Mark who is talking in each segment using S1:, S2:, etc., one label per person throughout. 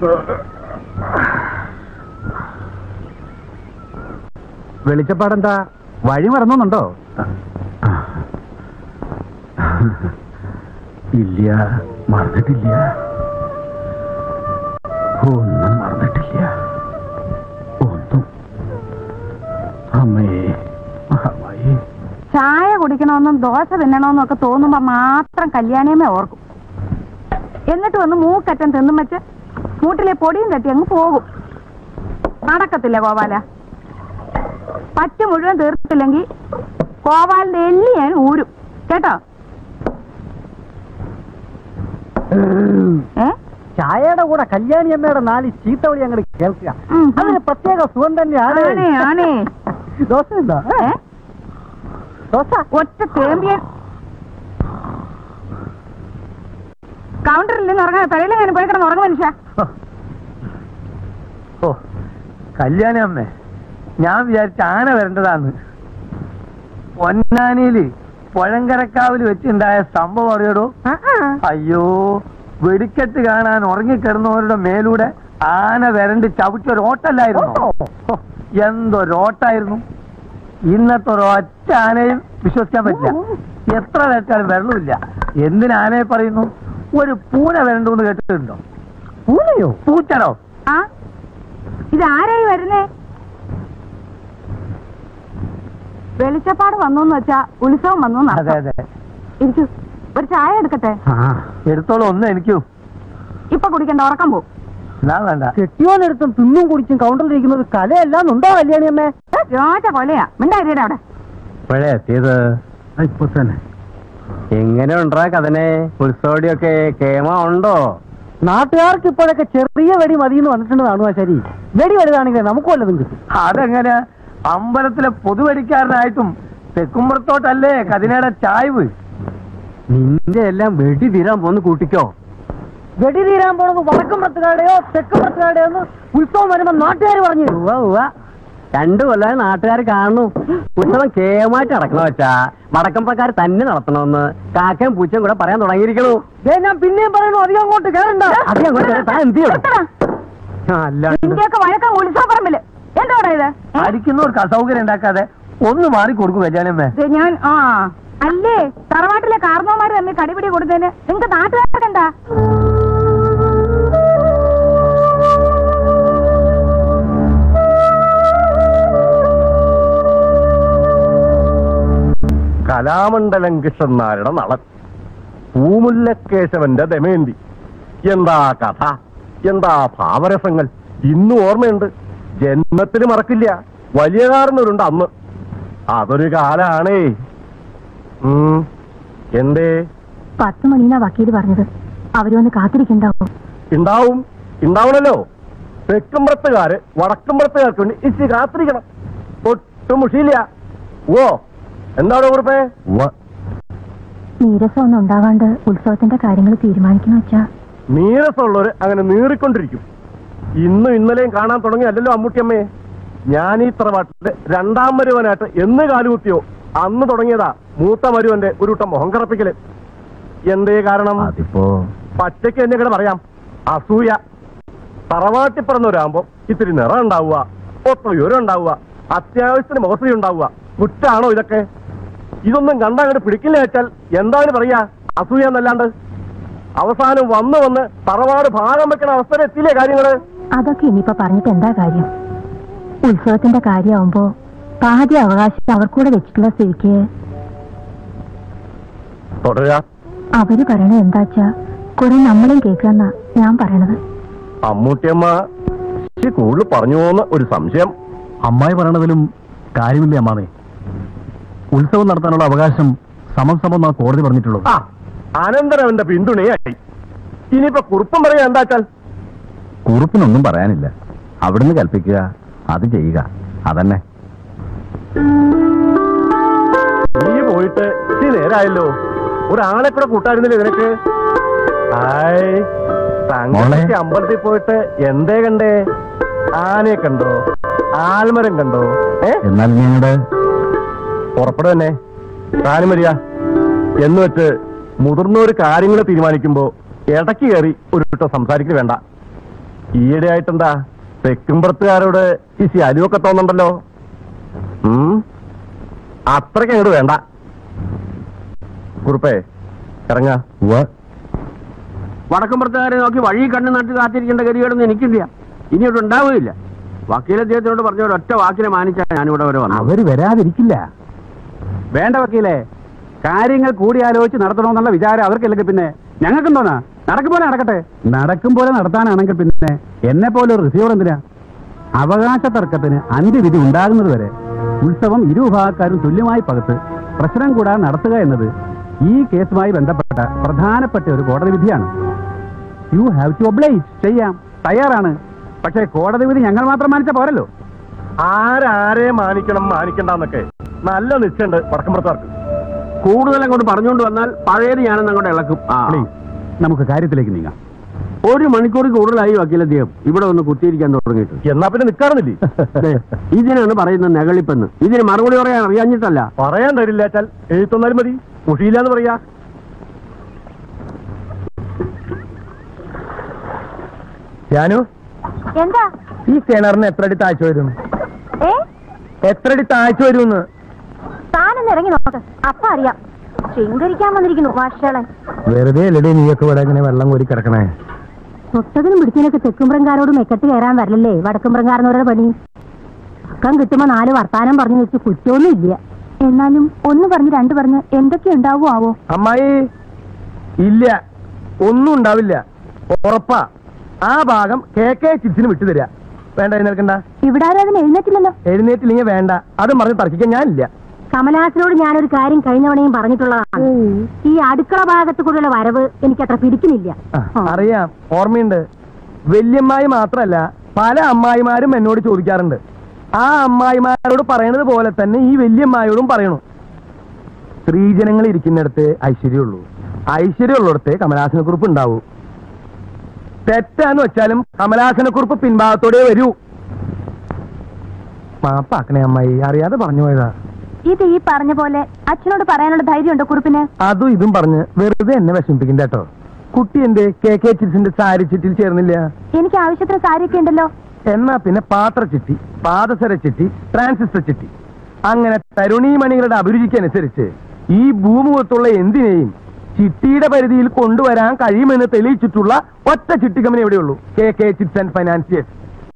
S1: വെളിച്ചപ്പാടെന്താ വഴി മറന്നുണ്ടോ ഇല്ല മറന്നിട്ടില്ല ഒന്നും മറന്നിട്ടില്ല ഒന്നും അമ്മേ മഹാമായി
S2: ചായ കുടിക്കണമെന്നും ദോശ തിന്നണമെന്നും ഒക്കെ തോന്നുമ്പോ മാത്രം കല്യാണിയമ്മേ ഓർക്കും എന്നിട്ട് വന്ന് മൂക്കറ്റം തിന്നും വെച്ച് മൂട്ടിലെ പൊടിയും തട്ടി അങ്ങ് പോകും നടക്കത്തില്ല ഗോപാല പറ്റ മുഴുവൻ തീർത്തില്ലെങ്കിൽ ഗോപാലിന്റെ എല്ലി ഞാൻ ഊരും കേട്ടോ ഏ
S3: ചായയുടെ കൂടെ കല്യാണി അമ്മയുടെ നാല് ചീത്തവിളി അങ്ങോട്ട് കേൾക്കുക
S2: ഉം.
S3: അതിന് പ്രത്യേക സുഖം തന്നെയാണ്
S2: ആണേ ആണേ
S3: ദോശ ഉണ്ടോ
S2: ഏ?
S3: ദോശ
S2: ഒറ്റ തേമ്പിയൻ കൗണ്ടറിൽ നിന്ന് ഉറങ്ങാൻ പെരയിലെ ഞാൻ പോയി കിടന്ന് ഉറങ്ങും മനുഷ്യ
S1: ഓ കല്യാണി അമ്മേ ഞാൻ വിചാരിച്ച ആന വരേണ്ടതാന്ന് പൊന്നാനിയില് പുഴങ്കരക്കാവില് വെച്ചുണ്ടായ സംഭവം അറിയടോ അയ്യോ വെടിക്കെട്ട് കാണാൻ ഉറങ്ങിക്കിടന്നവരുടെ മേലൂടെ ആന വരണ്ട് ചവിട്ടൊരോട്ടല്ലായിരുന്നു ഹോ, എന്തൊരോട്ടായിരുന്നു ഇന്നത്തെ ഒരൊറ്റ ആനയും വിശ്വസിക്കാൻ പറ്റില്ല എത്ര കേട്ടാലും വെള്ളമില്ല എന്തിന് ആനയെ പറയുന്നു ഒരു പൂന വരണ്ടെന്ന് കേട്ടിട്ടുണ്ടോ
S3: പൂനയോ
S1: പൂച്ചടോ
S2: ആ ഇത് ആരായി വരുന്നേ വെളിച്ചപ്പാട് വന്നു എന്ന് വെച്ചാ ഉത്സവം വന്നു
S1: അതെ അതെ
S2: ഇരിക്കൂ ഒരു ചായ എടുക്കട്ടെ
S1: എടുത്തോളം ഒന്ന് എനിക്കൂ
S2: ഇപ്പൊ കുടിക്കണ്ട ഉറക്കം പോ
S1: എന്നാ വേണ്ട
S3: കെട്ടിയോനെടുത്തും തിന്നും കുടിച്ചും കൗണ്ടറിലിരിക്കുന്നത് കലയെല്ലാം ഉണ്ടോ കല്യാണി അമ്മേ
S2: ചോറ്റ കൊലയാ മിണ്ടായിരിയുടെ അവിടെ
S4: ഇപ്പോഴേ എത്തിയത്
S1: ഇപ്പൊ തന്നെ
S4: എങ്ങനെ ഉണ്ടാ കഥനെ ഉത്സവടിയൊക്കെ കേമ ഉണ്ടോ
S3: നാട്ടുകാർക്ക് ഇപ്പോഴൊക്കെ ചെറിയ വെടി മതിയെന്ന് വന്നിട്ടുണ്ടെന്നാണ് ശരി വെടി വലുതാണെങ്കിൽ നമുക്ക് വല്ലതും കിട്ടും
S1: അതെങ്ങനെ അമ്പലത്തിലെ പൊതുവടിക്കാരനായിട്ടും തെക്കുമ്പുറത്തോട്ടല്ലേ കതിനയുടെ ചായ്വ്
S4: നിന്റെ എല്ലാം വെടി തീരാൻ പോന്ന് കൂട്ടിക്കോ
S3: വെടി തീരാൻ പോണത് വടക്കും പുറത്തുകാരുടെയോ തെക്കും പുറത്തുകാരുടെയോ എന്ന് ഉത്സവം വരുമ്പോ നാട്ടുകാർ പറഞ്ഞു
S4: ഉവ്വ ഉവ്വ രണ്ടു കൊല്ലം നാട്ടുകാർ കാണുന്നു ഉത്സവം കേമായിട്ട് നടക്കണ വെച്ചാ വടക്കമ്പക്കാർ തന്നെ നടത്തണമെന്ന് കാക്കയും പൂച്ചയും കൂടെ പറയാൻ തുടങ്ങിയിരിക്കണു
S3: ദേ ഞാൻ പിന്നെയും പറയുന്നു അധികം അങ്ങോട്ട് കയറണ്ട
S4: അധികം അങ്ങോട്ട് കേറി താൻ എന്ത് ചെയ്യണം
S2: നിർത്തടാ.
S4: അല്ലാണ്ട്
S2: ഇന്ത്യയൊക്കെ വഴക്കം ഉത്സവ പറമ്പില് എന്താ ഇത് ഏ?
S1: അടിക്കുന്നവർക്ക് അസൗകര്യം ഉണ്ടാക്കാതെ ഒന്ന് മാറി കൊടുക്കും കല്യാണമ്മേ
S2: ഇത് ഞാൻ ആ അല്ലേ തറവാട്ടിലെ കാർന്നോമാര് തമ്മിൽ കടിപിടി കൊടുത്തതിന് നിങ്ങക്ക് നാട്ടുകാർക്ക് എന്താ
S4: കലാമണ്ഡലം കൃഷ്ണനാരുടെ നളൻ പൂമുല്ലക്കേശവന്റെ ദമയന്തി എന്താ കഥ എന്താ ഭാവരസങ്ങൾ ഇന്നും ഓർമ്മയുണ്ട് ജന്മത്തിന് മറക്കില്ല വലിയ കാരണവരുണ്ട് അന്ന് അതൊരു കാലാണേ ഉം. എന്തേ
S2: പത്ത് മണീനാ വക്കീല് പറഞ്ഞത് അവരൊന്ന് കാത്തിരിക്കണ്ടാവും
S4: ഉണ്ടാവും ഉണ്ടാവണല്ലോ തെക്കുമ്പുറത്തുകാര് വടക്കുമ്പുറത്തുകാർക്ക് വേണ്ടി ഇച്ചിരി കാത്തിരിക്കണം ഒട്ടും മുഷിയില്ല ഓ എന്താണോ കുറിപ്പേ
S2: നീരസം ഒന്നും ഉണ്ടാവാണ്ട് ഉത്സവത്തിന്റെ കാര്യങ്ങൾ തീരുമാനിക്കുന്ന വെച്ചാ
S4: നീരസമുള്ളവര് അങ്ങനെ നീറിക്കൊണ്ടിരിക്കും ഇന്നും ഇന്നലെയും കാണാൻ തുടങ്ങിയല്ലോ അമ്മൂട്ടിയമ്മയെ ഞാൻ ഈ തറവാട്ടില് രണ്ടാം മരുവനായിട്ട് എന്ന് കാലുകുത്തിയോ അന്ന് തുടങ്ങിയതാ മൂത്ത മരുവന്റെ ഒരു കൂട്ടം മുഖം കറപ്പിക്കല് എന്തേ കാരണം
S1: അതിപ്പോ
S4: പച്ചയ്ക്ക് എന്നെ കൂടെ പറയാം അസൂയ തറവാട്ടി പറഞ്ഞവരാകുമ്പോ ഇത്തിരി നിറം ഉണ്ടാവുക ഒത്ത ഉയരം ഉണ്ടാവുക അത്യാവശ്യത്തിന് മുഖസ്ത്രീ ഉണ്ടാവുക കുറ്റാണോ ഇതൊക്കെ ഇതൊന്നും കണ്ടങ്ങോട്ട് പിടിക്കില്ല വെച്ചാൽ എന്താണ് പറയാ അസൂയ എന്നല്ലാണ്ട് അവസാനം വന്ന് വന്ന് തറവാട് ഭാഗം വെക്കണ അവസ്ഥ എത്തിയില്ലേ കാര്യങ്ങള്
S2: അതൊക്കെ ഇനിയിപ്പോ പറഞ്ഞിട്ട് എന്താ കാര്യം ഉത്സവത്തിന്റെ കാര്യമാവുമ്പോ പാതി അവകാശം അവർക്കൂടെ വെച്ചിട്ടുള്ള സ്ഥിതിക്ക്
S4: തുടരുക
S2: അവര് പറയണത് എന്താച്ചാ കുറെ നമ്മളും കേൾക്കാന്നാ ഞാൻ പറയണത്
S4: അമ്മൂട്ടിയമ്മ ഇച്ചിരി കൂടുതൽ പറഞ്ഞു പോകുന്ന ഒരു സംശയം
S1: അമ്മായി പറയണതിലും കാര്യമില്ലേ അമ്മാവേ ഉത്സവം നടത്താനുള്ള അവകാശം സമം സമം എന്നാ കോടതി പറഞ്ഞിട്ടുള്ളത്
S4: ആ അനന്തരം എന്റെ പിന്തുണയായി ഇനിയിപ്പോ കുറുപ്പം പറയാ എന്താച്ചാൽ
S1: കുറുപ്പിനൊന്നും പറയാനില്ല അവിടുന്ന് കൽപ്പിക്കുക അത് ചെയ്യുക അതന്നെ
S4: നീ പോയിട്ട് ഇച്ചിരി നേരായല്ലോ ഒരാളെ കൂടെ കൂട്ടായിരുന്നില്ലേ നിനക്ക് ഹായ് തങ്കശ്ശേരി അമ്പലത്തിൽ പോയിട്ട് എന്തേ കണ്ടേ ആനയെ കണ്ടോ ആൽമരം കണ്ടോ ഏ
S1: എന്നാൽ ഞങ്ങളുടെ
S4: പുറപ്പെടു തന്നെ താനും വരിക എന്ന് വെച്ച് മുതിർന്നവര് കാര്യങ്ങൾ തീരുമാനിക്കുമ്പോ ഇടയ്ക്ക് കയറി ഒരു വട്ടം സംസാരിക്കൽ വേണ്ട ഈയിടെ ആയിട്ടെന്താ തെക്കുംപുറത്തുകാരോട് ഈ ശാലുവൊക്കെ തോന്നുന്നുണ്ടല്ലോ ഉം അത്രയ്ക്ക് അങ്ങോട്ട് വേണ്ട കുറുപ്പേ ഇറങ്ങ
S5: വടക്കുംപുറത്തുകാരെ നോക്കി വഴി കണ്ണു നട്ട് കാത്തിരിക്കേണ്ട ഗതികേടൊന്നും എനിക്കില്ല ഇനിയോട്ട് ഉണ്ടാവുകയില്ല വക്കീൽ അദ്ദേഹത്തിനോട് പറഞ്ഞ ഒരൊറ്റ വാക്കിനെ മാനിച്ചാണ് ഞാനിവിടെ വരെ വന്നത്
S1: അവര് വരാതിരിക്കില്ല വേണ്ട വക്കീലേ കാര്യങ്ങൾ കൂടിയാലോചിച്ച് നടത്തണമെന്നുള്ള വിചാരം അവർക്കില്ലെങ്കിൽ പിന്നെ ഞങ്ങൾക്കും തോന്നാ നടക്കും പോലെ നടക്കട്ടെ നടക്കും പോലെ നടത്താനാണെങ്കിൽ പിന്നെ എന്നെ പോലെ ഒരു റിസീവർ എന്തിനാ അവകാശ തർക്കത്തിന് അന്ത്യവിധി ഉണ്ടാകുന്നത് വരെ ഉത്സവം ഇരുവിഭാഗക്കാരും തുല്യമായി പകത്ത് പ്രശ്നം കൂടാതെ നടത്തുക എന്നത് ഈ കേസുമായി ബന്ധപ്പെട്ട പ്രധാനപ്പെട്ട ഒരു കോടതി വിധിയാണ് യു ഹാവ് ടു ഒബ്ലൈറ്റ് ചെയ്യാം തയ്യാറാണ് പക്ഷേ കോടതി വിധി ഞങ്ങൾ മാത്രം മാനിച്ച പോരല്ലോ
S4: ആരാരെ മാനിക്കണം മാനിക്കണ്ടെന്നൊക്കെ നല്ല നിശ്ചയുണ്ട് വടക്കുംപുറത്തുകാർക്ക്
S5: കൂടുതൽ അങ്ങോട്ട് പറഞ്ഞുകൊണ്ട് വന്നാൽ പഴയത് ഞാനെന്ന് അങ്ങോട്ട് ഇളക്കും ആ.
S1: പ്ലീസ് നമുക്ക് കാര്യത്തിലേക്ക് നീങ്ങാം
S5: ഒരു മണിക്കൂർ കൂടുതലായി വക്കീൽ അദ്ദേഹം ഇവിടെ ഒന്ന് കുത്തിയിരിക്കാൻ തുടങ്ങിയിട്ട്
S4: എന്നാ പിന്നെ നിൽക്കാറുന്നില്ലേ
S5: ദേ, ഇതിനാണ് പറയുന്നത് നെകളിപ്പെന്ന് ഇതിന് മറുപടി പറയാൻ അറിയാഞ്ഞിട്ടല്ല
S4: പറയാൻ തരില്ലാച്ചാൽ എഴുത്തൊന്നാലും മതി മുഷിയില്ലാന്ന് പറയാ ഞാനു
S2: എന്താ
S4: ഈ കിണറിന് എത്ര അടി താഴ്ച വരും
S2: ഏ
S4: എത്ര അടി താഴ്ച വരുമെന്ന്
S2: താനൊന്ന് ഇറങ്ങി നോക്ക് അപ്പ അറിയാം ശൃംഗരിക്കാൻ വന്നിരിക്കുന്നു വാഷളൻ
S4: വെറുതെ അല്ലടേ നീയൊക്കെ ഇവിടെ ഇങ്ങനെ വെള്ളം കോരി കിടക്കണേ
S2: തൊട്ടതിനും പിടിച്ചതിനൊക്കെ തെക്കുംപ്രങ്കാരോട് മെക്കെട്ട് കയറാൻ വരലല്ലേ വടക്കുംപ്രങ്കാരനോരുടെ പണി അക്കം കിട്ടുമ്പോ നാല് വർത്താനം പറഞ്ഞു വെച്ച് കുറ്റമൊന്നും ഇല്ല എന്നാലും ഒന്ന് പറഞ്ഞ് രണ്ട് പറഞ്ഞ് എന്തൊക്കെ ഉണ്ടാവോ ആവോ
S4: അമ്മായി ഇല്ല ഒന്നും ഉണ്ടാവില്ല ഉറപ്പാ ആ ഭാഗം കെ കെ ചിപ്സിന് വിട്ടുതരാ വേണ്ട എഴുന്നേൽക്കണ്ട
S2: ഇവിടെ ആരും അതിന് എഴുന്നേറ്റില്ലല്ലോ
S4: എഴുന്നേറ്റില്ലെങ്കിൽ വേണ്ട അതും പറഞ്ഞ് തർക്കിക്കാൻ ഞാനില്ല
S2: കമലാസിനോട് ഞാനൊരു കാര്യം കഴിഞ്ഞ തവണയും പറഞ്ഞിട്ടുള്ളതാണ് ഈ അടുക്കള ഭാഗത്ത് കൂടെയുള്ള വരവ് എനിക്ക് അത്ര പിടിക്കുന്നില്ല
S4: ആ, അറിയാം ഓർമ്മയുണ്ട് വല്യമ്മായി മാത്രല്ല പല അമ്മായിമാരും എന്നോട് ചോദിക്കാറുണ്ട് ആ അമ്മായിമാരോട് പറയണത് പോലെ തന്നെ ഈ വല്യമ്മായോടും പറയണു സ്ത്രീജനങ്ങൾ ഇരിക്കുന്നിടത്ത് ഐശ്വര്യമുള്ളൂ ഐശ്വര്യമുള്ളിടത്ത് കമലാസന കുറിപ്പ് ഉണ്ടാവൂ തെറ്റാന്ന് വെച്ചാലും കമലാസന കുറിപ്പ് പിൻഭാഗത്തോടെ വരൂ മാപ്പാക്കണേ അമ്മായി അറിയാതെ പറഞ്ഞു പോയതാ
S2: ഇത് ഈ പറഞ്ഞ പോലെ അച്ഛനോട് പറയാനുള്ള ധൈര്യമുണ്ടോ കുറിപ്പിന്
S4: അതും ഇതും പറഞ്ഞ് വെറുതെ എന്നെ വിഷമിപ്പിക്കണ്ട കേട്ടോ കുട്ടി എന്തേ കെ കെ ചിറ്റ്സിന്റെ സാരി ചിറ്റിൽ ചേർന്നില്ല
S2: എനിക്ക് ആവശ്യത്തിന് സാരിയൊക്കെ ഉണ്ടല്ലോ
S4: എന്നാ പിന്നെ പാത്രച്ചിട്ടി പാദസര ചിട്ടി ട്രാൻസിസ്റ്റർ ചിട്ടി അങ്ങനെ തരുണീമണികളുടെ അഭിരുചിക്കനുസരിച്ച് ഈ ഭൂമുഖത്തുള്ള എന്തിനേയും ചിട്ടിയുടെ പരിധിയിൽ കൊണ്ടുവരാൻ കഴിയുമെന്ന് തെളിയിച്ചിട്ടുള്ള ഒറ്റ ചിട്ടി കമ്പനി എവിടെയുള്ളൂ K K chits and financiers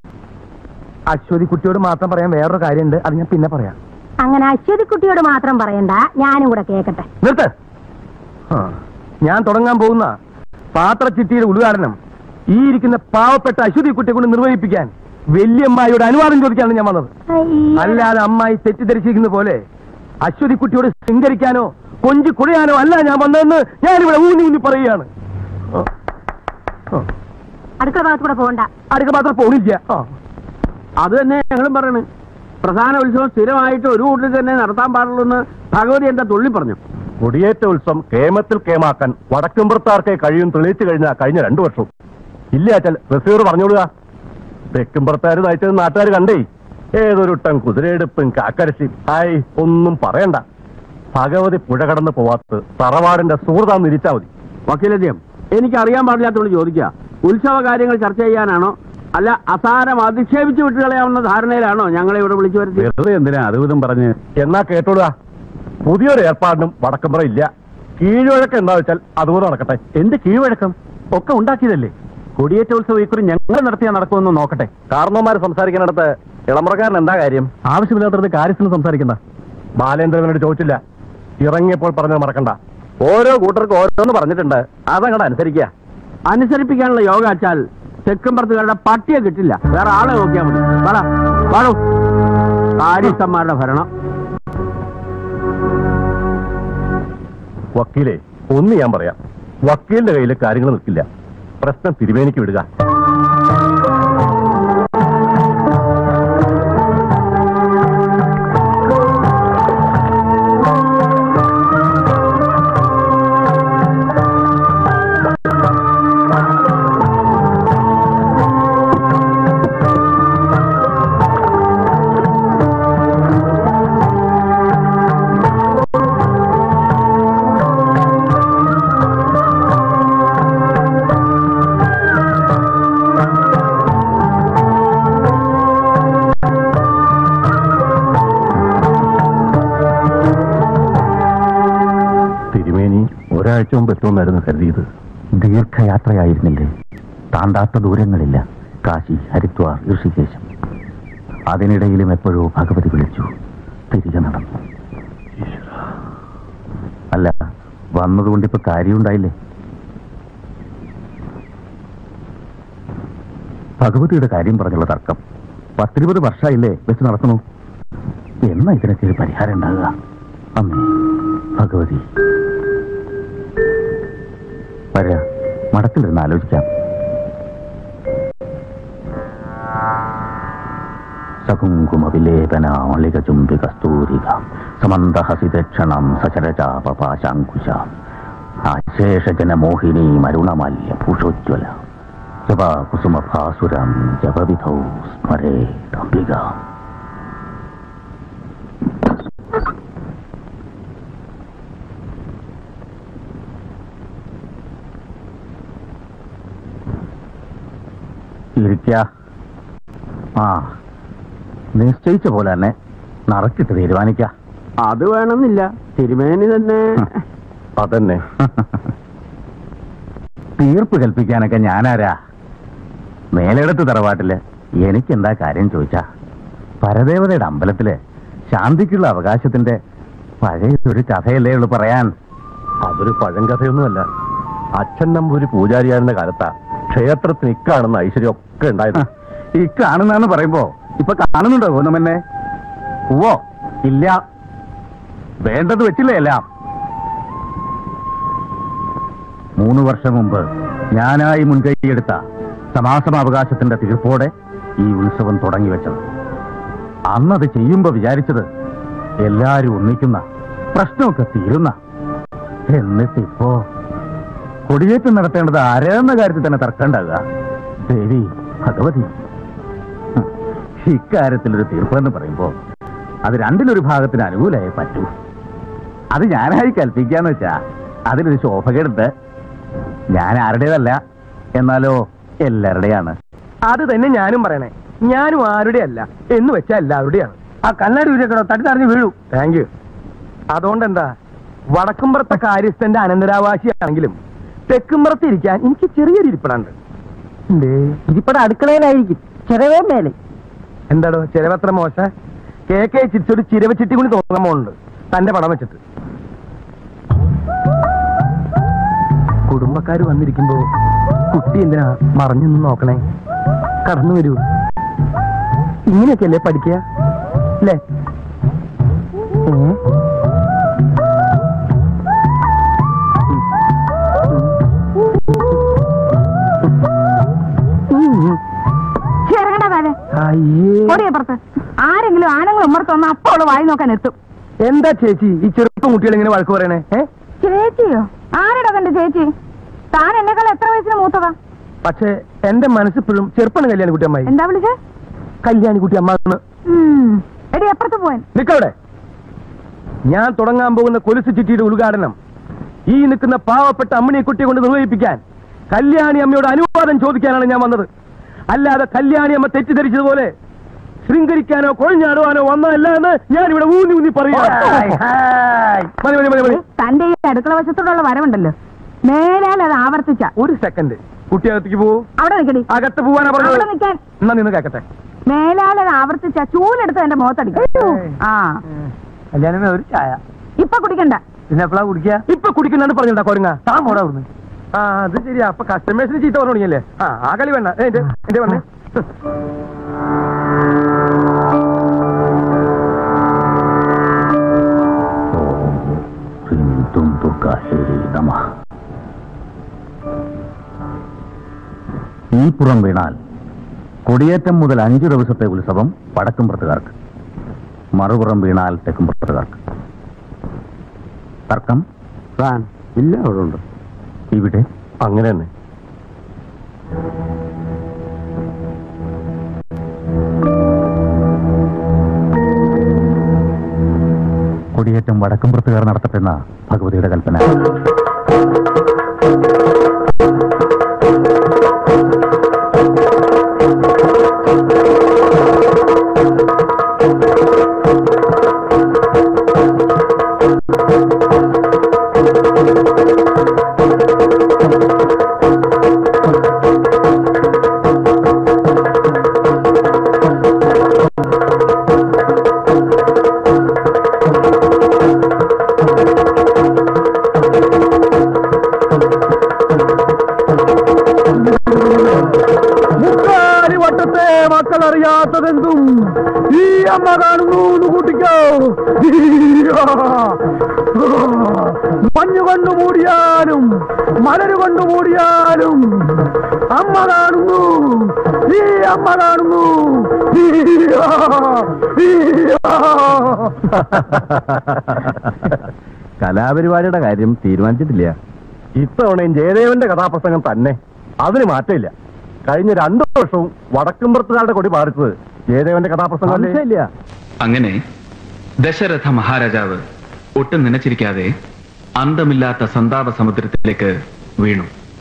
S4: Aswathy കുട്ടിയോട് മാത്രം പറയാൻ വേറൊരു കാര്യമുണ്ട് അത് ഞാൻ പിന്നെ പറയാം
S2: അങ്ങനെ അശ്വതി കുട്ടിയോട് മാത്രം പറയണ്ട ഞാനും കൂടെ കേക്കട്ടെ
S4: നിർത്ത് ആ, ഞാൻ തുടങ്ങാൻ പോകുന്ന പാത്രച്ചിട്ടിയുടെ ഉദ്ഘാടനം ഈ ഇരിക്കുന്ന പാവപ്പെട്ട അശ്വതി കുട്ടിയെ കൊണ്ട് നിർവഹിപ്പിക്കാൻ വല്യമ്മായിയുടെ അനുവാദം ചോദിക്കാനാണ് ഞാൻ വന്നത് അല്ലാതെ അമ്മായി തെറ്റിദ്ധരിച്ചിരിക്കുന്ന പോലെ അശ്വതി കുട്ടിയോട് ശൃംഗരിക്കാനോ കൊഞ്ചി കുഴയാനോ അല്ല ഞാൻ വന്നതെന്ന് ഞാനിവിടെ ഊന്നി ഊന്നി പറയുകയാണ് ആ. ആ.
S2: അടുക്കള ഭാഗത്ത് കൂടെ പോകണ്ട
S4: അടുക്ക മാത്രം പോണില്ല ആ.
S5: അത് തന്നെ ഞങ്ങളും പറയണേ പ്രധാന ഉത്സവം സ്ഥിരമായിട്ട് ഒരു കൂട്ടിൽ തന്നെ നടത്താൻ പാടുള്ളൂ എന്ന് ഭഗവതി എന്താ തുള്ളി പറഞ്ഞു
S4: കൊടിയേറ്റ ഉത്സവം കേമത്തിൽ കേമാക്കാൻ വടക്കുംപുറത്താർക്കെ കഴിയും തെളിയിച്ചു കഴിഞ്ഞ കഴിഞ്ഞ രണ്ടു വർഷവും ഇല്ല അച്ഛൻ റസീവർ പറഞ്ഞോളുക തെക്കുംപുറത്താര് നയിച്ചത് നാട്ടുകാർ കണ്ടേ ഏതൊരുട്ടം കുതിരയെടുപ്പും കാക്കരശി ആയി ഒന്നും പറയണ്ട ഭഗവതി പുഴ കടന്ന് പോവാത്തത് തറവാടിന്റെ സുഹൃതാന്ന് ഇരിച്ചാ മതി
S5: വക്കീലദ്ദേഹം എനിക്ക് അറിയാൻ പാടില്ലാത്തോട് ചോദിക്കുക ഉത്സവ കാര്യങ്ങൾ ചർച്ച ചെയ്യാനാണോ അല്ല അസാരം അധിക്ഷേപിച്ച് വിട്ടുകളയാവുന്ന ധാരണയിലാണോ ഞങ്ങളെ ഇവിടെ വിളിച്ചു വരുത്തി
S1: വെറുതെ എന്തിനാ അതും ഇതും പറഞ്ഞ്
S4: എന്നാ കേട്ടോളുക പുതിയൊരു ഏർപ്പാടിനും വടക്കുംപുറ ഇല്ല കീഴ്വഴക്കം എന്താ വെച്ചാൽ അതുപോലെ നടക്കട്ടെ
S1: എന്ത് കീഴ്വഴക്കം ഒക്കെ ഉണ്ടാക്കിയതല്ലേ കൊടിയേറ്റ ഉത്സവം ഇക്കുറി ഞങ്ങൾ നടത്തിയാ നടക്കുമെന്ന് നോക്കട്ടെ
S4: കാരണവന്മാര് സംസാരിക്കുന്നിടത്ത് ഇളമുറക്കാരൻ എന്താ കാര്യം
S1: ആവശ്യമില്ലാത്തത് കാര്യത്തിൽ സംസാരിക്കണ്ട
S4: ബാലേന്ദ്രനോട് ചോദിച്ചില്ല ഇറങ്ങിയപ്പോൾ പറഞ്ഞത് മറക്കണ്ട ഓരോ കൂട്ടർക്കും ഓരോന്ന് പറഞ്ഞിട്ടുണ്ട് അതങ്ങടെ അനുസരിക്കുക
S5: അനുസരിപ്പിക്കാനുള്ള യോഗ വെച്ചാൽ തെക്കുംപുറത്തുകാരുടെ പട്ടിയെ കിട്ടില്ല വേറെ ആളെ നോക്കിയാൽ മതി വാടാ വാടോ കാര്യസ്ഥന്മാരുടെ ഭരണം
S4: വക്കീലെ ഒന്ന് ഞാൻ പറയാം വക്കീലിന്റെ കയ്യിൽ കാര്യങ്ങൾ നിൽക്കില്ല പ്രശ്നം തിരുവേനിക്ക് വിടുക ഒരാഴ്ച മുമ്പ് എത്തുമെന്നായിരുന്നു കരുതിയത്
S1: ദീർഘയാത്രയായിരുന്നില്ലേ താണ്ടാത്ത ദൂരങ്ങളില്ല കാശി ഹരിദ്വാർ ഋഷികേശം അതിനിടയിലും എപ്പോഴോ ഭഗവതി വിളിച്ചു തിരികെ നടന്നു അല്ല വന്നതുകൊണ്ട് ഇപ്പൊ കാര്യമുണ്ടായില്ലേ ഭഗവതിയുടെ കാര്യം പറഞ്ഞുള്ള തർക്കം പത്തിരുപത് വർഷമായില്ലേ വെച്ച് നടക്കുന്നു എന്നാ ഇതിനൊക്കെ ഒരു പരിഹാരം ഉണ്ടാകുക അമ്മേ ഭഗവതി വരാ മഠത്തിലിരുന്ന് ആലോചിക്കാം സകുങ്കുമവിലേപനാളിക ചുംബി കസ്തൂരിക സമന്തഹസിതക്ഷണം സചരചാപപാശാങ്കുശ ആശേഷജനമോഹിനി മരുണമാല്യ ഭൂഷോജ്വല ജപ കുസുമഭാസുരം ജപവിധൗ സ്മരേ അംബിക ഇരിക്ക ആ നിശ്ചയിച്ച പോലെ തന്നെ നറക്കിട്ട് തീരുമാനിക്ക
S5: അത് വേണമെന്നില്ല തിരുമേനി തന്നെ
S4: അതന്നെ
S1: തീർപ്പ് കൽപ്പിക്കാനൊക്കെ ഞാനാരാ മേലെടുത്ത് തറവാട്ടില് എനിക്കെന്താ കാര്യം ചോദിച്ചാ പരദേവതയുടെ അമ്പലത്തില് ശാന്തിക്കുള്ള അവകാശത്തിന്റെ പഴയൊരു കഥയല്ലേ ഉള്ളു പറയാൻ
S4: അതൊരു പഴങ്കഥയൊന്നുമല്ല അച്ഛൻ നമ്പൂരി പൂജാരിയായിരുന്ന കാലത്താ ക്ഷേത്രത്തിന് ഇക്കാണെന്ന ഐശ്വര്യം ഒക്കെ ഉണ്ടായത്
S1: ഈ കാണുന്നാന്ന് പറയുമ്പോ ഇപ്പൊ കാണുന്നുണ്ടോ ഗോതമ്പന്നെ ഓ ഇല്ല വേണ്ടത് വെച്ചില്ലേ എല്ലാം മൂന്ന് വർഷം മുമ്പ് ഞാനായി മുൻകൈയെടുത്ത സമാസമാവകാശത്തിന്റെ തീർപ്പോടെ ഈ ഉത്സവം തുടങ്ങി വെച്ചത് അന്നത് ചെയ്യുമ്പോ വിചാരിച്ചത് എല്ലാരും ഒന്നിക്കുന്ന പ്രശ്നമൊക്കെ തീരുന്ന എന്നിട്ടിപ്പോ കൊടിയേറ്റം നടത്തേണ്ടത് ആരെന്ന കാര്യത്തിൽ തന്നെ തർക്കമുണ്ടാകുക ദേവി ഭഗവതി ഹും, ഇക്കാര്യത്തിൽ ഒരു തീർപ്പെന്ന് പറയുമ്പോ അത് രണ്ടിലൊരു ഭാഗത്തിന് അനുകൂലമായി പറ്റൂ അത് ഞാനായി കൽപ്പിക്കാന്ന് വെച്ചാ അതിലൊരു ശോഭകേടുണ്ട് ഞാൻ ആരുടേതല്ല എന്നാലോ എല്ലാവരുടെയാണ്
S3: അത് തന്നെ ഞാനും പറയണേ ഞാനും ആരുടെ അല്ല എന്ന് വെച്ചാൽ എല്ലാവരുടെയാണ് ആ കണ്ണാടി ഉരുക്കടോ തട്ടി തടഞ്ഞ് വീഴൂ താങ്ക് യു അതുകൊണ്ട് എന്താ വടക്കുംപുറത്തെ കാര്യസ്ഥന്റെ അനന്തരാവാസിയാണെങ്കിലും തെക്കുംപുറത്ത് ഇരിക്കാൻ എനിക്ക് ചെറിയൊരു ഇരിപ്പിടുണ്ട് ഇരിപ്പട അടുക്കളയിലായിരിക്കും ചിരവേ മേലെ എന്താടോ ചിരവത്ര മോശ കെ കെ ചിരിച്ചൊരു ചിരവ ചിട്ടി കൂടി തോന്നുന്നുണ്ട് തന്റെ പടം വെച്ചിട്ട് കുടുംബക്കാർ വന്നിരിക്കുമ്പോ കുട്ടി എന്തിനാ മറിഞ്ഞു നിന്ന് നോക്കണേ കടന്നു വരൂ ഇങ്ങനെയൊക്കെയല്ലേ പഠിക്കുക അല്ലേ ഏ? ഉം. ഉം.
S2: ഇറങ്ങടാ താഴെ
S3: അയ്യേ
S2: ഓടിയപ്പുറത്ത് ആരെങ്കിലും ആണുങ്ങൾ ഉമ്മർത്ത് വന്ന് അപ്പോൾ അവള് വായി നോക്കാൻ എത്തും
S3: എന്താ ചേച്ചി ഈ ചെറുപ്പം കുട്ടികൾ ഇങ്ങനെ വഴക്ക് പറയണേ ഏ
S2: ചേച്ചിയോ ആരുടെ കണ്ട് ചേച്ചി താൻ എന്നെക്കാൾ എത്ര വയസ്സിന് മൂത്തതാ
S3: പക്ഷേ എന്റെ മനസ്സിപ്പോഴും ചെറുപ്പാണ് കല്യാണി കുട്ടി അമ്മായി
S2: എന്താ വിളിച്ചേ
S3: കല്യാണി കുട്ടി അമ്മ
S2: ഉം. എടി അപ്പുറത്ത് പോവാൻ
S3: നിക്കവിടെ ഞാൻ തുടങ്ങാൻ പോകുന്ന കൊലുസ് ചിട്ടിയുടെ ഉദ്ഘാടനം ഈ നിൽക്കുന്ന പാവപ്പെട്ട അമ്മിണിയെ കുട്ടിയെ കൊണ്ട് നിർവഹിപ്പിക്കാൻ കല്യാണി അമ്മയോട് അനുവാദം ചോദിക്കാനാണ് ഞാൻ വന്നത് അല്ലാതെ കല്യാണി അമ്മ തെറ്റിദ്ധരിച്ചതുപോലെ ശൃംഗരിക്കാനോ കൊഴിഞ്ഞാടുവാനോ വന്നതല്ല എന്ന് ഞാൻ ഇവിടെ ഊന്നി ഊന്നി പറയാം മതി മതി മതി മതി
S2: തന്റെ ഈ അടുക്കള വശത്തോടുള്ള വരവുണ്ടല്ലോ മേലാൽ അത് ആവർത്തിച്ച
S3: ഒരു സെക്കൻഡ് കുട്ടിയകത്തേക്ക് പോവൂ
S2: അവിടെ നിൽക്കടി
S3: അകത്ത് പോവാനാ
S2: അവിടെ
S3: പറഞ്ഞത്
S2: നിൽക്കാൻ
S3: എന്നാ നിന്ന് കേക്കട്ടെ
S2: മേലാൽ അത് ആവർത്തിച്ച ചൂലെടുത്ത് എന്റെ മുഖത്തടിക്കും ആ
S3: കല്യാണമേ ഒരു ചായ
S2: ഇപ്പൊ കുടിക്കണ്ട
S3: പിന്നെ എപ്പോഴാ കുടിക്കുക ഇപ്പൊ കുടിക്കുന്നാണ് പറഞ്ഞിട്ടാ കൊരങ്ങ താൻ പോടാ അവിടുന്ന് ആ അത് ശരിയാ അപ്പൊ കസ്റ്റമേഴ്സിന് ചീത്ത പറഞ്ഞു തുടങ്ങിയല്ലേ ആ ആ കളി വേണ്ട ഏ, എന്റെ എന്റെ വന്നേ
S1: ശ്രീം തുംതുക്കായേ നമഃ. ഈ പുറം വീണാൽ കൊടിയേറ്റം മുതൽ അഞ്ചു ദിവസത്തെ ഉത്സവം വടക്കുംപുറത്തുകാർക്ക് മറുപുറം വീണാൽ തെക്കുംപുറത്തുകാർക്ക് തർക്കം
S5: താൻ ഇല്ല അവിടെ ഉണ്ട്
S1: ഇവിടെ
S4: അങ്ങനെ തന്നെ
S1: കൊടിയേറ്റം വടക്കുംപുറത്തുകാർ നടത്തപ്പെടുന്ന ഭഗവതിയുടെ കൽപ്പന
S3: അമ്മ കാണുന്നു എന്ന് കൂട്ടിക്കോ മഞ്ഞു കൊണ്ട് മൂടിയാലും മലര് കൊണ്ട് മൂടിയാലും അമ്മ കാണുന്നു ഈ അമ്മ കാണുന്നു
S1: കലാപരിപാടിയുടെ കാര്യം തീരുമാനിച്ചിട്ടില്ല
S4: ഇത്തവണയും ജയദേവന്റെ കഥാപ്രസംഗം തന്നെ അതിന് മാറ്റമില്ല കഴിഞ്ഞ രണ്ടു വർഷവും വടക്കുംപുറത്തുകാരുടെ കൊടി പാറിച്ചത് ജയദേവന്റെ കഥാപ്രസംഗം അല്ലേ?
S1: സംശയമില്ല
S6: അങ്ങനെ ദശരഥ മഹാരാജാവ് ഒട്ടും നനച്ചിരിക്കാതെ അന്തമില്ലാത്ത സന്താപ സമുദ്രത്തിലേക്ക് വീണു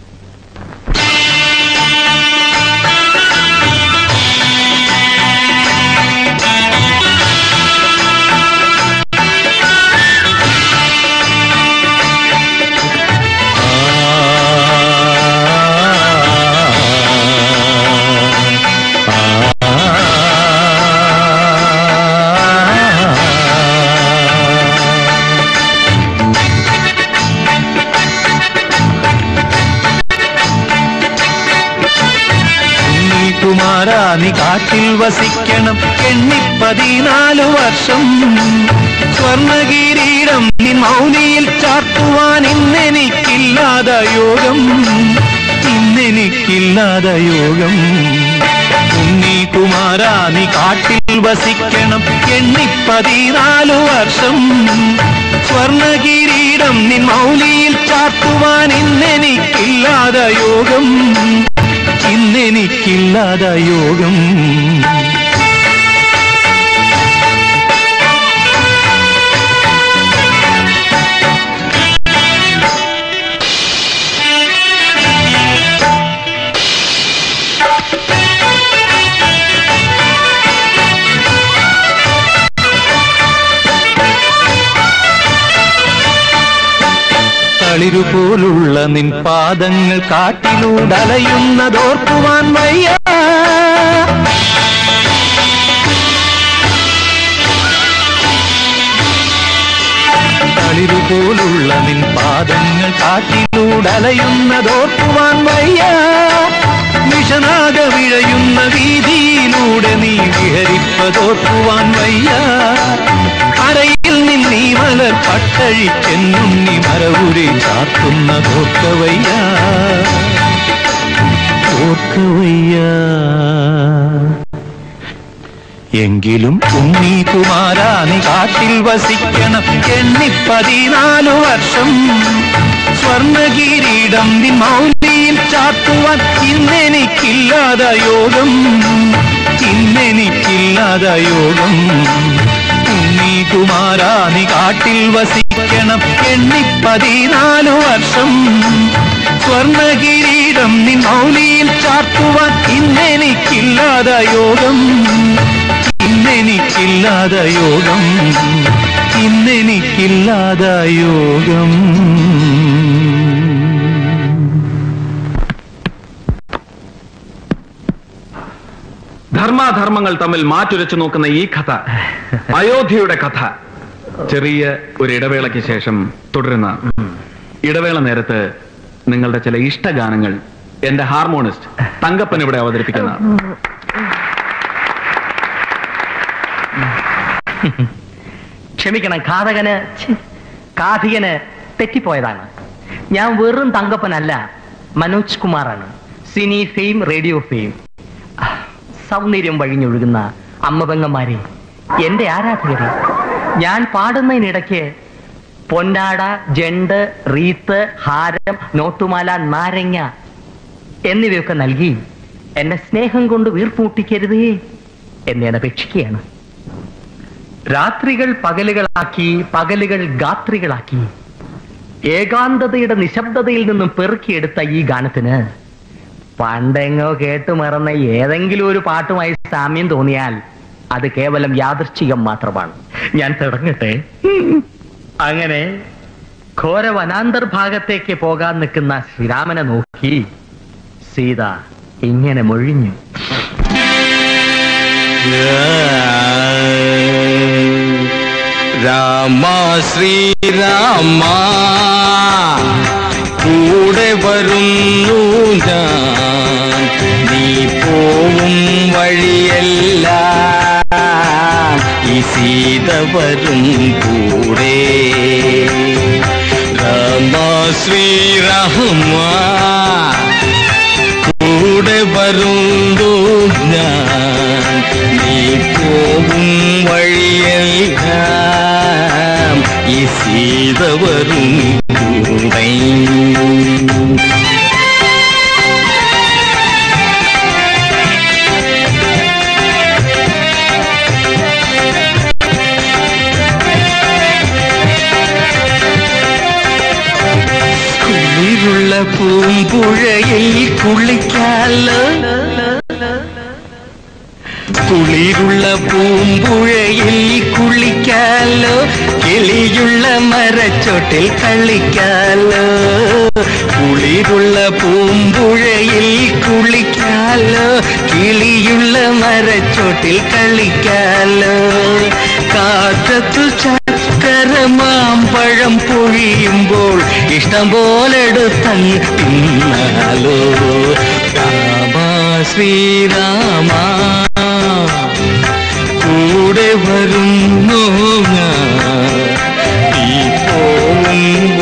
S7: കുമാരാ നീ കാട്ടിൽ വസിക്കണം എണ്ണിപ്പതിനാലു വർഷം സ്വർണകിരീടം നിൻ മൗനിയിൽ ചാർത്തുവാൻ ഇന്നെനിക്കില്ലാത യോഗം ഇന്നെനിക്കില്ലാത യോഗം ഉണ്ണി കുമാരാ നീ കാട്ടിൽ വസിക്കണം എണ്ണിപ്പതിനാലു വർഷം സ്വർണകിരീടം നിൻ മൗലിയിൽ ചാർത്തുവാൻ ഇന്നെനിക്കില്ലാത യോഗം ഇന്നെനിക്കില്ലാത യോഗം തളിരുപോലുള്ള നിൻ പാദങ്ങൾ കാട്ടിലൂടലയുന്നതോർക്കുവാൻ വയ്യ തളിരുപോലുള്ള നിൻ പാദങ്ങൾ കാട്ടിലൂടലയുന്നതോർക്കുവാൻ വയ്യ വിഷനാഗ വിഴയുന്ന വീതിയിലൂടെ നീ വിഹരിപ്പതോർക്കുവാൻ വയ്യ അരയിൽ നിന്നീ മലർ പട്ടഴിക്കെന്നുണ്ണി മരവുരി ചാത്തുന്നതോർക്കവയ്യ ഓർക്കവയ്യ എങ്കിലും ഉണ്ണി കുമാരാ നീ കാട്ടിൽ വസിക്കണം എണ്ണി പതിനാലു വർഷം സ്വർണകിരീടം നിൻ മൗലിയിൽ ചാത്തുവാൻ ഇന്നെനിക്കില്ലാത യോഗം ഇന്നെനിക്കില്ലാത യോഗം ഉണ്ണി കുമാരാ നീ കാട്ടിൽ വസിക്കണം എണ്ണി പതിനാലു വർഷം സ്വർണകിരീടം നിൻ മൗലിയിൽ ചാർത്തുവാൻ ഇന്നെനിക്കില്ലാത യോഗം ഇന്നെനിക്കില്ലാത യോഗം ഇന്നെനിക്കില്ലാത യോഗം
S6: ധർമാധർമ്മങ്ങൾ തമ്മിൽ മാറ്റുരച്ചു നോക്കുന്ന ഈ കഥ അയോധ്യയുടെ കഥ ചെറിയ ഒരു ഇടവേളയ്ക്ക് ശേഷം തുടരുന്ന ഇടവേള നേരത്ത് നിങ്ങളുടെ ചില ഇഷ്ടഗാനങ്ങൾ എന്റെ ഹാർമോണിസ്റ്റ് തങ്കപ്പൻ ഇവിടെ അവതരിപ്പിക്കുന്ന
S8: ക്ഷമിക്കണം ഘാതകന് ഛെ, കാഥികന് തെറ്റിപ്പോയതാണ് ഞാൻ വെറും തങ്കപ്പനല്ല മനോജ് കുമാറാണ് സിനി ഫെയിം റേഡിയോ ഫെയിം ആ, സൗന്ദര്യം വഴിഞ്ഞൊഴുകുന്ന അമ്മപെങ്ങന്മാരെ എന്റെ ആരാധകരെ ഞാൻ പാടുന്നതിനിടയ്ക്ക് പൊന്നാട ജണ്ട് റീത്ത് ഹാരം നോട്ടുമാല നാരങ്ങ എന്നിവയൊക്കെ നൽകി എന്നെ സ്നേഹം കൊണ്ട് വീർപ്പൂട്ടിക്കരുതേ എന്ന് ഞാൻ അപേക്ഷിക്കുകയാണ് രാത്രികൾ പകലുകളാക്കി പകലുകൾ ഗാത്രികളാക്കി ഏകാന്തതയുടെ നിശബ്ദതയിൽ നിന്നും പെറുക്കിയെടുത്ത ഈ ഗാനത്തിന് പണ്ടെങ്ങോ കേട്ടു മറന്ന ഏതെങ്കിലും ഒരു പാട്ടുമായി സാമ്യം തോന്നിയാൽ അത് കേവലം യാദൃശ്ചികം മാത്രമാണ് ഞാൻ തുടങ്ങട്ടെ അങ്ങനെ ഘോര വനാന്തർഭാഗത്തേക്ക് പോകാൻ നിൽക്കുന്ന ശ്രീരാമനെ നോക്കി സീത ഇങ്ങനെ മൊഴിഞ്ഞു
S7: രാമ ശ്രീരാമ കൂടെ വരുന്നു ഞാൻ നീ പോവും വഴിയെല്ലാം സീതവരും കൂടെ രാമ ശ്രീരാമ കൂടെ വരുന്നു ഞാൻ നീ പോകും വഴിയെല്ലാം ഈ സീതവരും കൂടെ കുളിരുള്ള പൂമ്പുഴയിൽ കുളിക്കാലോ കുളിരുള്ള പൂമ്പുഴയിൽ കുളിക്കാലോ കിളിയുള്ള മരച്ചോട്ടിൽ കളിക്കാലോ കുളിരുള്ള പൂമ്പുഴയിൽ കുളിക്കാലോ കിളിയുള്ള മരച്ചോട്ടിൽ കളിക്കാലോ കാറ്റത്തു ചക്കരമാമ്പഴം പൊഴിയുമ്പോൾ ഇഷ്ടം പോലെ എടുത്തങ്ങ് തിന്നാലോ രാമ ശ്രീരാമ കൂടെ വരുന്നു ഞാൻ ഈ പോവും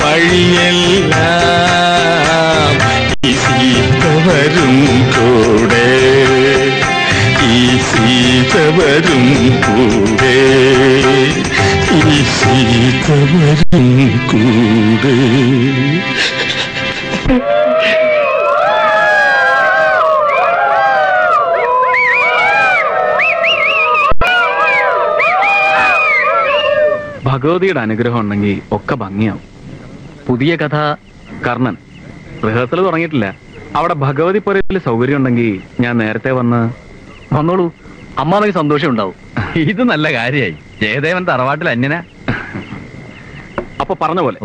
S7: വഴിയെല്ലാം ഈ സീത വരും കൂടെ ഈ സീത വരും കൂടെ ഈ സീത വരും കൂടെ
S6: ഭഗവതിയുടെ അനുഗ്രഹം ഉണ്ടെങ്കിൽ ഒക്കെ ഭംഗിയാവും പുതിയ കഥ കർണൻ റിഹേഴ്സൽ തുടങ്ങിയിട്ടില്ല അവിടെ ഭഗവതി പുരയിൽ സൗകര്യം ഉണ്ടെങ്കിൽ ഞാൻ നേരത്തെ വന്ന്
S8: വന്നോളൂ അമ്മാമയ്ക്ക് സന്തോഷം ഉണ്ടാവും ഇത് നല്ല കാര്യായി ജയദേവൻ തറവാട്ടിൽ അന്യന
S6: അപ്പൊ പറഞ്ഞ പോലെ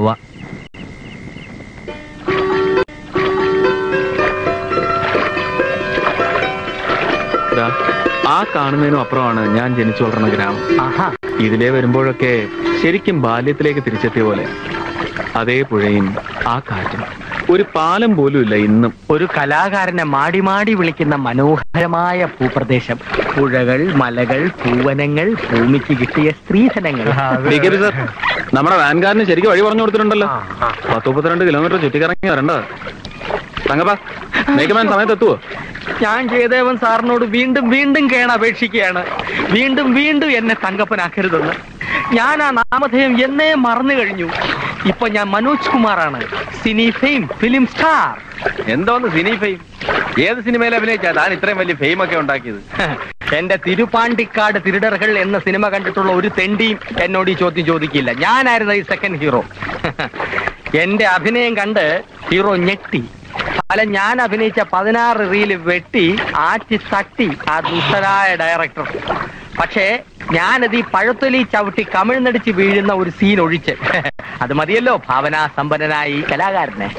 S6: ദാ, ആ കാണുന്നതിനും അപ്പുറമാണ് ഞാൻ ജനിച്ചു വളർന്ന ഗ്രാമം ഇതിലേ വരുമ്പോഴൊക്കെ ശരിക്കും ബാല്യത്തിലേക്ക് തിരിച്ചെത്തിയ പോലെ അതേ പുഴയും ആ കാറ്റും ഒരു പാലം പോലും ഇല്ല ഇന്നും
S8: ഒരു കലാകാരനെ മാടി മാടി വിളിക്കുന്ന മനോഹരമായ ഭൂപ്രദേശം പുഴകൾ മലകൾ പൂവനങ്ങൾ ഭൂമിക്ക് കിട്ടിയ സ്ത്രീധനങ്ങൾ
S6: ഡിഗ്രി സർ നമ്മുടെ വാൻകാരന് ശരിക്കും വഴി പറഞ്ഞു കൊടുത്തിട്ടുണ്ടല്ലോ പത്ത് മുപ്പത്തിരണ്ട് കിലോമീറ്റർ ചുറ്റിക്കറങ്ങി വരേണ്ടത് തങ്കപ്പ മേക്കമാൻ സമയത്ത് എത്തുവോ
S8: ഞാൻ ജയദേവൻ സാറിനോട് വീണ്ടും വീണ്ടും കേണ അപേക്ഷിക്കുകയാണ് വീണ്ടും വീണ്ടും എന്നെ തങ്കപ്പനാക്കരുതെന്ന് ഞാൻ ആ നാമധേയം എന്നേ മറന്നു കഴിഞ്ഞു ഇപ്പൊ ഞാൻ മനോജ് കുമാറാണ് സിനി ഫെയിം ഫിലിം സ്റ്റാർ
S5: എന്തോന്ന് സിനി ഫെയിം ഏത് സിനിമയിൽ അഭിനയിച്ചാ താൻ ഇത്രയും വലിയ ഫെയിം ഒക്കെ ഉണ്ടാക്കിയത്
S8: എന്റെ തിരുപ്പാണ്ടിക്കാട് തിരുടറുകൾ എന്ന സിനിമ കണ്ടിട്ടുള്ള ഒരു തെണ്ടിയും എന്നോട് ഈ ചോദ്യം ചോദിക്കില്ല ഞാനായിരുന്നു ഈ സെക്കൻഡ് ഹീറോ എന്റെ അഭിനയം കണ്ട് ഹീറോ ഞെട്ടി അല്ല ഞാൻ അഭിനയിച്ച പതിനാറ് റീല് വെട്ടി ആറ്റി തട്ടി ആ ദുഷ്ടരായ ഡയറക്ടർ പക്ഷേ ഞാനത് ഈ പഴത്തൊലി ചവിട്ടി കമിഴ്ന്നടിച്ച് വീഴുന്ന ഒരു സീൻ ഒഴിച്ച് അത് മതിയല്ലോ ഭാവനാ സമ്പന്നനായ ഈ കലാകാരനെ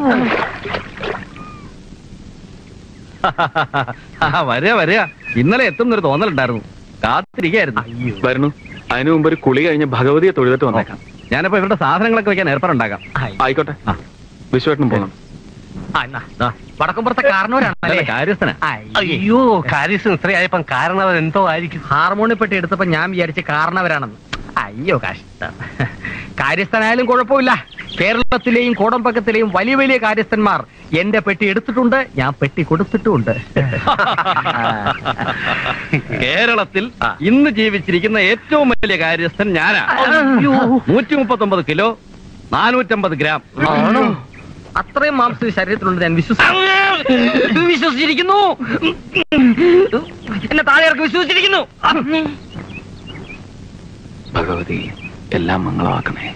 S5: വരിക വരിക ഇന്നലെ എത്തുന്നൊരു തോന്നലുണ്ടായിരുന്നു കാത്തിരിക്കായിരുന്നു
S6: വരുന്നു അതിനു മുമ്പ് ഒരു കുളി കഴിഞ്ഞ് ഭഗവതിയെ തൊഴുതിട്ട് വന്നേക്കാം
S5: ഞാനപ്പോ ഇവരുടെ സാധനങ്ങളൊക്കെ വെക്കാൻ ഏർപ്പാടുണ്ടാക്കാം
S6: ആയിക്കോട്ടെ വിശ്വേട്ടനും പോകണം
S8: ആ, എന്നാ, ദാ, വടക്കുംപുറത്തെ കാരണവരാണല്ലേ
S5: കാര്യസ്ഥന
S8: അയ്യോ കാര്യസ്ഥൻ ഇത്രയായപ്പം കാരണവർ എന്തോ ആയിരിക്കും ഹാർമോണിയപ്പെട്ടി എടുത്തപ്പോ ഞാൻ വിചാരിച്ച കാരണവരാണെന്ന് അയ്യോ കഷ്ടം കാര്യസ്ഥനായാലും കുഴപ്പമില്ല കേരളത്തിലെയും കോടമ്പക്കത്തിലെയും വലിയ വലിയ കാര്യസ്ഥന്മാർ എന്റെ പെട്ടി എടുത്തിട്ടുണ്ട് ഞാൻ പെട്ടി കൊടുത്തിട്ടുമുണ്ട്
S5: കേരളത്തിൽ ഇന്ന് ജീവിച്ചിരിക്കുന്ന ഏറ്റവും വലിയ കാര്യസ്ഥൻ ഞാനാ നൂറ്റി മുപ്പത്തി ഒമ്പത് കിലോ നാനൂറ്റമ്പത് ഗ്രാം
S8: ആണോ അത്രയും മാംസം ശരീരത്തിലുണ്ട് ഞാൻ വിശ്വസിച്ചു വിശ്വസിച്ചിരിക്കുന്നു എന്നെ താഴെ ഇറക്കി വിശ്വസിച്ചിരിക്കുന്നു
S6: ഭഗവതി എല്ലാം മംഗളമാക്കണേ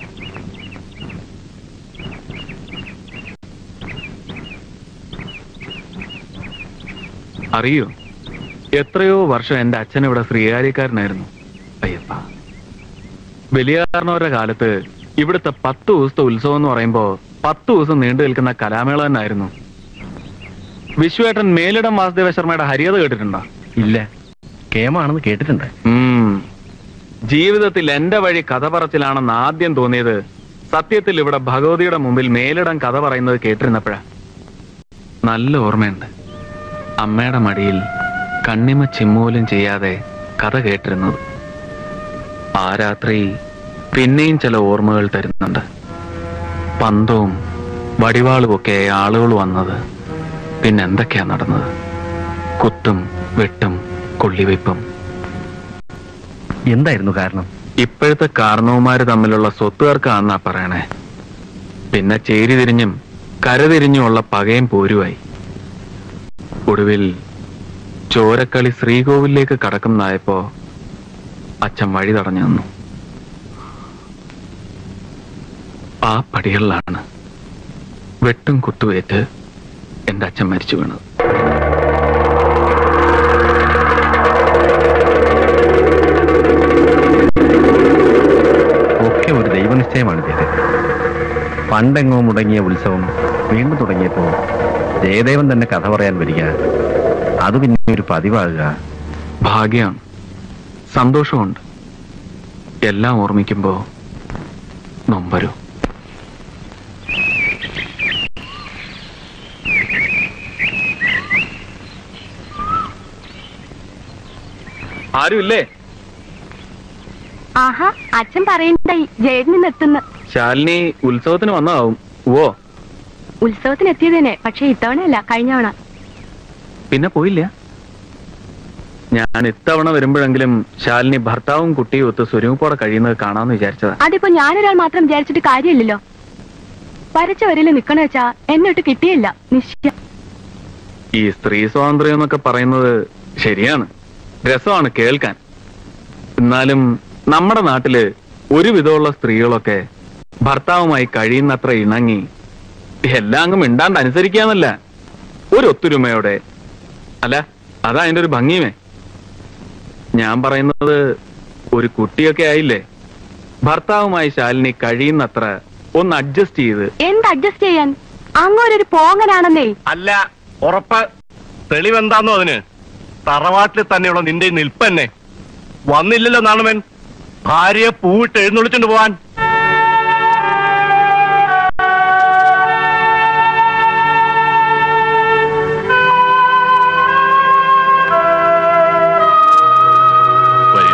S6: അറിയോ എത്രയോ വർഷം എന്റെ അച്ഛൻ ഇവിടെ ശ്രീകാര്യക്കാരനായിരുന്നു അയ്യപ്പ വലിയാറിനവരുടെ കാലത്ത് ഇവിടുത്തെ പത്ത് ദിവസത്തെ ഉത്സവം എന്ന് പറയുമ്പോ പത്ത് ദിവസം നീണ്ടു നിൽക്കുന്ന കലാമേള തന്നെയായിരുന്നു വിശ്വേട്ടൻ മേലിടം വാസുദേവ ശർമ്മയുടെ ഹരിയത കേട്ടിട്ടുണ്ടോ
S5: ഇല്ല കേമാണെന്ന് കേട്ടിട്ടുണ്ട്
S6: ഉം. ജീവിതത്തിൽ എന്റെ വഴി കഥ പറച്ചിലാണെന്ന് ആദ്യം തോന്നിയത് സത്യത്തിൽ ഇവിടെ ഭഗവതിയുടെ മുമ്പിൽ മേലിടം കഥ പറയുന്നത് കേട്ടിരുന്നപ്പോഴാ നല്ല ഓർമ്മയുണ്ട് അമ്മയുടെ മടിയിൽ കണ്ണിമ ചിമ്മൂലും ചെയ്യാതെ കഥ കേട്ടിരുന്നത് ആ രാത്രി പിന്നെയും ചില ഓർമ്മകൾ തരുന്നുണ്ട് പന്തവും വടിവാളുമൊക്കെ ആളുകൾ വന്നത് പിന്നെ എന്തൊക്കെയാ നടന്നത് കുത്തും വെട്ടും കൊള്ളിവെപ്പും
S3: എന്തായിരുന്നു കാരണം
S6: ഇപ്പോഴത്തെ കാരണവന്മാര് തമ്മിലുള്ള സ്വത്തുകാർക്കാന്നാ പറയണേ പിന്നെ ചേരി തിരിഞ്ഞും കരതിരിഞ്ഞുമുള്ള പകയും പോരുവായി ഒടുവിൽ ചോരക്കളി ശ്രീകോവിലേക്ക് കടക്കുന്നതായപ്പോ അച്ഛൻ വഴി തടഞ്ഞു നിന്നു ആ പടികളിലാണ് വെട്ടും കുത്തുവേറ്റ് എന്റെ അച്ഛൻ മരിച്ചു വീണത്
S3: ഒക്കെ ഒരു ദൈവനിശ്ചയമാണ് ഇത് പണ്ടെങ്ങോ മുടങ്ങിയ ഉത്സവം വീണ്ടും തുടങ്ങിയപ്പോ ജയദേവൻ തന്നെ കഥ പറയാൻ വരിക അത് പിന്നെ ഒരു പതിവാകുക
S6: ഭാഗ്യമാണ് സന്തോഷമുണ്ട് എല്ലാം ഓർമ്മിക്കുമ്പോ നൊമ്പരും ആരുമില്ലേ
S2: ആഹാ അച്ഛൻ പറയണ്ടായി ജേഡിൽ നിന്ന് എത്തുന്നു
S6: ശാലിനി ഉത്സവത്തിന് വന്നതാവും ഓ
S2: ഉത്സവത്തിന് എത്തിയതന്നെ പക്ഷെ ഇത്തവണയല്ല കഴിഞ്ഞവണ
S6: പിന്നെ പോയില്ല ഞാൻ ഇത്തവണ വരുമ്പോഴെങ്കിലും ശാലിനി ഭർത്താവും കുട്ടിയും ഒത്ത് സ്വരൂപോടെ കഴിയുന്നത് കാണാമെന്ന് വിചാരിച്ചതാ
S2: അതിപ്പോ ഞാനൊരാൾ മാത്രം വിചാരിച്ചിട്ട് കാര്യമില്ലല്ലോ വരച്ച വരയിൽ നിക്കണ വെച്ചാ എന്നിട്ട് കിട്ടിയില്ല നിശ്ചയ
S6: ഈ സ്ത്രീ സ്വാതന്ത്ര്യം എന്നൊക്കെ പറയുന്നത് ശരിയാണ് രസമാണ് കേൾക്കാൻ എന്നാലും നമ്മുടെ നാട്ടില് ഒരു വിധമുള്ള സ്ത്രീകളൊക്കെ ഭർത്താവുമായി കഴിയുന്നത്ര ഇണങ്ങി എല്ലാം അങ്ങ് മിണ്ടാണ്ട് അനുസരിക്കാന്നല്ല ഒരു ഒത്തൊരുമയോടെ അല്ല അതാ അതിന്റെ ഒരു ഭംഗിയുമേ ഞാൻ പറയുന്നത് ഒരു കുട്ടിയൊക്കെ ആയില്ലേ ഭർത്താവുമായി ശാലിനി കഴിയുന്നത്ര ഒന്ന് അഡ്ജസ്റ്റ് ചെയ്ത്
S2: എന്ത് അഡ്ജസ്റ്റ് ചെയ്യാൻ അങ്ങോരൊരു പോങ്ങനാണെന്നേ
S4: അല്ല ഉറപ്പ് തെളിവെന്താന്നോ അതിന് തറവാട്ടിൽ തന്നെയുള്ള നിന്റെ ഈ നിൽപ്പന്നെ വന്നില്ലല്ലോ നാണമൻ ഭാര്യയെ പൂവിട്ട് എഴുന്നള്ളിച്ചോണ്ട് പോവാൻ വരിക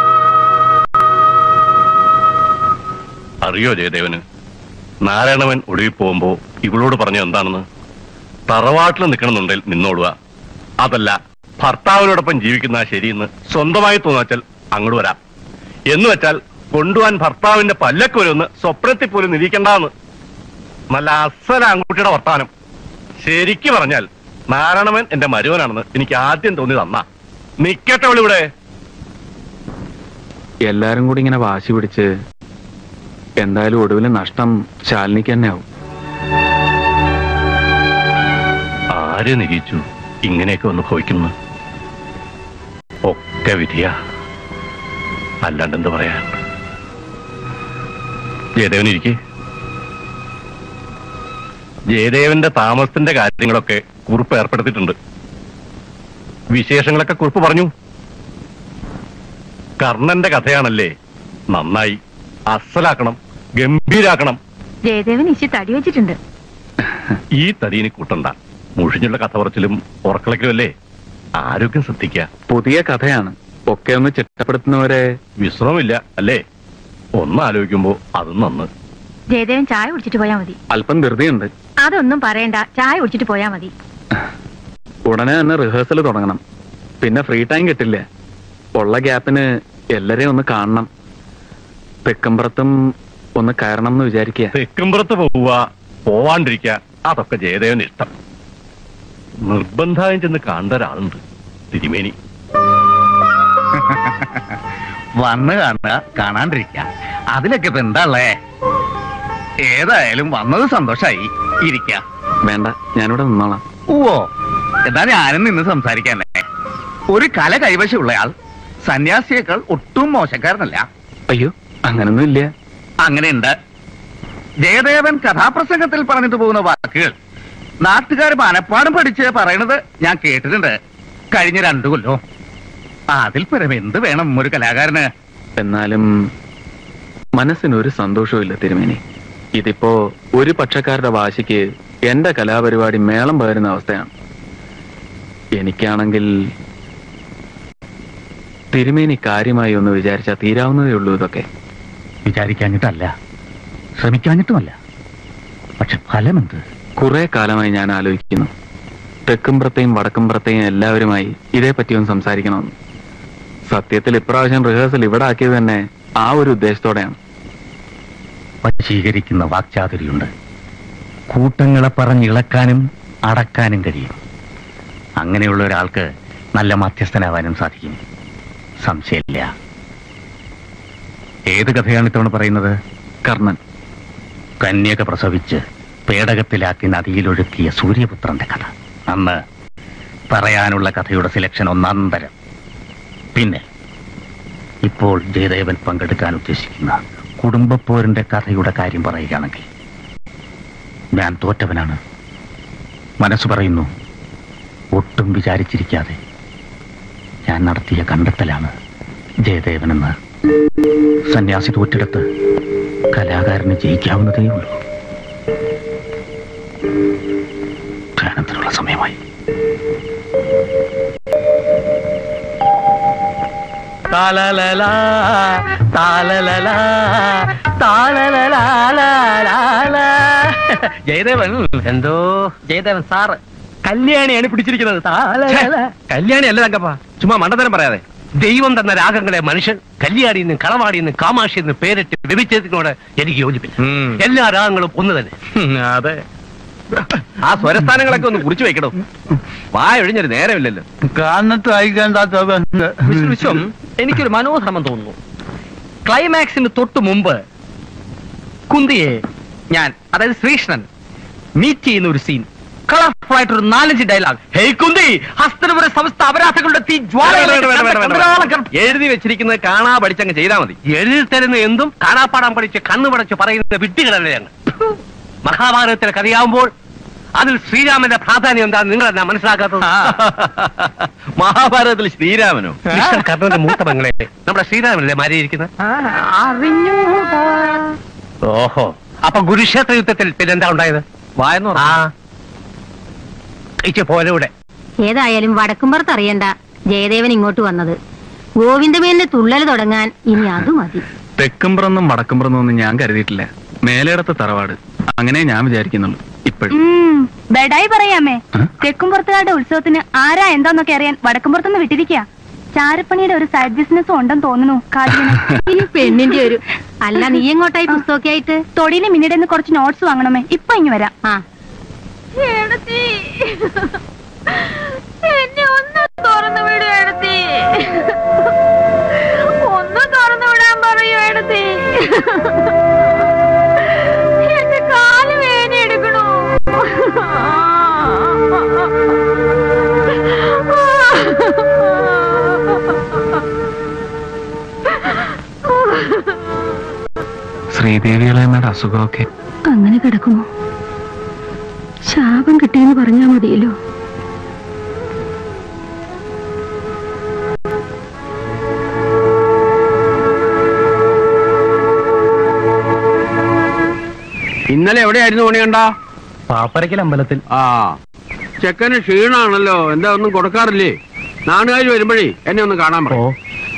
S4: അറിയോ ജയദേവന് നാരായണവൻ ഒടുവിൽ പോകുമ്പോ ഇവളോട് പറഞ്ഞു എന്താണെന്ന് തറവാട്ടിൽ നിൽക്കണമെന്നുണ്ടെങ്കിൽ നിന്നോടുക അതല്ല ഭർത്താവിനോടൊപ്പം ജീവിക്കുന്ന ശരിയെന്ന് സ്വന്തമായി തോന്നാച്ചാൽ അങ്ങോട്ട് വരാം എന്ന് വെച്ചാൽ കൊണ്ടുപോവാൻ ഭർത്താവിന്റെ പല്ലക്ക് വരുമെന്ന് സ്വപ്നത്തിൽ പോലും നിരീക്കണ്ടെന്ന് നല്ല അസല ആൺകുട്ടിയുടെ വർത്താനം ശരിക്ക് പറഞ്ഞാൽ നാരായണവൻ എന്റെ മരുവനാണെന്ന് എനിക്ക് ആദ്യം തോന്നി തന്നാ നിക്കട്ടെ അവളിവിടെ
S6: എല്ലാരും കൂടി ഇങ്ങനെ വാശി പിടിച്ച് എന്തായാലും ഒടുവിൽ നഷ്ടം ശാലിനിക്ക് തന്നെ ആവും
S4: ആര് നിരീച്ചു ഇങ്ങനെയൊക്കെ ഒന്ന് ഭവിക്കുന്നു ഒക്കെ വിധിയാ അല്ലാണ്ട് എന്ത് പറയാൻ ജയദേവൻ ഇരിക്കെ ജയദേവന്റെ താമസത്തിന്റെ കാര്യങ്ങളൊക്കെ കുറിപ്പ് ഏർപ്പെടുത്തിയിട്ടുണ്ട് വിശേഷങ്ങളൊക്കെ കുറിപ്പ് പറഞ്ഞു കർണന്റെ കഥയാണല്ലേ നന്നായി അസലാക്കണം ഗംഭീരാക്കണം
S2: ജയദേവൻ ഇശി തടി വെച്ചിട്ടുണ്ട്
S4: ഈ തടീനെ കൂട്ടണ്ട മുഷിഞ്ഞുള്ള കഥ പറച്ചിലും ഉറക്കളയ്ക്കും അല്ലേ ആരോഗ്യം ശ്രദ്ധിക്കുക
S6: പുതിയ കഥയാണ് ഒക്കെ ഒന്ന് ചിട്ടപ്പെടുത്തുന്നവരെ
S4: വിശ്രമമില്ല അല്ലേ ഒന്ന് ആലോചിക്കുമ്പോ അതും നന്ന്
S2: ജയദേവൻ ചായ കുടിച്ചിട്ട് പോയാ മതി
S6: അല്പം ധൃതിയുണ്ട്
S2: അതൊന്നും പറയണ്ട ചായ കുടിച്ചിട്ട് പോയാ മതി
S6: ഉടനെ തന്നെ റിഹേഴ്സൽ തുടങ്ങണം പിന്നെ ഫ്രീ ടൈം കിട്ടില്ല ഉള്ള ഗ്യാപ്പിന് എല്ലാരെയും ഒന്ന് കാണണം തെക്കുംപുറത്തും ഒന്ന് കയറണം എന്ന് വിചാരിക്കുക
S4: തെക്കുംപുറത്ത് പോവുക പോവാണ്ടിരിക്കുക അതൊക്കെ ജയദേവന് ഇഷ്ടം നിർബന്ധമായും ചെന്ന് കാണേണ്ട ഒരാളുണ്ട് തിരുമേനി
S3: വന്ന് കാണുക കാണാണ്ടിരിക്ക അതിലൊക്കെ ഇപ്പൊ എന്താ ഉള്ളേ ഏതായാലും വന്നത് സന്തോഷായി ഇരിക്ക
S6: വേണ്ട ഞാനിവിടെ നിന്നോളാം
S3: ഓ എന്നാ ഞാനും നിന്ന് സംസാരിക്കാനേ ഒരു കല കൈവശമുള്ളയാൾ സന്യാസിയേക്കാൾ ഒട്ടും മോശക്കാരനല്ല
S6: അയ്യോ അങ്ങനൊന്നും ഇല്ല
S3: അങ്ങനെയുണ്ട് ജയദേവൻ കഥാപ്രസംഗത്തിൽ പറഞ്ഞിട്ട് പോകുന്ന വാക്കുകൾ നാട്ടുകാർ മനപ്പാടും പഠിച്ച് പറയണത് ഞാൻ കേട്ടിട്ടുണ്ട് കഴിഞ്ഞ രണ്ടു കൊല്ലോ അതിൽ പരം എന്ത് വേണം ഒരു കലാകാരന്
S6: എന്നാലും മനസ്സിനൊരു സന്തോഷവും തിരുമേനി ഇതിപ്പോ ഒരു പക്ഷക്കാരുടെ വാശിക്ക് എന്റെ കലാപരിപാടി മേളം പകരുന്ന അവസ്ഥയാണ് എനിക്കാണെങ്കിൽ തിരുമേനി കാര്യമായി ഒന്ന് വിചാരിച്ചാൽ തീരാവുന്നതേ ഉള്ളൂ ഇതൊക്കെ
S9: വിചാരിക്കാഞ്ഞിട്ടല്ല ശ്രമിക്കാഞ്ഞിട്ടുമല്ല പക്ഷെ ഫലമെന്ത്
S6: കുറെ കാലമായി ഞാൻ ആലോചിക്കുന്നു തെക്കുംപുറത്തെയും വടക്കുംപുറത്തെയും എല്ലാവരുമായി ഇതേപ്പറ്റി ഒന്ന് സംസാരിക്കണമെന്ന് സത്യത്തിൽ ഇപ്രാവശ്യം റിഹേഴ്സൽ ഇവിടെ ആക്കിയത് തന്നെ ആ ഒരു ഉദ്ദേശത്തോടെയാണ്
S9: വശീകരിക്കുന്ന വാക്ചാതുരിയുണ്ട് കൂട്ടങ്ങളെ പറഞ്ഞിളക്കാനും അടക്കാനും കഴിയും അങ്ങനെയുള്ള ഒരാൾക്ക് നല്ല മധ്യസ്ഥനാവാനും സാധിക്കും സംശയമില്ല ഏത് കഥയാണ് ഇത്തവണ പറയുന്നത്
S6: കർണൻ
S9: കന്യക പ്രസവിച്ച് പേടകത്തിലാക്കി നദിയിലൊഴുക്കിയ സൂര്യപുത്രന്റെ കഥ അന്ന് പറയാനുള്ള കഥയുടെ സെലക്ഷൻ ഒന്നാന്തരം പിന്നെ ഇപ്പോൾ ജയദേവൻ പങ്കെടുക്കാൻ ഉദ്ദേശിക്കുന്ന കുടുംബപ്പോരിന്റെ കഥയുടെ കാര്യം പറയുകയാണെങ്കിൽ ഞാൻ തോറ്റവനാണ് മനസ്സ് പറയുന്നു ഒട്ടും വിചാരിച്ചിരിക്കാതെ ഞാൻ നടത്തിയ കണ്ടെത്തലാണ് ജയദേവനെന്ന് സന്യാസി തോറ്റെടുത്ത് കലാകാരന് ജയിക്കാവുന്നതേ ഉള്ളൂ ധ്യാനത്തിനുള്ള സമയമായി
S3: താലലലാ, താലലലാ, താലലലാലാലാലാ. ജയദേവൻ എന്തോ
S8: ജയദേവൻ സാറ്
S3: കല്യാണിയാണ് പിടിച്ചിരിക്കുന്നത് താലലല.
S8: കല്യാണി അല്ല തങ്കപ്പ ചുമ്മാ മണ്ടത്തരം പറയാതെ
S3: ദൈവം തന്ന രാഗങ്ങളെ മനുഷ്യൻ കല്യാണിന്ന് കളവാടിന്ന് കാമാഷിന്ന് പേരിട്ട് വ്യഭിച്ചതിനോട് എനിക്ക് യോജിപ്പില്ല
S8: ഉം.
S3: എല്ലാ രാഗങ്ങളും ഒന്ന് തന്നെ
S8: അതെ ആ സ്വരസ്ഥാനങ്ങളൊക്കെ ഒന്ന് കുറിച്ചു വെക്കണോ വായൊഴിഞ്ഞൊരു നേരമില്ലല്ലോ
S9: കാരണത്ത് വായിക്കാൻ
S8: മിസ്റ്റർ വിശ്വം എനിക്കൊരു മനോധർമ്മം തോന്നുന്നു ക്ലൈമാക്സിന് തൊട്ട് മുമ്പ് കുന്തിയെ ഞാൻ അതായത് ശ്രീകൃഷ്ണൻ മീറ്റ് ചെയ്യുന്ന ഒരു സീൻ കളർഫുൾ ആയിട്ട് ഒരു നാലഞ്ച് ഡയലോഗ് ഹേയ് കുന്തി ഹസ്തനപുര സമസ്ത അപരാധങ്ങളുടെ തീ ജ്വാല എഴുതി വെച്ചിരിക്കുന്നത് കാണാ പഠിച്ചങ്ങ് ചെയ്താൽ മതി
S3: എഴുതി തരുന്ന എന്തും കാണാപ്പാടാൻ പഠിച്ച് കണ്ണു പടച്ച് പറയുന്ന വിഡ്ഢികളല്ലേ ഞങ്ങൾ മഹാഭാരതത്തിലെ കഥയാവുമ്പോൾ അതിൽ ശ്രീരാമന്റെ പ്രാധാന്യം എന്താ നിങ്ങൾ എന്നാ മനസ്സിലാക്കാത്തത്
S8: മഹാഭാരതത്തിൽ ശ്രീരാമനോ
S3: മിസ്റ്റർ കർണന്റെ മൂത്ത പെങ്ങളെ നമ്മുടെ ശ്രീരാമനല്ലേ മാരിയിരിക്കുന്നത്
S2: അറിഞ്ഞൂടാ
S3: ഓഹോ അപ്പൊ കുരുക്ഷേത്ര യുദ്ധത്തിൽ പിന്നെന്താ ഉണ്ടായത്
S8: വായെന്ന്
S3: ആ ഇച്ചു പോലൂടെ
S10: ഏതായാലും വടക്കുംപുറത്ത് അറിയണ്ട ജയദേവൻ ഇങ്ങോട്ട് വന്നത് ഗോവിന്ദമേന്റെ തുള്ളൽ തുടങ്ങാൻ ഇനി അത് മതി
S6: തെക്കുംപുറന്നും വടക്കുംപുറന്നും ഒന്നും ഞാൻ കരുതിയിട്ടില്ല മേലേടത്തെ തറവാട് അങ്ങനെ ഞാൻ വിചാരിക്കുന്നുള്ളൂ ഇപ്പോഴും
S2: ബെഡായി പറയാമേ
S6: ആ?
S2: തെക്കുംപുറത്തുകാരുടെ ഉത്സവത്തിന് ആരാ എന്താന്നൊക്കെ അറിയാൻ വടക്കുംപുറത്തുനിന്ന് വിട്ടിരിക്കുക ചാരപ്പണിയുടെ ഒരു സൈഡ് ബിസിനസ്സും ഉണ്ടെന്ന് തോന്നുന്നു കാലിന്
S10: ഈ പെണ്ണിന്റെ ഒരു അല്ല നീ എങ്ങോട്ടായി പുസ്തകമൊക്കെ ആയിട്ട്
S2: തൊടിയിലെ മിന്നിടെ കുറച്ച് നോട്ട്സ് വാങ്ങണമേ ഇപ്പൊ ഇങ്ങ് വരാം
S10: ആ
S2: എന്നെ ഒന്ന് തുറന്നു വിടൂ എടുത്തി ഒന്ന് തുറന്നു വിടാൻ പറയൂ എടുത്തി എന്റെ കാല് വേദന എടുക്കണു
S6: ശ്രീദേവി ഇളയമ്മയുടെ അസുഖമൊക്കെ
S10: അങ്ങനെ കിടക്കുമോ ശാപം കിട്ടിയെന്ന് പറഞ്ഞാ മതിയല്ലോ
S5: ഇന്നലെ എവിടെയായിരുന്നു പണിയണ്ട
S3: പാപ്പരക്കൽ അമ്പലത്തിൽ
S5: ആ ചെക്കന് ക്ഷീണാണല്ലോ എന്താ ഒന്നും കൊടുക്കാറില്ലേ നാടുകാർ വരുമ്പോഴേ എന്നെ ഒന്ന് കാണാൻ
S3: ഓ
S5: പറയും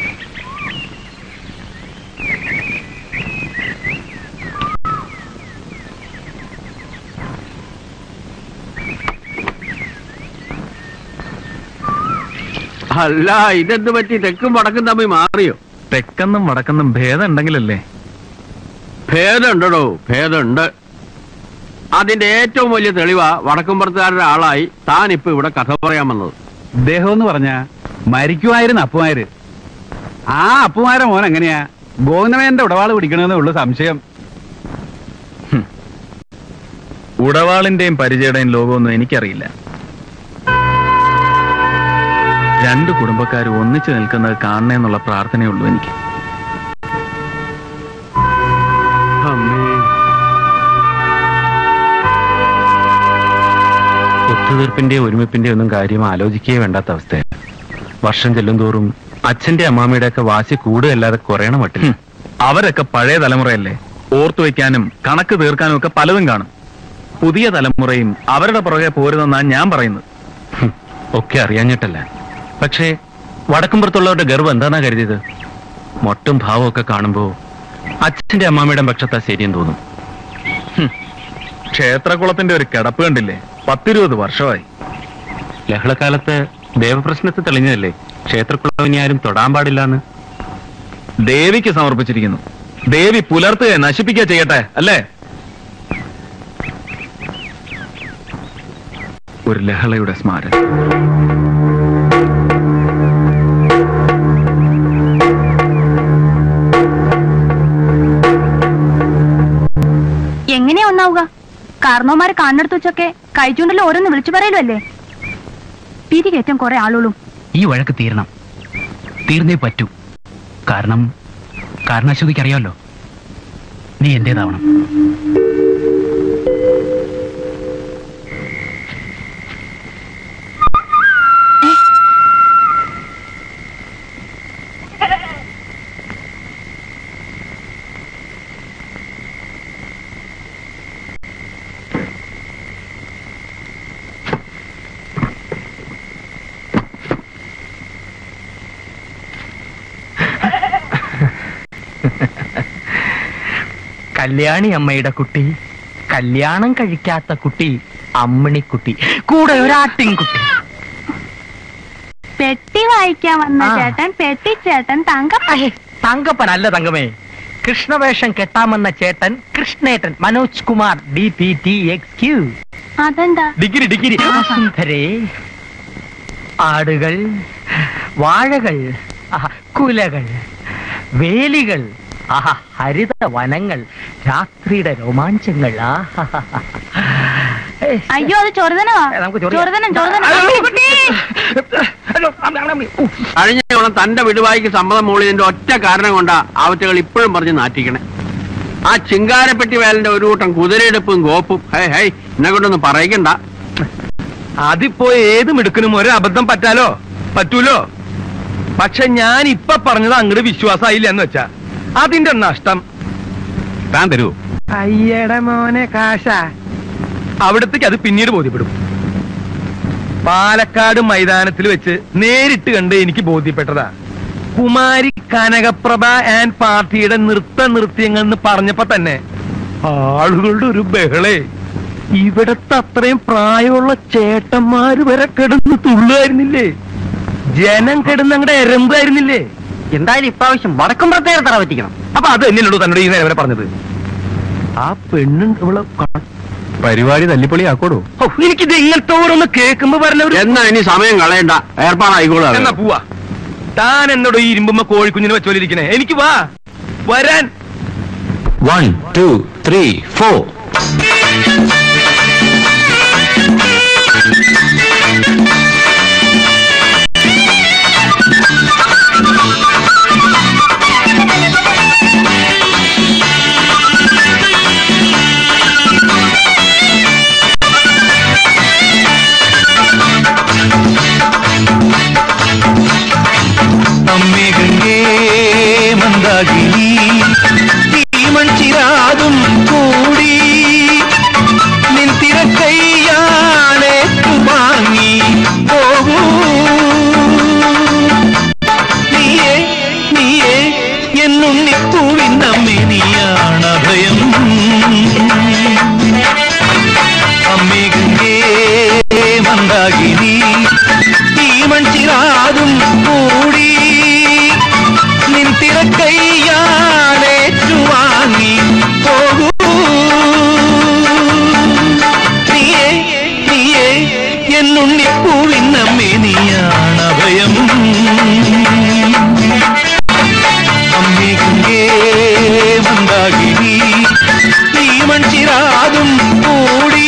S5: അല്ല ഇതെന്ത് പറ്റി തെക്കും വടക്കും തമ്മിൽ മാറിയോ
S6: തെക്കെന്നും വടക്കെന്നും ഭേദം ഉണ്ടെങ്കിലല്ലേ
S5: ഭേദമുണ്ടോ ഭേദമുണ്ട് അതിന്റെ ഏറ്റവും വലിയ തെളിവാ വടക്കുംപുറത്തുകാരുടെ ആളായി താൻ ഇപ്പൊ ഇവിടെ കഥ പറയാൻ വന്നത്
S1: ഇദ്ദേഹം എന്ന് പറഞ്ഞ മരിക്കുമായിരുന്നു അപ്പുമാര് ആ അപ്പുമാരെ മോൻ എങ്ങനെയാ ഗോവിന്ദമേന്റെ ഉടവാള് പിടിക്കണമെന്നേ ഉള്ളു സംശയം
S6: ഉടവാളിന്റെയും പരിചയുടെയും ലോകമൊന്നും എനിക്കറിയില്ല രണ്ട് കുടുംബക്കാർ ഒന്നിച്ചു നിൽക്കുന്നത് കാണണേന്നുള്ള പ്രാർത്ഥനയുള്ളൂ എനിക്ക്
S9: ഒത്തുതീർപ്പിന്റെ ഒരുമിപ്പിന്റെ ഒന്നും കാര്യം ആലോചിക്കുകയേ വേണ്ടാത്ത അവസ്ഥ വർഷം ചെല്ലുന്തോറും അച്ഛന്റെ അമ്മാമ്മയുടെ ഒക്കെ വാശി കൂടുകയല്ലാതെ കുറയണ മട്ടില്ല
S6: ഹും, അവരൊക്കെ പഴയ തലമുറയല്ലേ ഓർത്തു വെക്കാനും കണക്ക് തീർക്കാനും ഒക്കെ പലതും കാണും പുതിയ തലമുറയും അവരുടെ പുറകെ പോരുതെന്നാണ് ഞാൻ പറയുന്നത്
S9: ഹും, ഒക്കെ അറിയാഞ്ഞിട്ടല്ല പക്ഷേ വടക്കുംപുറത്തുള്ളവരുടെ ഗർവ് എന്താന്നാ കരുതിയത് മൊട്ടും ഭാവമൊക്കെ കാണുമ്പോ അച്ഛന്റെ അമ്മാമ്മയുടെ പക്ഷത്താ ശരിയെന്ന് തോന്നും
S6: ക്ഷേത്രകുളത്തിന്റെ ഒരു കിടപ്പ് കണ്ടില്ലേ പത്തിരുപത് വർഷമായി
S9: ലഹളക്കാലത്ത് ദേവപ്രശ്നത്തിൽ തെളിഞ്ഞതല്ലേ ക്ഷേത്രക്കുളവിനെ ആരും തൊടാൻ പാടില്ലാന്ന്
S6: ദേവിക്ക് സമർപ്പിച്ചിരിക്കുന്നു ദേവി പുലർത്തുക നശിപ്പിക്കുക ചെയ്യട്ടെ അല്ലേ ഒരു ലഹളയുടെ സ്മാരകം
S2: എങ്ങനെയാ ഒന്നാവുക കാരണവന്മാര് കാണുന്നിടത്ത് വെച്ചൊക്കെ കഴിച്ചുകൊണ്ടല്ലോ ഓരോന്ന് വിളിച്ചു പറയലോ അല്ലേ തിരികേറ്റം കുറെ ആളുകളും
S11: ഈ വഴക്ക് തീരണം തീർന്നേ പറ്റൂ കാരണം കാരണം അശ്വതിക്ക് അറിയാമല്ലോ നീ എന്റേതാവണം
S8: കല്യാണി അമ്മയുടെ കുട്ടി കല്യാണം കഴിക്കാത്ത കുട്ടി അമ്മിണിക്കുട്ടി കൂടെ ഒരാട്ടിൻകുട്ടി
S2: പെട്ടി വായിക്കാൻ വന്ന
S8: ആ.
S2: ചേട്ടൻ പെട്ടി ചേട്ടൻ തങ്ക
S8: തങ്കപ്പനല്ല തങ്കമേ കൃഷ്ണവേഷം കെട്ടാമെന്ന ചേട്ടൻ കൃഷ്ണേട്ടൻ Manoj Kumar D P T X Q
S2: അതെന്താ
S8: ഡിഗ്രി ഡിഗ്രി സുന്ദരേ ആടുകൾ വാഴകൾ ആഹാ, കുലകൾ വേലികൾ ആഹാ ഹരിത വനങ്ങൾ രാത്രിയുടെ രോമാഞ്ചങ്ങൾ ആഹാ. ഏയ്,
S2: അയ്യോ അത് ചൊറുതനവാ
S8: ഏ, നമുക്ക് ചൊറിയാം.
S2: ചൊറുതനം ചൊറുതനം
S8: അയ്യോ,
S2: കുട്ടി.
S8: അയ്യോ, അമ്മ, അമ്മ, അമ്മ. ഉഫ്.
S5: കഴിഞ്ഞ തവണ തന്റെ വിടുവായിക്ക് സമ്മതം മൂളിയതിന്റെ ഒറ്റ കാരണം കൊണ്ടാ ആവറ്റകൾ ഇപ്പോഴും പറഞ്ഞ് നാറ്റിക്കണേ ആ ചിങ്കാരപ്പെട്ടി വേലന്റെ ഒരു കൂട്ടം കുതിരയെടുപ്പും ഗോപ്പും ഹൈ ഹൈ എന്നെ കൊണ്ടൊന്നും പറയിക്കണ്ട
S3: അതിപ്പോ ഏത് മിടുക്കനും ഒരു അബദ്ധം പറ്റാലോ പറ്റൂലോ പക്ഷെ ഞാൻ ഇപ്പൊ പറഞ്ഞത് അങ്ങോട്ട് വിശ്വാസമായില്ല എന്ന് വെച്ചാ അതിന്റെ നഷ്ടം
S9: താൻ തരൂ
S3: അയ്യട മോനെ കാശ അവിടത്തേക്ക് അത് പിന്നീട് ബോധ്യപ്പെടും പാലക്കാട് മൈതാനത്തിൽ വെച്ച് നേരിട്ട് കണ്ട് എനിക്ക് ബോധ്യപ്പെട്ടതാ കുമാരി കനകപ്രഭ ആൻഡ് പാർട്ടിയുടെ നൃത്ത നൃത്യങ്ങൾ എന്ന് പറഞ്ഞപ്പോ തന്നെ ആളുകളുടെ ഒരു ബഹളേ ഇവിടത്തെ അത്രയും പ്രായമുള്ള ചേട്ടന്മാര് വരെ കിടന്ന് തുള്ളുമായിരുന്നില്ലേ ജനം കിടന്ന് അങ്ങടെ എരമ്പായിരുന്നില്ലേ
S8: എന്തായാലും ഇപ്രാവശ്യം വടക്കും പ്രത്യേക തറ പറ്റിക്കണം
S3: അപ്പൊ അത് എന്നോട് തന്നോട് ഈ നേരം വരെ പറഞ്ഞത് ആ പെണ്ണുണ്ട് ഇവളെ കാ-
S9: പരിപാടി തല്ലിപ്പൊളി ആക്കോടൂ
S3: ഹോ, എനിക്കിത് ഇങ്ങനത്തെ ഓരോന്ന് കേൾക്കുമ്പോ പറഞ്ഞ ഒരു
S5: എന്നാ ഇനി സമയം കളയണ്ട ഏർപ്പാടായിക്കോളൂ
S3: എന്നാ പോവാ താൻ എന്നോട് ഈ ഇരുമ്പുമ്മ കോഴിക്കുഞ്ഞിനെ വെച്ചോലിരിക്കണേ എനിക്ക് വാ വരാൻ
S9: വൺ ടു ത്രീ ഫോർ
S7: അമ്മേ ഗംഗേ മന്ദാകിനി ഈ മൺചിരാതും കൂടി നിൻ തിരക്കയ്യാളെ വാങ്ങി പോകൂ നീയേ നീയേ എന്നുണ്ണിപ്പൂവിൻ അമ്മേ നീയാണ് അഭയം അമ്മേ ഗംഗേ മന്ദാകിനി ഈ മൺചിരാതും കൂടി നിൻ തിരക്കയ്യാളേറ്റു വാങ്ങി പോകൂ നീയേ നീയേ എന്നുണ്ണിപ്പൂവിൻ അമ്മേ നീയാണ് അഭയം അമ്മേ ഗംഗേ മന്ദാകിനി ഈ മൺചിരാതും കൂടി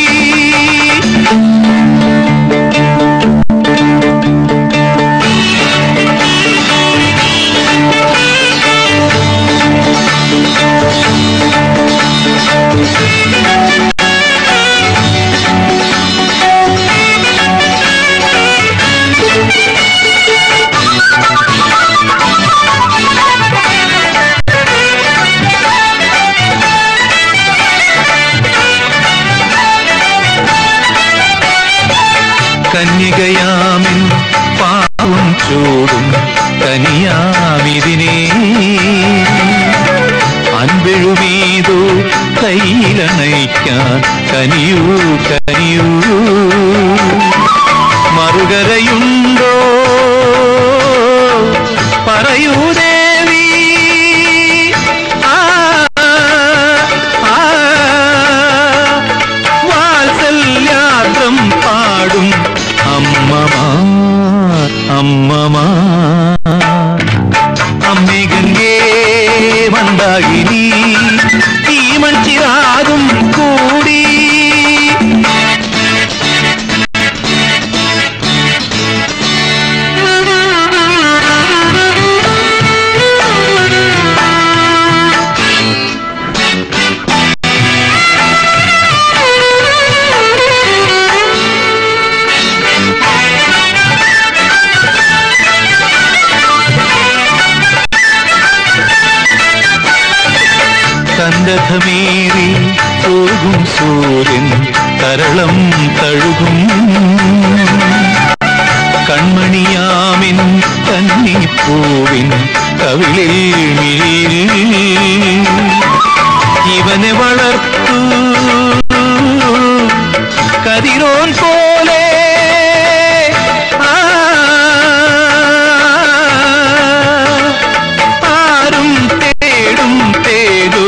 S7: കന്യകയാമിൻ പാ കിനാവും ചൂടും കനിയാമിതിനെ അൻപെഴുമീതോ കയ്യിലണയ്ക്കാൻ കനിയൂ കനിയൂ മറുകരയുണ്ടോ പറയൂ ദേവി ആ, ആ, വാത്സല്യാദ്രം പാടും അമ്മമാർ അമ്മമാർ അമ്മേ ഗംഗേ മന്ദാകിനി ഈ മൺചിരാതും കൂടി കണ്ടഥമേറി പോകും സൂര്യൻ കരളം തഴുകും കൺമണിയാമിൻ കന്നിപ്പൂവിൻ കവിളിൽ മിഴിയിൽ ഇവനെ വളർത്തു കതിരോൻ പോലെ ആ, ആരും തേടും തേടൂ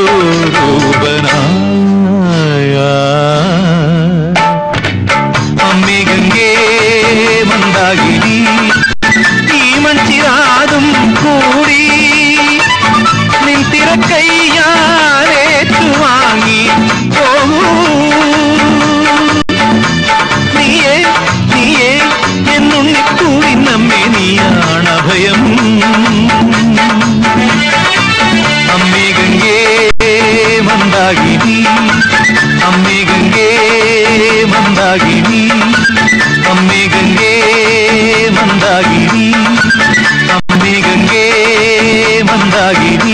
S7: രൂപനായ അമ്മേ ഗംഗേ മന്ദാകിനി ഈ മൺചിരാതും കൂടി നിൻ തിരക്കയ്യാരേറ്റു വാങ്ങി പോകൂ നീയേ നീയേ എന്നുണ്ണിക്കൂടി നമ്മെ നീയാണ് അഭയം അമ്മേ ഗംഗേ മന്ദാകിനി അമ്മേ ഗംഗേ മന്ദാകിനി അമ്മേ ഗംഗേ മന്ദാകിനി അമ്മേ ഗംഗേ മന്ദാകിനി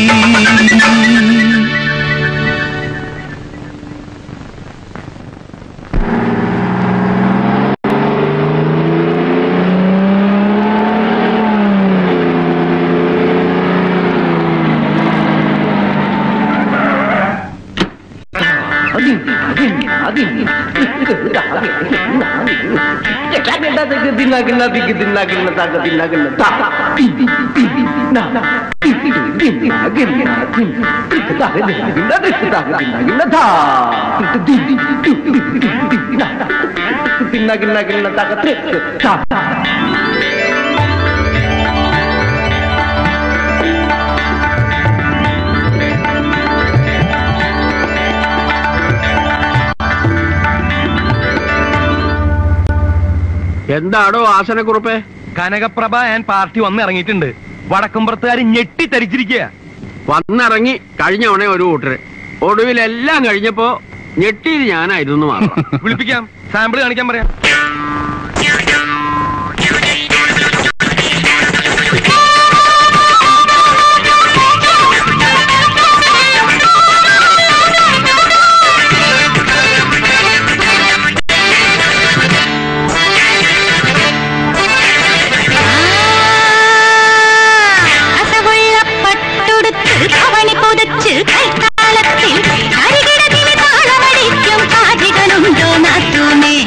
S5: എന്താടോ ആസനക്കുറുപ്പേ
S3: കനകപ്രഭ ആൻഡ് പാർട്ടി വന്ന് ഇറങ്ങിയിട്ടുണ്ട് വടക്കുംപുറത്തുകാർ ഞെട്ടി തരിച്ചിരിക്കുക
S5: വന്നിറങ്ങി കഴിഞ്ഞ ഉടനെ ഒരു കൂട്ടര് ഒടുവിലെല്ലാം കഴിഞ്ഞപ്പോ ഞെട്ടിയത് ഞാനായിരുന്നു മാത്രം
S3: വിളിപ്പിക്കാം സാമ്പിൾ കാണിക്കാൻ പറയാം
S12: അസവുള്ളപ്പട്ടുടുത്ത് അവണി പുതച്ച് കൈത്താളത്തിൽ അരികിടതിന് താളമടിക്കും കാതികളുണ്ടോ നാത്തൂമേ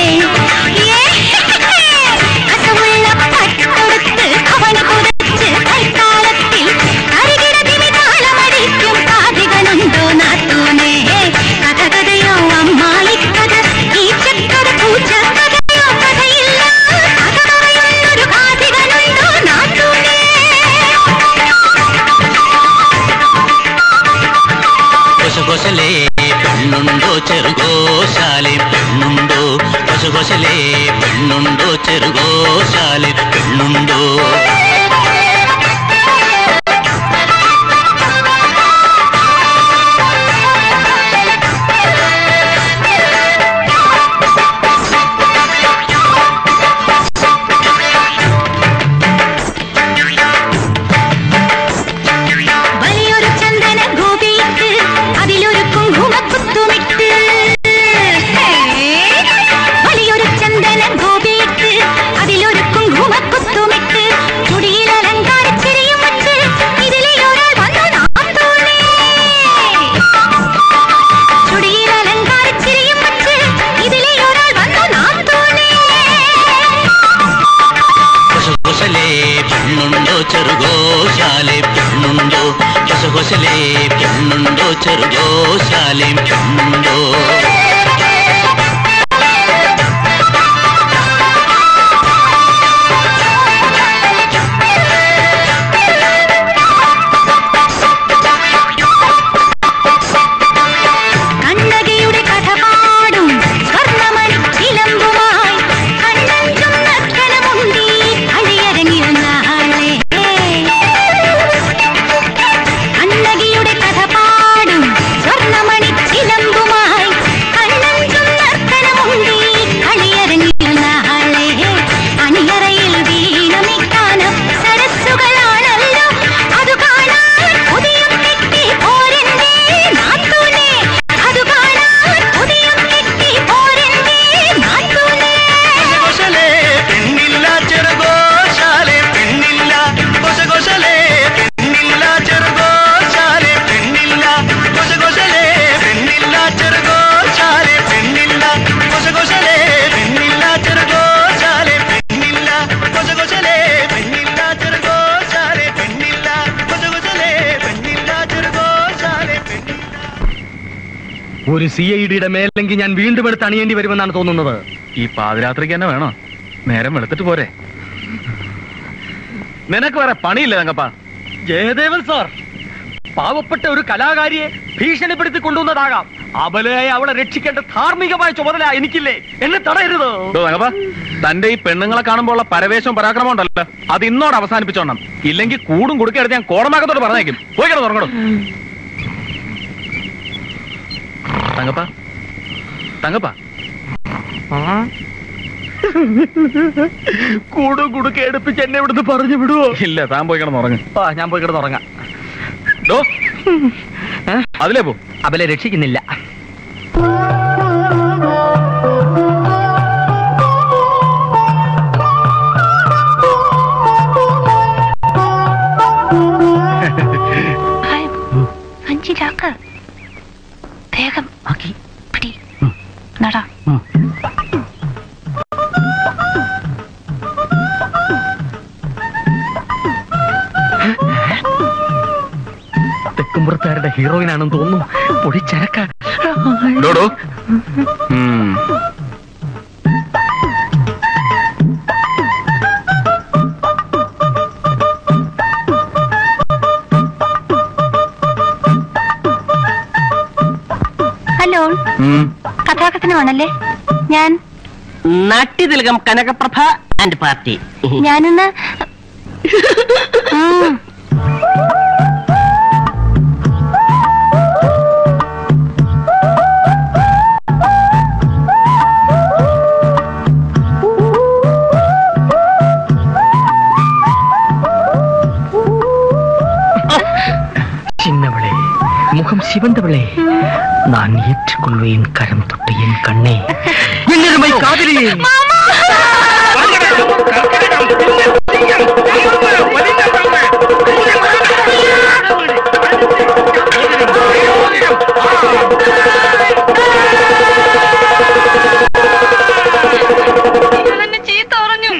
S12: അസവുള്ളപ്പട്ടുടുത്ത് അവണി പുതച്ച് കൈത്താളത്തിൽ അരികിടതിന് താളമടിക്കും കാതികളുണ്ടോ നാത്തൂമേ കഥ കഥയോ അമ്മായി കഥ ഈ ചക്കര പൂച്ച കഥയോ കഥയില്ല കഥ പറയുന്നൊരു കാതികളുണ്ടോ നാത്തൂമേ
S7: കൊശകൊശലേ പെണ്ണുണ്ടോ ചെറുകോശാലെ പെണ്ണുണ്ടോ കൊശകൊശലേ പെണ്ണുണ്ടോ ചെറുകോശാലെ പെണ്ണുണ്ടോ
S12: വലിയൊരു ചന്ദന ഗോപിയിട്ട് അതിലൊരു കുങ്കുമക്കുത്തുമിട്ട് വലിയൊരു ചന്ദന ഗോപിയിട്ട് അതിലൊരു കുങ്കുമ
S7: ചെറുഗോശാലെ പെണ്ണുണ്ടോ കൊശകൊശലേ പെണ്ണുണ്ടോ ചെറുഗോശാലെ പെണ്ണുണ്ടോ
S12: കണ്ണകിയുടെ കഥ പാടും സ്വർണ്ണമണി ചിലമ്പുമായി കണ്ണൻ ചുമക്കണമുണ്ടി അണിയരങ്ങിരുന്ന ആളെ കണ്ണകിയുടെ കഥ പാടും സ്വർണ്ണമണി ചിലമ്പുമായി കണ്ണൻ ചുമക്കണമുണ്ടി അണിയരങ്ങിരുന്ന ആളെ അണിയറയിൽ വീണമിക്കാനും സരസ്സുകളാണല്ലോ അത് കാണാൻ ഉദയം കെട്ടി പോരണ്ടേ നാത്തൂനെ അത് കാണാൻ ഉദയം കെട്ടി പോരണ്ടേ നാത്തൂനെ
S7: കൊശകൊശലേ പെണ്ണില്ല ചെറുഗോശാലെ പെണ്ണില്ല കൊശകൊശലേ പെണ്ണില്ല ചെറുഗോശാലെ പെണ്ണില്ല കൊശകൊശലേ പെണ്ണില്ല ചെറുഗോശാലെ പെണ്ണില്ല കൊശകൊശലേ പെണ്ണില്ല ചെറുഗോശാലെ പെണ്ണില്ല കൊശകൊശലേ പെണ്ണില്ല ചെറുഗോശാലെ പെണ്ണില്ല കൊശകൊശലേ പെണ്ണില്ല ചെറുഗോശാലെ പെണ്ണില്ല
S8: ഒരു സി ഐ ഡിയുടെ മേലെങ്കിൽ ഞാൻ വീണ്ടും എടുത്ത് അണിയേണ്ടി വരുമെന്നാണ് തോന്നുന്നത്
S6: ഈ പാതിരാത്രിക്ക് തന്നെ വേണോ നേരം വെളുത്തിട്ട് പോരെ നിനക്ക് വേറെ പണിയില്ല തങ്കപ്പ
S8: ജയദേവൻ സാർ പാവപ്പെട്ട ഒരു കലാകാരിയെ ഭീഷണിപ്പെടുത്തി കൊണ്ടുവന്നതാകാം അബലയായി അവളെ രക്ഷിക്കേണ്ട ധാർമ്മികമായ ചുമതല എനിക്കില്ലേ എന്നെ തടയരുത്
S6: ഡോ തങ്കപ്പ തന്റെ ഈ പെണ്ണുങ്ങളെ കാണുമ്പോൾ ഉള്ള പരവേശവും പരാക്രമം ഉണ്ടല്ലോ അത് ഇന്നോട് അവസാനിപ്പിച്ചോണം ഇല്ലെങ്കിൽ കൂടും കുടുക്കെടുത്ത് ഞാൻ കോടമാക്കത്തോട് പറഞ്ഞേക്കും പോയി കിടന്നു തുറങ്ങണം തങ്കപ്പ തങ്കപ്പ
S8: കൂടും കുടുക്കെ എടുപ്പിച്ച് എന്നെ ഇവിടുന്ന് പറഞ്ഞു വിടുവോ
S6: ഇല്ല താൻ പോയി കിടന്ന് ഉറങ്ങ്
S8: ആ ഞാൻ പോയി കിടന്ന് ഉറങ്ങാം
S6: ഡോ അതിലേ പോ
S8: അബലെ രക്ഷിക്കുന്നില്ല
S12: സഞ്ചി ചാക്ക് വേഗം പിടി നട
S8: തെക്കുംപുറത്തുകാരുടെ ഹീറോയിൻ ആണെന്ന് തോന്നുന്നു പൊടിച്ചരക്ക
S6: ഡോ ഡോ ഉം.
S12: ഹലോ
S6: ഉം.
S12: കഥാകഥനമാണല്ലേ ഞാൻ
S13: നാട്യതിലകം കനകപ്രഭ ആൻഡ് പാർട്ടി
S12: ഞാനിന്ന് ഉം.
S8: சின்னவளே முகம் சிவந்தவளே நான் ஏற்றுக்கொள்வேன் கரம் தொட்டு என் கண்ணே என்னருமை காதலியே
S12: ചീത്ത പറഞ്ഞു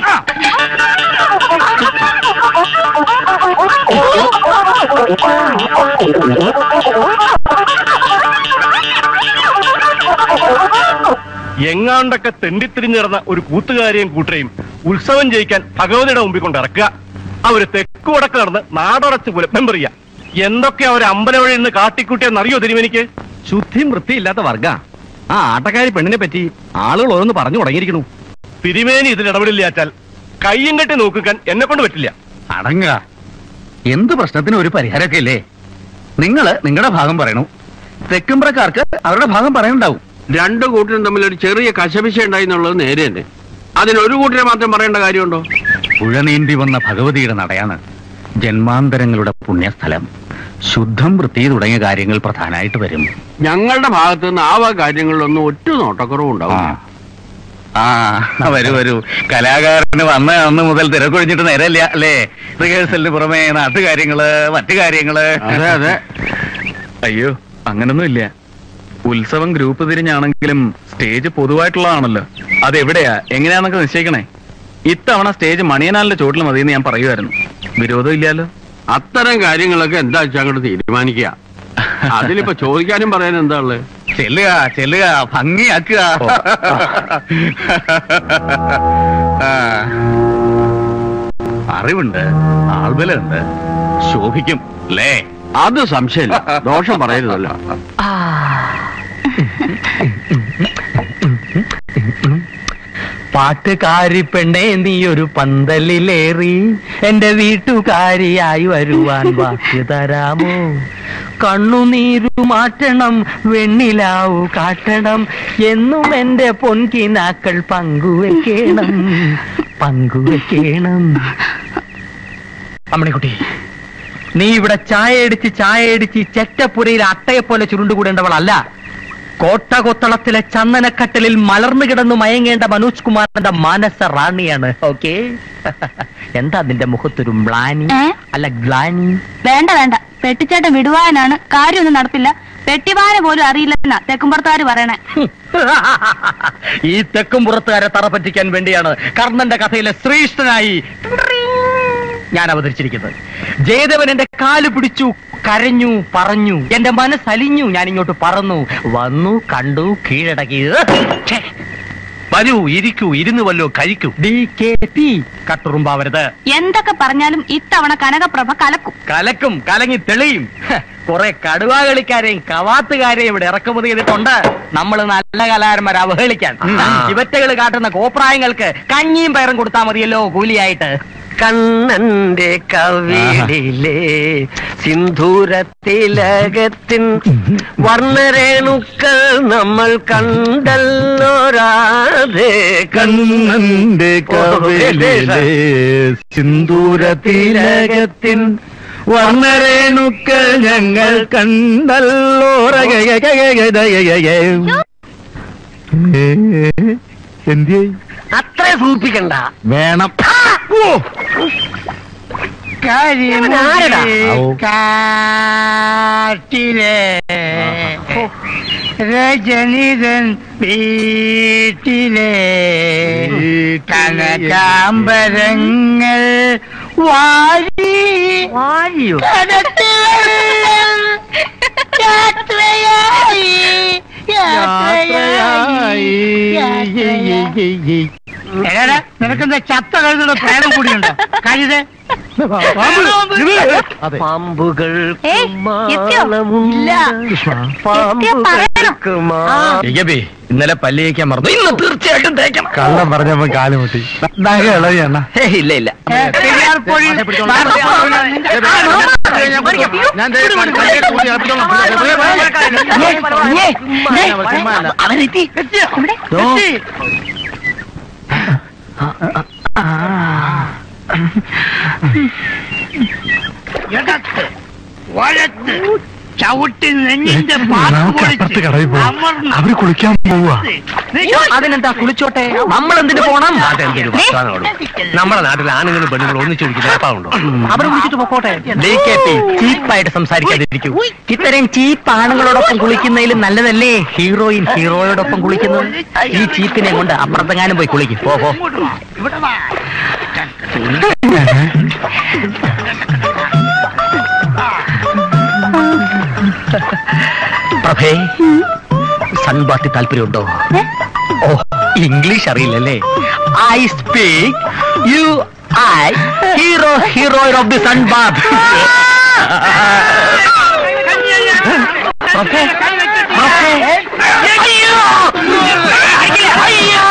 S4: എങ്ങാണ്ടൊക്കെ തെണ്ടിത്തിരിഞ്ഞ് നടന്ന ഒരു കൂട്ടുകാരെയും കൂട്ടരെയും ഉത്സവം ജയിക്കാൻ ഭഗവതിയുടെ മുമ്പിൽ കൊണ്ട് ഇറക്കുക അവര് തെക്ക് വടക്ക് നടന്ന് നാടടച്ച് പുലപ്പം പറയുക എന്തൊക്കെ അവർ അമ്പലം വഴി നിന്ന് കാട്ടിക്കൂട്ടിയെന്നറിയോ തിരുവനിക്ക്
S5: ശുദ്ധിയും വൃത്തിയില്ലാത്ത വർഗ ആ ആട്ടക്കാരി പെണ്ണിനെ പറ്റി ആളുകൾ ഓരോന്ന് പറഞ്ഞു തുടങ്ങിയിരിക്കണു
S4: തിരുമേനി ഇതിൽ ഇടപെടില്ലാച്ചാൽ കയ്യും കെട്ടി നോക്കിക്കാൻ എന്നെ കൊണ്ട് പറ്റില്ല
S5: അടങ്ങുക എന്ത് പ്രശ്നത്തിനും ഒരു പരിഹാരമൊക്കെ ഇല്ലേ നിങ്ങള് നിങ്ങളുടെ ഭാഗം പറയണു തെക്കുംപുറക്കാർക്ക് അവരുടെ ഭാഗം പറയുണ്ടാവും
S14: രണ്ടു കൂട്ടരും തമ്മിൽ ഒരു ചെറിയ കശപിശ ഉണ്ടായി എന്നുള്ളത് നേരെ തന്നെ അതിനൊരു കൂട്ടരെ മാത്രം പറയേണ്ട കാര്യമുണ്ടോ
S5: പുഴ നീന്തി വന്ന ഭഗവതിയുടെ നടയാണ് ജന്മാന്തരങ്ങളുടെ പുണ്യസ്ഥലം ശുദ്ധം വൃത്തി തുടങ്ങിയ കാര്യങ്ങൾ പ്രധാനമായിട്ട് വരും
S14: ഞങ്ങളുടെ ഭാഗത്ത് നിന്ന് ആ വക കാര്യങ്ങളിലൊന്നും ഒറ്റ നോട്ടക്കുറവുണ്ടാവും
S5: ആ വരൂ വരൂ കലാകാരന് വന്ന അന്ന് മുതൽ തിരക്കൊഴിഞ്ഞിട്ട് നേരമില്ല അല്ലേ റിഹേഴ്സലിന് പുറമെ നാട്ടുകാര്യങ്ങള് മറ്റു കാര്യങ്ങള്
S14: അതെ അതെ
S6: അയ്യോ അങ്ങനൊന്നും ഇല്ല ഉത്സവം ഗ്രൂപ്പ് തിരിഞ്ഞാണെങ്കിലും സ്റ്റേജ് പൊതുവായിട്ടുള്ളതാണല്ലോ അതെവിടെയാ എങ്ങനെയാന്നൊക്കെ നിശ്ചയിക്കണേ ഇത്തവണ സ്റ്റേജ് മണിയനാലിന്റെ ചോട്ടിൽ മതിയെന്ന് ഞാൻ പറയുമായിരുന്നു വിരോധം ഇല്ലല്ലോ
S5: അത്തരം കാര്യങ്ങളൊക്കെ എന്താ വെച്ചാൽ അങ്ങോട്ട് തീരുമാനിക്കുക അതിലിപ്പോ ചോദിക്കാനും പറയാനും എന്താ ഉള്ളത്
S6: ചെല്ലുക ചെല്ലുക ഭംഗിയാക്കുക ആ. അറിവുണ്ട് ആൾബലുണ്ട് ശോഭിക്കും അല്ലേ
S5: അത് സംശയമില്ല ദോഷം പറയരുതല്ലോ
S8: പാട്ടുകാരി പെണ്ണേ നീ ഒരു പന്തലിലേറി എന്റെ വീട്ടുകാരിയായി വരുവാൻ വാക്ക് തരാമോ കണ്ണുനീരു മാറ്റണം വെണ്ണിലാവു കാട്ടണം എന്നും എന്റെ പൊൻകിനാക്കൾ പങ്കുവെക്കണം പങ്കുവെക്കണം അമ്മണിക്കുട്ടി നീ ഇവിടെ ചായ അടിച്ച് ചായ അടിച്ച് ചെറ്റപ്പുരയിൽ അട്ടയെ പോലെ ചുരുണ്ടുകൂടേണ്ടവളല്ല കോട്ടകൊത്തളത്തിലെ ചന്ദനക്കട്ടലിൽ മലർന്നു കിടന്നു മയങ്ങേണ്ട മനോജ് കുമാറിന്റെ മാനസ റാണിയാണ് ഓക്കെ എന്താ നിന്റെ മുഖത്തൊരു മ്ലാനി അല്ല ഗ്ലാനി
S12: വേണ്ട വേണ്ട പെട്ടിച്ചേട്ടൻ വിടുവാനാണ് കാര്യമൊന്നും നടപ്പില്ല പെട്ടിവാന പോലും അറിയില്ലെന്നാ തെക്കുംപുറത്തുകാർ പറയണേ
S8: ഈ തെക്കും പുറത്തുകാരെ തറ പറ്റിക്കാൻ വേണ്ടിയാണ് കർണന്റെ കഥയിലെ ശ്രീഷ്ഠനായി ഞാൻ അവതരിച്ചിരിക്കുന്നത് ജയദേവൻ എന്റെ കാല് പിടിച്ചു കരഞ്ഞു പറഞ്ഞു എന്റെ മനസ്സലിഞ്ഞു ഞാൻ ഇങ്ങോട്ട് പറന്നു വന്നു കണ്ടു കീഴടക്കി ഛേ, വരൂ ഇരിക്കൂ ഇരുന്നു വല്ലോ കഴിക്കൂ ഡി കെ പി കട്ടുറുമ്പാവരുത്
S12: എന്തൊക്കെ പറഞ്ഞാലും ഇത്തവണ കനകപ്രഭ കലക്കും
S8: കലക്കും കലങ്ങി തെളിയും ഹ, കുറെ കടുവാ കളിക്കാരെയും കവാത്തുകാരെയും ഇവിടെ ഇറക്കുമതി ചെയ്തിട്ടുണ്ട് നമ്മൾ നല്ല കലാകാരന്മാരെ അവഹേളിക്കാൻ ഇവറ്റകൾ കാട്ടുന്ന കോപ്രായങ്ങൾക്ക് കഞ്ഞിയും പയറും കൊടുത്താൽ മതിയല്ലോ കൂലിയായിട്ട്
S13: കണ്ണന്റെ കവിളിലെ സിന്ധൂരത്തിലകത്തിൻ വർണ്ണരേണുക്കൾ നമ്മൾ കണ്ടല്ലോ രാധേ
S3: കണ്ണന്റെ കവിളിലെ സിന്ദൂരത്തിലകത്തിൻ വർണ്ണരേണുക്കൾ ഞങ്ങൾ കണ്ടല്ലോ എന്തിയേ
S13: അത്ര സൂചിപ്പിക്കണ്ട
S3: വേണം
S13: ആരടാ?
S15: കാട്ടിലെ രജനീതൻ വീട്ടിലെ കനകാംബരങ്ങൾ വാരി
S8: വാരിയോ
S15: യാത്രയായി യാത്രയായി എടാ നിനക്കെന്താ ചത്ത കഴുതുള്ള പ്രേതം കൂടിയുണ്ടോ കഴുതേ
S13: പാമ്പുകൾ
S12: ഏയ്, എത്തിയോ? ഇല്ല. എത്തിയോ പറയണം.
S8: ഇന്നലെ പല്ലിയേക്കാൻ മറന്നു ഇന്ന് തീർച്ചയായിട്ടും തേക്കണം
S3: കള്ളം പറഞ്ഞപ്പോ കാലുമുട്ടി നഗ ഇളവിയണ്ണ
S8: ഇല്ല ഇല്ല
S12: അവനെത്തി
S15: ഇടത്ത് വലത്ത് ചവിട്ടി നെഞ്ഞിന്റെ പാത്ത്
S3: നമുക്ക് അപ്പുറത്ത്
S15: പൊളിച്ച്
S3: കടയിൽ പോവാം
S15: അമർന്ന്
S3: അവര് കുളിക്കാൻ പോവാ
S8: അതിനെന്താ കുളിച്ചോട്ടെ നമ്മൾ എന്തിനു പോണം
S13: നമ്മുടെ നാട്ടിൽ ആണുങ്ങളും പെണ്ണുങ്ങളും ഒന്നിച്ചു കുടിക്കുന്ന
S8: അവർ വിളിച്ചിട്ട് പൊക്കോട്ടെ ചീപ്പായിട്ട് സംസാരിക്കാതിരിക്കൂ ഇത്രയും ചീപ്പ് ആണുങ്ങളോടൊപ്പം കുളിക്കുന്നതിലും നല്ലതല്ലേ ഹീറോയിൻ ഹീറോയോടൊപ്പം കുളിക്കുന്നത് ഈ ചീപ്പിനെ കൊണ്ട് അപ്പുറത്തെങ്ങാനും പോയി കുളിക്കും പോകോ
S15: ഇവിടെ വാ
S8: പ്രഭേ സൺബാത്തി താല്പര്യമുണ്ടോ ഓ ഇംഗ്ലീഷ് അറിയില്ലല്ലേ I speak you I hero heroine of the sunbath പ്രഭേ പ്രഭേ അയ്യോ അയ്യോ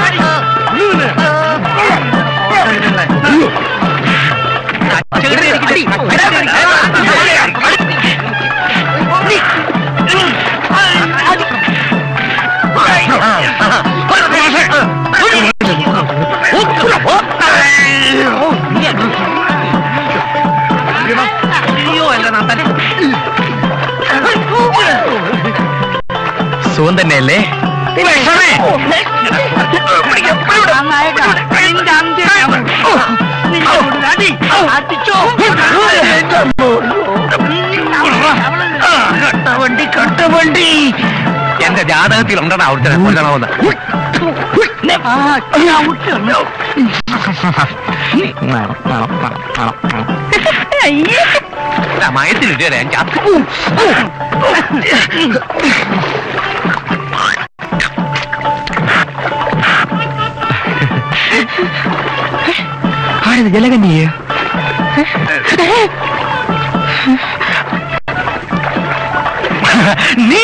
S8: സുഖം തന്നെയല്ലേ
S15: നിന്റെ അന്ത്യം നിന്നോട് അടി അടിച്ചോ
S8: കട്ടവണ്ടി കട്ടവണ്ടി എന്റെ ജാതകത്തിൽ ഉണ്ടടാ അവിടുത്തെ കൊല്ലണമെന്ന്
S13: മയത്തിലിട്ട് തരാം ചത്തു
S3: ആരത് ജലകന്യേ
S13: നീ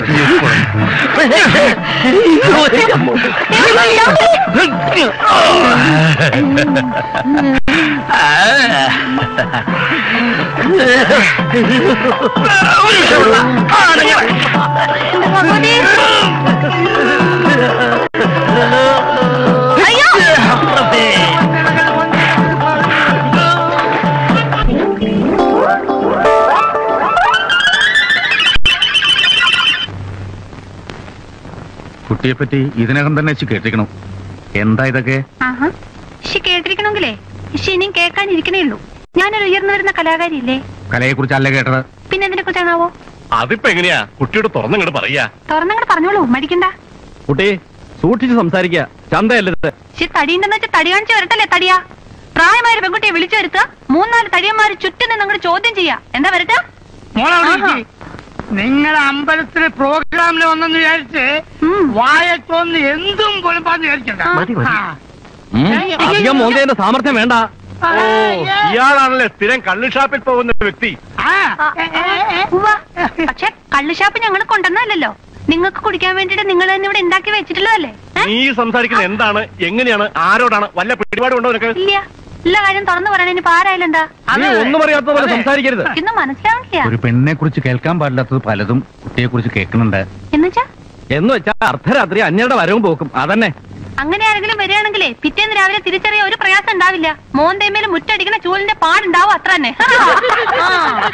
S9: കുട്ടിയെ പറ്റി ഇതിനകം തന്നെ വെച്ച് കേട്ടിരിക്കണം എന്താ ഇതൊക്കെ
S12: ആഹാ ഇഷി കേട്ടിരിക്കണമെങ്കിലേ ഇഷി ഇനിയും കേൾക്കാനിരിക്കണേ ഉള്ളൂ ഞാനൊരു ഉയർന്നു വരുന്ന കലാകാരിയില്ലേ
S9: കലയെ കുറിച്ചല്ല കേട്ടത്
S12: പിന്നെ എന്തിനെ കുറിച്ചാണാവോ
S4: അതിപ്പോ എങ്ങനെയാ കുട്ടിയോട് തുറന്നിങ്ങോട്ട് പറയാ
S12: തുറന്നങ്ങോട്ട് പറഞ്ഞോളൂ മടിക്കണ്ട
S3: കുട്ടി സൂക്ഷിച്ച് സംസാരിക്കുക ചന്തയല്ലത്
S12: ഇഷി തടിയുണ്ടെന്ന് വെച്ചാൽ തടി കാണിച്ച് വരട്ടല്ലേ തടിയാ പ്രായമായ ഒരു പെൺകുട്ടിയെ വിളിച്ചു വരുത്തുക മൂന്നാല് തടിയന്മാര് ചുറ്റും നിന്ന് അങ്ങോട്ട് ചോദ്യം ചെയ്യാ എന്താ വരട്ടെ
S15: നിങ്ങളെ അമ്പലത്തിലെ പ്രോഗ്രാമിൽ വന്നെന്ന് വിചാരിച്ച് വായത്തോന്ന് എന്തും പൊളിപ്പാന്ന് വിചാരിക്കണ്ട
S3: മതി, മതി.
S15: ആ.
S3: അധികം മോന്തേന്റെ സാമർഥ്യം വേണ്ട
S4: ഓ ഇയാളാണല്ലേ സ്ഥിരം കള്ള് ഷാപ്പിൽ പോകുന്ന വ്യക്തി
S12: പക്ഷെ കള്ളുഷാപ്പ് ഞങ്ങൾ കൊണ്ടുവന്നല്ലോ നിങ്ങൾക്ക് കുടിക്കാൻ വേണ്ടിട്ട് നിങ്ങൾ തന്നെ ഇവിടെ ഉണ്ടാക്കി വെച്ചിട്ടുള്ളൂ അല്ലേ
S4: നീ സംസാരിക്കുന്നത് എന്താണ് എങ്ങനെയാണ് ആരോടാണ് വല്ല പിടിപാടുണ്ടോ നിനക്ക്
S12: ഇല്ല എല്ലാ കാര്യം തുറന്നു പറയണ ഇനിയിപ്പോ ആരായാലും എന്താ
S3: നീ ഒന്നും അറിയാത്ത പോലെ സംസാരിക്കരുത്
S12: ഇതൊന്നും മനസ്സിലാവില്ല
S9: ഒരു പെണ്ണിനെ കുറിച്ച് കേൾക്കാൻ പാടില്ലാത്തത് പലതും കുട്ടിയെ കുറിച്ച് കേൾക്കുന്നുണ്ട്
S12: എന്നുവെച്ചാ
S3: എന്ന് വെച്ചാ അർദ്ധരാത്രി അന്യരുടെ വരവും പോക്കും അതന്നെ
S12: അങ്ങനെ ആരെങ്കിലും വരികയാണെങ്കിലേ പിറ്റേന്ന് രാവിലെ തിരിച്ചറിയാൻ ഒരു പ്രയാസം ഉണ്ടാവില്ല മോന്തേമേൽ മുറ്റടിക്കുന്ന ചൂലിന്റെ പാടുണ്ടാവും അത്ര തന്നെ ആ.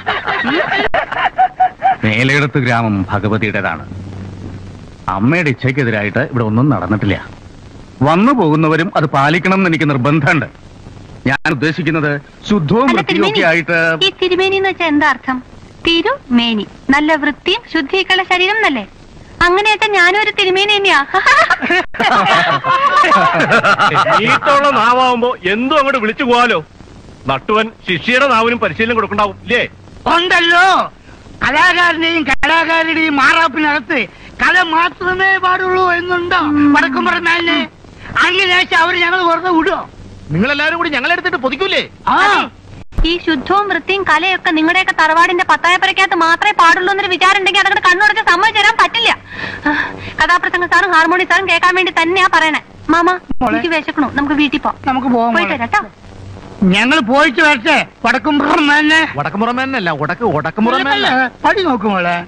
S9: മേലയിടത്ത് ഗ്രാമം ഭഗവതിയുടേതാണ് അമ്മയുടെ ഇച്ഛയ്ക്കെതിരായിട്ട് ഇവിടെ ഒന്നും നടന്നിട്ടില്ല വന്നു പോകുന്നവരും അത് പാലിക്കണം എന്ന് എനിക്ക് നിർബന്ധമുണ്ട് ഞാൻ ഉദ്ദേശിക്കുന്നത് ശുദ്ധവും
S12: അല്ല,
S9: വൃത്തിയും ഒക്കെ
S12: തിരുമേനി,
S9: ആയിട്ട്
S12: ഈ തിരുമേനി എന്ന് വെച്ചാൽ എന്താ അർത്ഥം തിരുമേനി നല്ല വൃത്തിയും ശുദ്ധിയൊക്കെയുള്ള ശരീരം എന്നല്ലേ അങ്ങനെ വെച്ചാൽ ഞാനും ഒരു തിരുമേനി തന്നെയാ
S4: നീട്ടുള്ള നാവാകുമ്പോ എന്തും അങ്ങോട്ട് വിളിച്ചു പോവാലോ നട്ടുവൻ ശിഷ്യയുടെ നാവിനും പരിശീലനം കൊടുക്കണ്ടാവും ഇല്ലേ
S15: ഉണ്ടല്ലോ കലാകാരന്റെയും കലാകാരിയുടെയും മാറാപ്പിനകത്ത് കല മാത്രമേ പാടുള്ളൂ എന്നുണ്ടോ വടക്കും പറഞ്ഞാലേ അങ്ങനെ വെച്ചാൽ അവര് ഞങ്ങൾ വെറുതെ വിടുവോ
S13: നിങ്ങളെല്ലാരും കൂടി ഞങ്ങളെടുത്തിട്ട് പൊതിക്കൂലേ
S15: ആ
S12: ഈ ശുദ്ധവും വൃത്തിയും കലയൊക്കെ നിങ്ങളുടെയൊക്കെ തറവാടിന്റെ പത്തായപ്പരക്കകത്ത് മാത്രമേ പാടുള്ളൂ എന്നൊരു വിചാരം ഉണ്ടെങ്കിൽ അതങ്ങോട്ട് കണ്ണുടച്ച് സമ്മതിച്ചു തരാൻ പറ്റില്ല ആ, കഥാപ്രസംഗ സാറും ഹാർമോണി സാറും കേൾക്കാൻ വേണ്ടി തന്നെയാ പറയണേ മാമ എനിക്ക് വിശക്കണു നമുക്ക് വീട്ടിൽ പോവാം
S15: നമുക്ക് പോവാം
S12: പോയിട്ട്
S15: മോളെ.
S12: വരാം ട്ടോ.
S15: ഞങ്ങൾ പോയിട്ട് വരട്ടെ വടക്കും പുറമേ
S13: വടക്കുമുറമേനല്ല ഉടക്ക് ഉടക്കുമുറമേനല്ല
S15: പടി നോക്കുമോളെ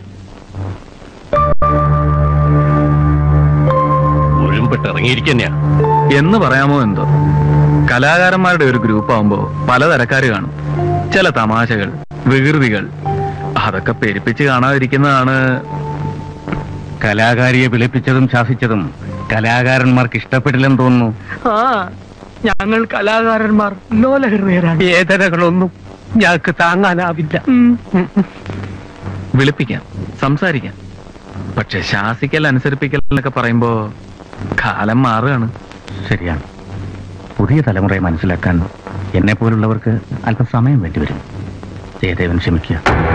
S4: ഒഴുമ്പിട്ട് ഇറങ്ങിയിരിക്കന്നെയാ
S6: എന്ന് പറയാമോ എന്തോ കലാകാരന്മാരുടെ ഒരു ഗ്രൂപ്പ് ആവുമ്പോ പലതരക്കാര് കാണും ചില തമാശകൾ വികൃതികൾ അതൊക്കെ പെരുപ്പിച്ച് കാണാതിരിക്കുന്നതാണ്
S9: കലാകാരിയെ വിളിപ്പിച്ചതും ശാസിച്ചതും കലാകാരന്മാർക്ക് ഇഷ്ടപ്പെട്ടില്ലെന്ന് തോന്നുന്നു
S3: ആ ഞങ്ങൾ കലാകാരന്മാർ ലോലഹൃദയരാണ്
S13: വേദനകളൊന്നും ഞങ്ങൾക്ക് താങ്ങാനാവില്ല
S6: വിളിപ്പിക്കാം സംസാരിക്കാം പക്ഷെ ശാസിക്കൽ അനുസരിപ്പിക്കൽ എന്നൊക്കെ പറയുമ്പോ കാലം മാറുകയാണ്
S9: ശരിയാണ് പുതിയ തലമുറയെ മനസ്സിലാക്കാൻ എന്നെ പോലുള്ളവർക്ക് അല്പം സമയം വേണ്ടിവരും ജയദേവൻ ക്ഷമിക്കുക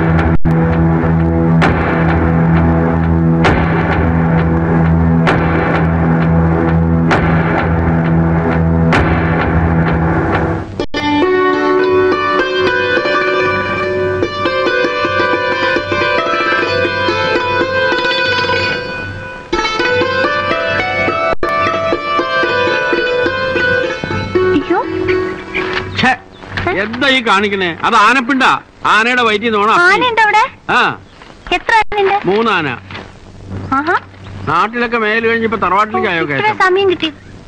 S12: അയ്യോ
S5: ഛേ, എന്താ ഈ കാണിക്കണേ അത് ആനപ്പിണ്ട ആനയുടെ വയറ്റിൽ നോണ
S12: ആനയുണ്ട് അവിടെ
S5: ആ
S12: എത്ര ആനയുണ്ട്
S5: മൂന്നാന
S12: ആഹാ
S5: നാട്ടിലൊക്കെ മേല് കഴിഞ്ഞപ്പോ തറവാട്ടിലേക്ക് ആയോ
S12: ഇത്ര
S5: കയറ്റം
S12: സമയം കിട്ടി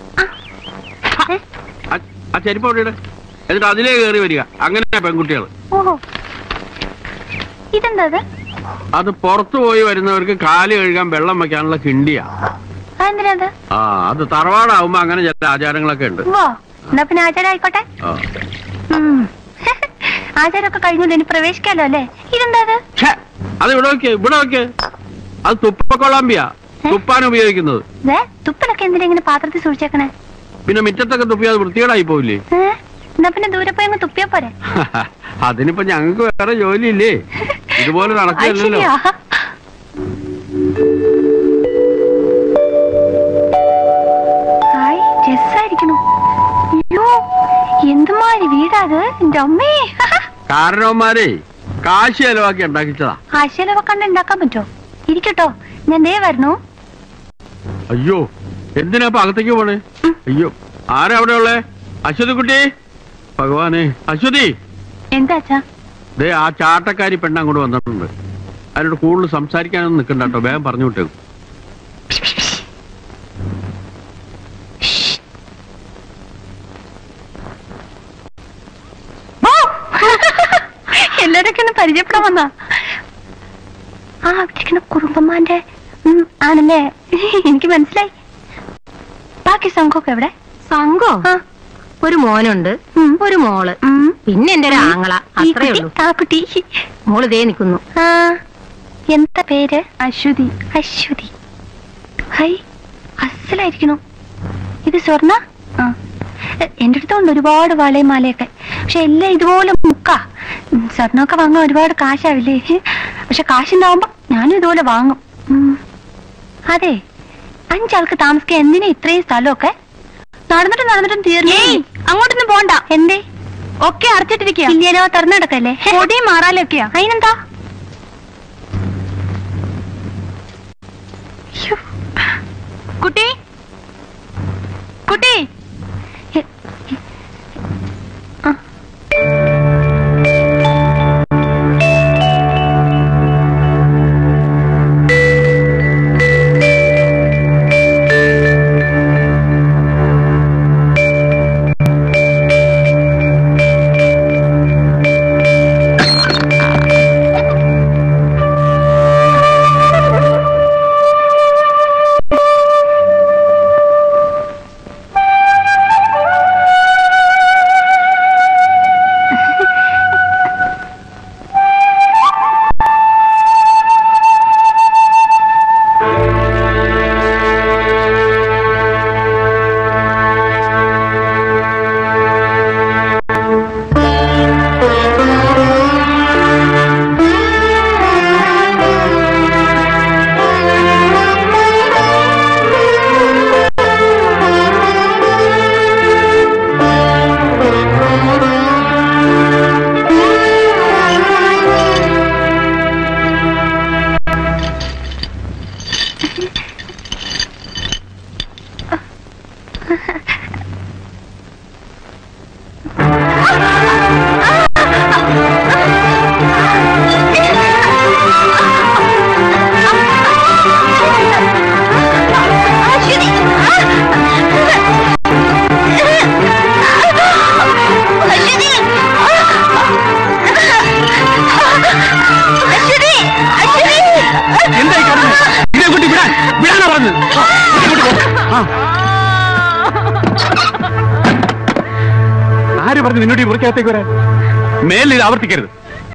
S5: ആ- ആ ചെരുപ്പ് അവിടെ ഇട്. എന്നിട്ട് അതിലേ കയറി വരിക അങ്ങനെ പെൺകുട്ടികൾ
S12: ഓഹോ ഇതെന്താ ഇത്?
S5: അത് പുറത്തു പോയി വരുന്നവർക്ക് കാല് കഴുകാൻ വെള്ളം വെക്കാനുള്ള കിണ്ടിയാ
S12: അതെന്തിനാ ഇത്?
S5: ആ അത് തറവാടാവുമ്പോ അങ്ങനെ ചില ആചാരങ്ങളൊക്കെ ഉണ്ട്
S12: വാ എന്നാ പിന്നെ ആചാരം ആയിക്കോട്ടെ
S5: ആ.
S12: ഉം. ആചാരമൊക്കെ കഴിഞ്ഞല്ലോ ഇനി പ്രവേശിക്കാലോ അല്ലേ ഇതെന്താ ഇത്?
S5: ഛേ, അത് ഇവിടെ വെക്ക് ഇവിടെ വെക്ക് അത് തുപ്പക്കൊളാമ്പിയ തുപ്പാൻ ഉപയോഗിക്കുന്നത്
S12: ദേ, തുപ്പലൊക്കെ എന്തിനാ ഇങ്ങനെ പാത്രത്തിൽ സൂക്ഷിച്ചേക്കണേ
S5: പിന്നെ മുറ്റത്തൊക്കെ തുപ്പിയാൽ വൃത്തികേടായി പോവില്ലേ
S12: ഏ? എന്നാ പിന്നെ ദൂരെ പോയി അങ്ങ് തുപ്പിയാ പോരെ
S5: അതിനിപ്പോ ഞങ്ങൾക്ക് വേറെ ജോലിയില്ലേ ഇതുപോലെ
S12: അത്
S5: നടക്കില്ലല്ലോ
S12: ശരിയാ ഹായ് രസായിരിക്കണു അയ്യോ എന്തുമാതിരി വീടാത് എന്റെ അമ്മേ
S5: കാരണവന്മാരെ കാശ് ചെലവാക്കി ഉണ്ടാക്കിച്ചതാ
S12: ആശയലവ കണ്ട് ഉണ്ടാക്കാൻ പറ്റോ ഇരിക്കട്ടോ ഞാൻ ദേ വരണു
S5: അയ്യോ എന്തിനാ ഇപ്പൊ അകത്തേക്ക് പോണേ അയ്യോ ആരാ അവിടെ ഉള്ളേ അശ്വതി കുട്ടി ഭഗവാനെ അശ്വതി
S12: എന്താ അച്ഛാ
S5: ദേ ആ ചാട്ടക്കാരി പെണ്ണ് അങ്ങോട്ട് വന്നിട്ടുണ്ട് അതിനോട് കൂടുതൽ സംസാരിക്കാനൊന്നും നിൽക്കണ്ട കേട്ടോ വേഗം പറഞ്ഞു വിട്ടേക്കും
S12: എല്ലാരൊക്കെ ഒന്ന് പരിചയപ്പെടാൻ വന്നാ ആ അവിടെ ഇരിക്കുന്ന കുറുമ്പന്മാന്റെ ഉം, ആണല്ലേ എനിക്ക് മനസ്സിലായി ബാക്കി സംഘമൊക്കെ എവിടെ
S10: സംഘോ ഒരു മോനുണ്ട് ഒരു മോള് പിന്നെ എന്റെ ഒരു ആങ്ങള
S12: ഈ
S10: അത്രേ
S12: കുട്ടി,
S10: ഉള്ളൂ
S12: ആ കുട്ടി
S10: മോള് ദേ നിൽക്കുന്നു
S12: ആ എന്താ പേര് അശ്വതി അശ്വതി ഹൈ അസലായിരിക്കണു ഇത് സ്വർണ്ണ ആ എ- എന്റെ അടുത്തുണ്ട് ഒരുപാട് വളയും മാലയൊക്കെ പക്ഷെ എല്ലാം ഇതുപോലെ മുക്ക ഉം, സ്വർണ്ണമൊക്കെ വാങ്ങാൻ ഒരുപാട് കാശാവില്ലേ പക്ഷെ കാശുണ്ടാവുമ്പോ ഞാനും ഇതുപോലെ വാങ്ങും ഉം. അതെ അഞ്ചാൾക്ക് താമസിക്കാൻ എന്തിനാ ഇത്രയും സ്ഥലമൊക്കെ നടന്നിട്ട് നടന്നിട്ടും തീർന്നു അങ്ങോട്ടൊന്നും പോണ്ട എന്തേ ഒക്കെ അടച്ചിട്ടിരിക്കുക ഇല്ലേനോ തുറന്നെടുക്കല്ലേ പൊടിയും മാറാലൊക്കെയാ അതിനെന്താ ശ്ശോ. കുട്ടി കുട്ടി എ- എ- ആ.
S1: എന്തായി കാണുന്നത് ഇതേ കുട്ടി വിടാൻ വിടാനാ പറഞ്ഞത് ആ, ഇതേ കുട്ടി പോ. ആ. ആര് പറഞ്ഞു നിന്നോട് ഈ മുറിക്കകത്തേക്ക് വരാൻ മേലിൽ ഇത് ആവർത്തിക്കരുത്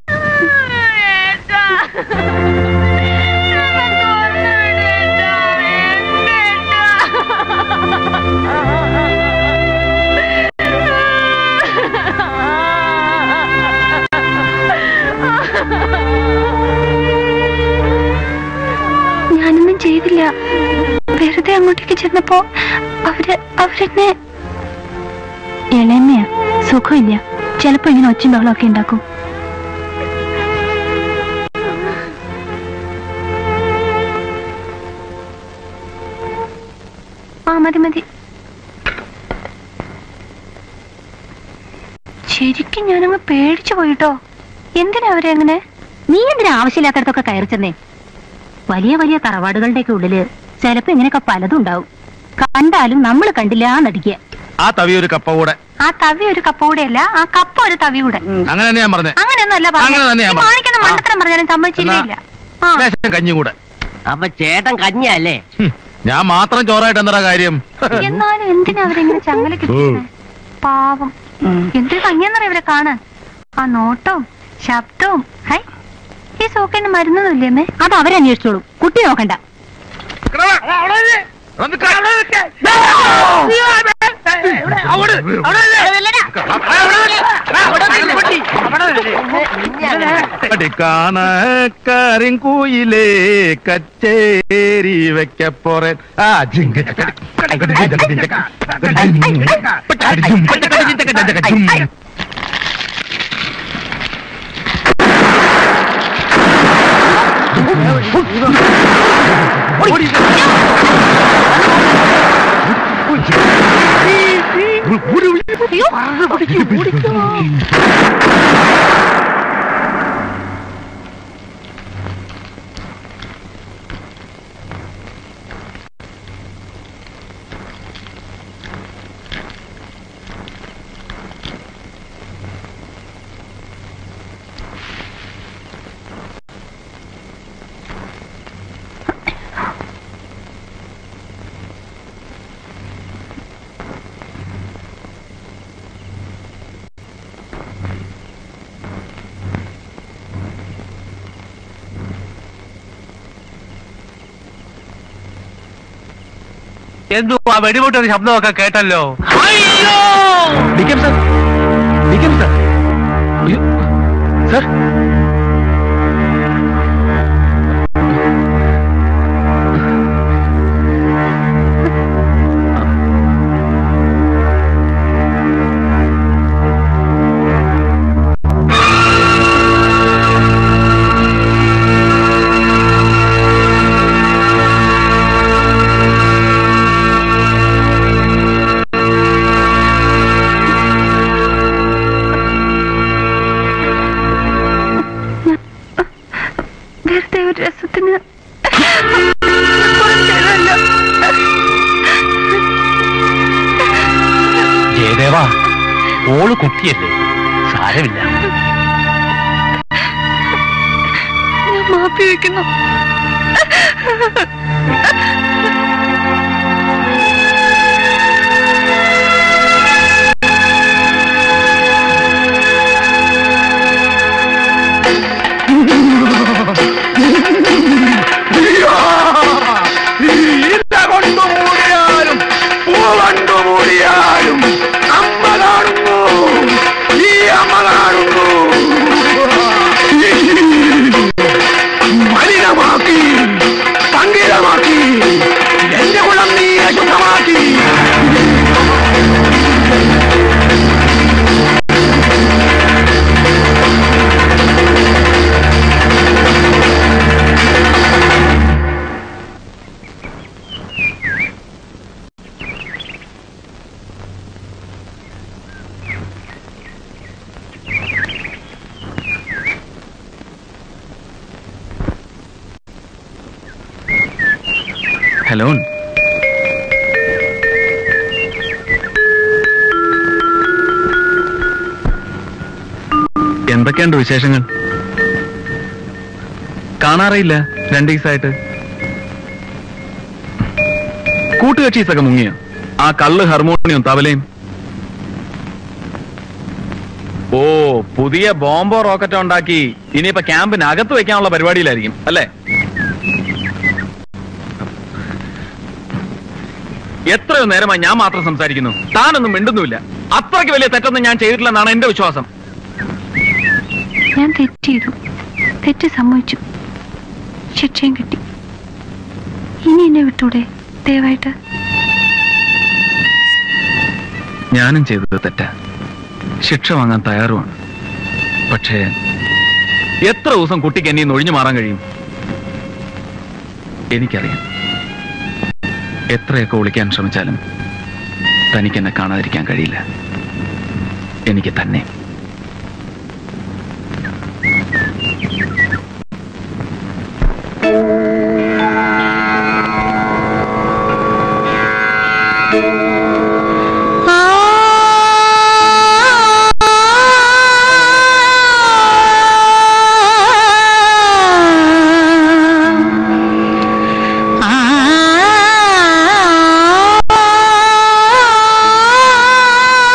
S12: ഞാനൊന്നും ചെയ്തില്ല വെറുതെ അങ്ങോട്ടേക്ക് ചെന്നപ്പോ അവര് അവരെന്നെ ഇളമയാ സുഖമില്ല ചിലപ്പോ ഇങ്ങനെ ഒച്ചും ബഹളമൊക്കെ ഉണ്ടാക്കും ആ മതി മതി ശരിക്കും ഞാനങ്ങ് പേടിച്ചു പോയിട്ടോ എന്തിനാ അവരെങ്ങനെ
S10: നീ എന്തിനാ ആവശ്യമില്ലാത്തടത്തൊക്കെ കയറി ചെന്നേ വലിയ വലിയ തറവാടുകളുടെയൊക്കെ ഉള്ളില് ചിലപ്പോ ഇങ്ങനെയൊക്കെ പലതും ഉണ്ടാവും കണ്ടാലും നമ്മൾ കണ്ടില്ല നടിക്കുക
S9: ആ തവി ഒരു കപ്പ കൂടെ
S12: ആ തവി ഒരു കപ്പ കൂടെയല്ല ആ കപ്പ ഒരു തവി കൂടെ
S9: അങ്ങനെ തന്നെ ഞാൻ പറഞ്ഞേ
S12: അങ്ങനെയൊന്നും അല്ല
S9: അങ്ങനെ തന്നെ ഞാൻ പറഞ്ഞു.
S12: മാണിക്കുന്ന മണ്ടത്തരം പറഞ്ഞാലും സമ്മതിച്ചില്ല
S9: ലേശം കഞ്ഞി കൂടെ
S16: അപ്പൊ ചേട്ടൻ കഞ്ഞല്ലേ
S9: ഞാൻ മാത്രം ചോറായിട്ട് എന്താ കാര്യം
S12: എന്നാലും എന്തിനാ അവരെങ്ങനെ ചങ്ങല കിട്ടുന്നത് പാവം എന്തൊരു ഭംഗിയെന്നറിയ ഇവരെ കാണാൻ ആ നോട്ടവും ശബ്ദവും ഹൈ ഈ സോക്കേന് മരുന്നൊന്നുമില്ലേ അമ്മേ
S10: അത് അവരന്വേഷിച്ചോളൂ കുട്ടി നോക്കണ്ട
S9: കരിങ്കൂയിലേ കച്ചേരി വെക്കപ്പോറൻ ആ ജിങ്ക
S13: എന്തോ ആ വെടിപൊട്ടൊരു ശബ്ദമൊക്കെ കേട്ടല്ലോ
S6: ഡിക്കം സർ ഡിക്കം സർ അയ്യോ സർ
S12: വെറുതെ ഒരു രസത്തിന്
S13: ജയദേവാ ഓള് കുട്ടിയല്ലേ സാരമില്ല
S12: ഞാൻ മാപ്പി വെക്കുന്നു
S7: ഇല്ല കൊണ്ടു മൂടിയാലും പൂ കണ്ടു മൂടിയാലും അമ്മ കാണുന്നു ഈ അമ്മ കാണുന്നു മലിനമാക്കി സംഗീതമാക്കി എന്റെ കുളം നീ അശുദ്ധമാക്കി
S6: ഹലോ എന്തൊക്കെയുണ്ട് വിശേഷങ്ങൾ കാണാറില്ല രണ്ടു ദിവസമായിട്ട് കൂട്ടുകക്ഷീസൊക്കെ മുങ്ങിയോ ആ കള്ള് ഹാർമോണിയം തവലയും ഓ പുതിയ ബോംബോ റോക്കറ്റോ ഉണ്ടാക്കി ഇനിയിപ്പോ ക്യാമ്പിന് അകത്ത് വെക്കാനുള്ള പരിപാടിയിലായിരിക്കും അല്ലേ എത്രയോ നേരമായി ഞാൻ മാത്രം സംസാരിക്കുന്നു താനൊന്നും മിണ്ടുന്നുമില്ല അത്രയ്ക്ക് വലിയ തെറ്റൊന്നും ഞാൻ ചെയ്തിട്ടില്ലെന്നാണ് എന്റെ വിശ്വാസം
S12: ഞാൻ തെറ്റ് ചെയ്തു തെറ്റ് സമ്മതിച്ചു ശിക്ഷയും കിട്ടി ഇനി എന്നെ വിട്ടൂടെ ദയവായിട്ട്
S6: ഞാനും ചെയ്തത് തെറ്റാ ശിക്ഷ വാങ്ങാൻ തയ്യാറുമാണ് പക്ഷേ എത്ര ദിവസം കുട്ടിക്ക് എന്നെ ഇന്ന് ഒഴിഞ്ഞു മാറാൻ കഴിയും എനിക്കറിയാം എത്രയൊക്കെ ഒളിക്കാൻ ശ്രമിച്ചാലും തനിക്ക് എന്നെ കാണാതിരിക്കാൻ കഴിയില്ല എനിക്ക് തന്നെ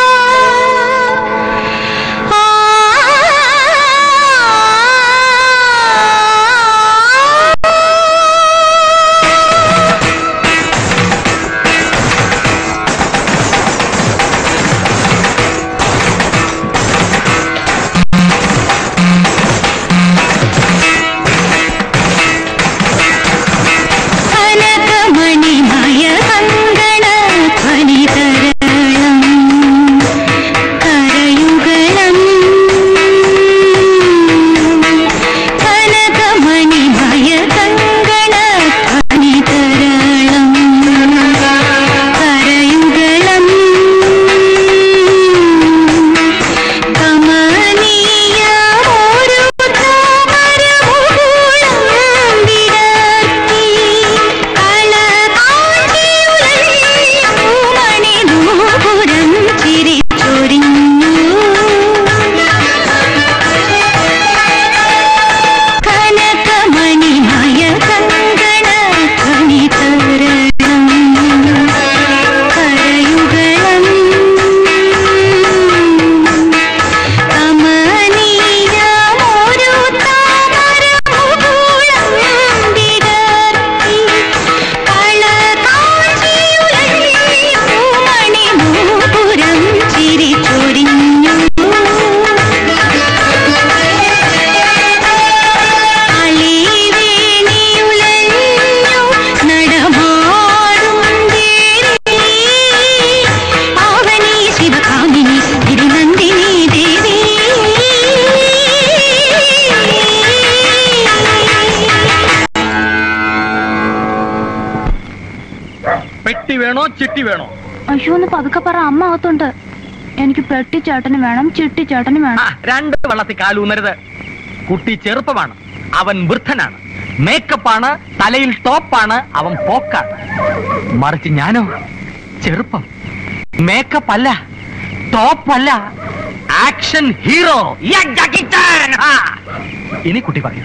S7: ആ
S3: ചിട്ടി വേണോ
S12: അയ്യോ ഒന്ന് പതുക്കെ പറ അമ്മ അകത്തുണ്ട് എനിക്ക് പെട്ടി ചേട്ടന് വേണം ചിട്ടി ചേട്ടന് വേണം
S8: രണ്ട് വെള്ളത്തിൽ കാലൂന്നരുത് കുട്ടി ചെറുപ്പമാണ് അവൻ വൃദ്ധനാണ് മേക്കപ്പാണ് തലയിൽ ടോപ്പാണ് അവൻ പോക്കാണ് മറിച്ച് ഞാനോ ചെറുപ്പം മേക്കപ്പ് അല്ല ടോപ്പല്ല ആക്ഷൻ ഹീറോ ഇനി കുട്ടി പറയൂ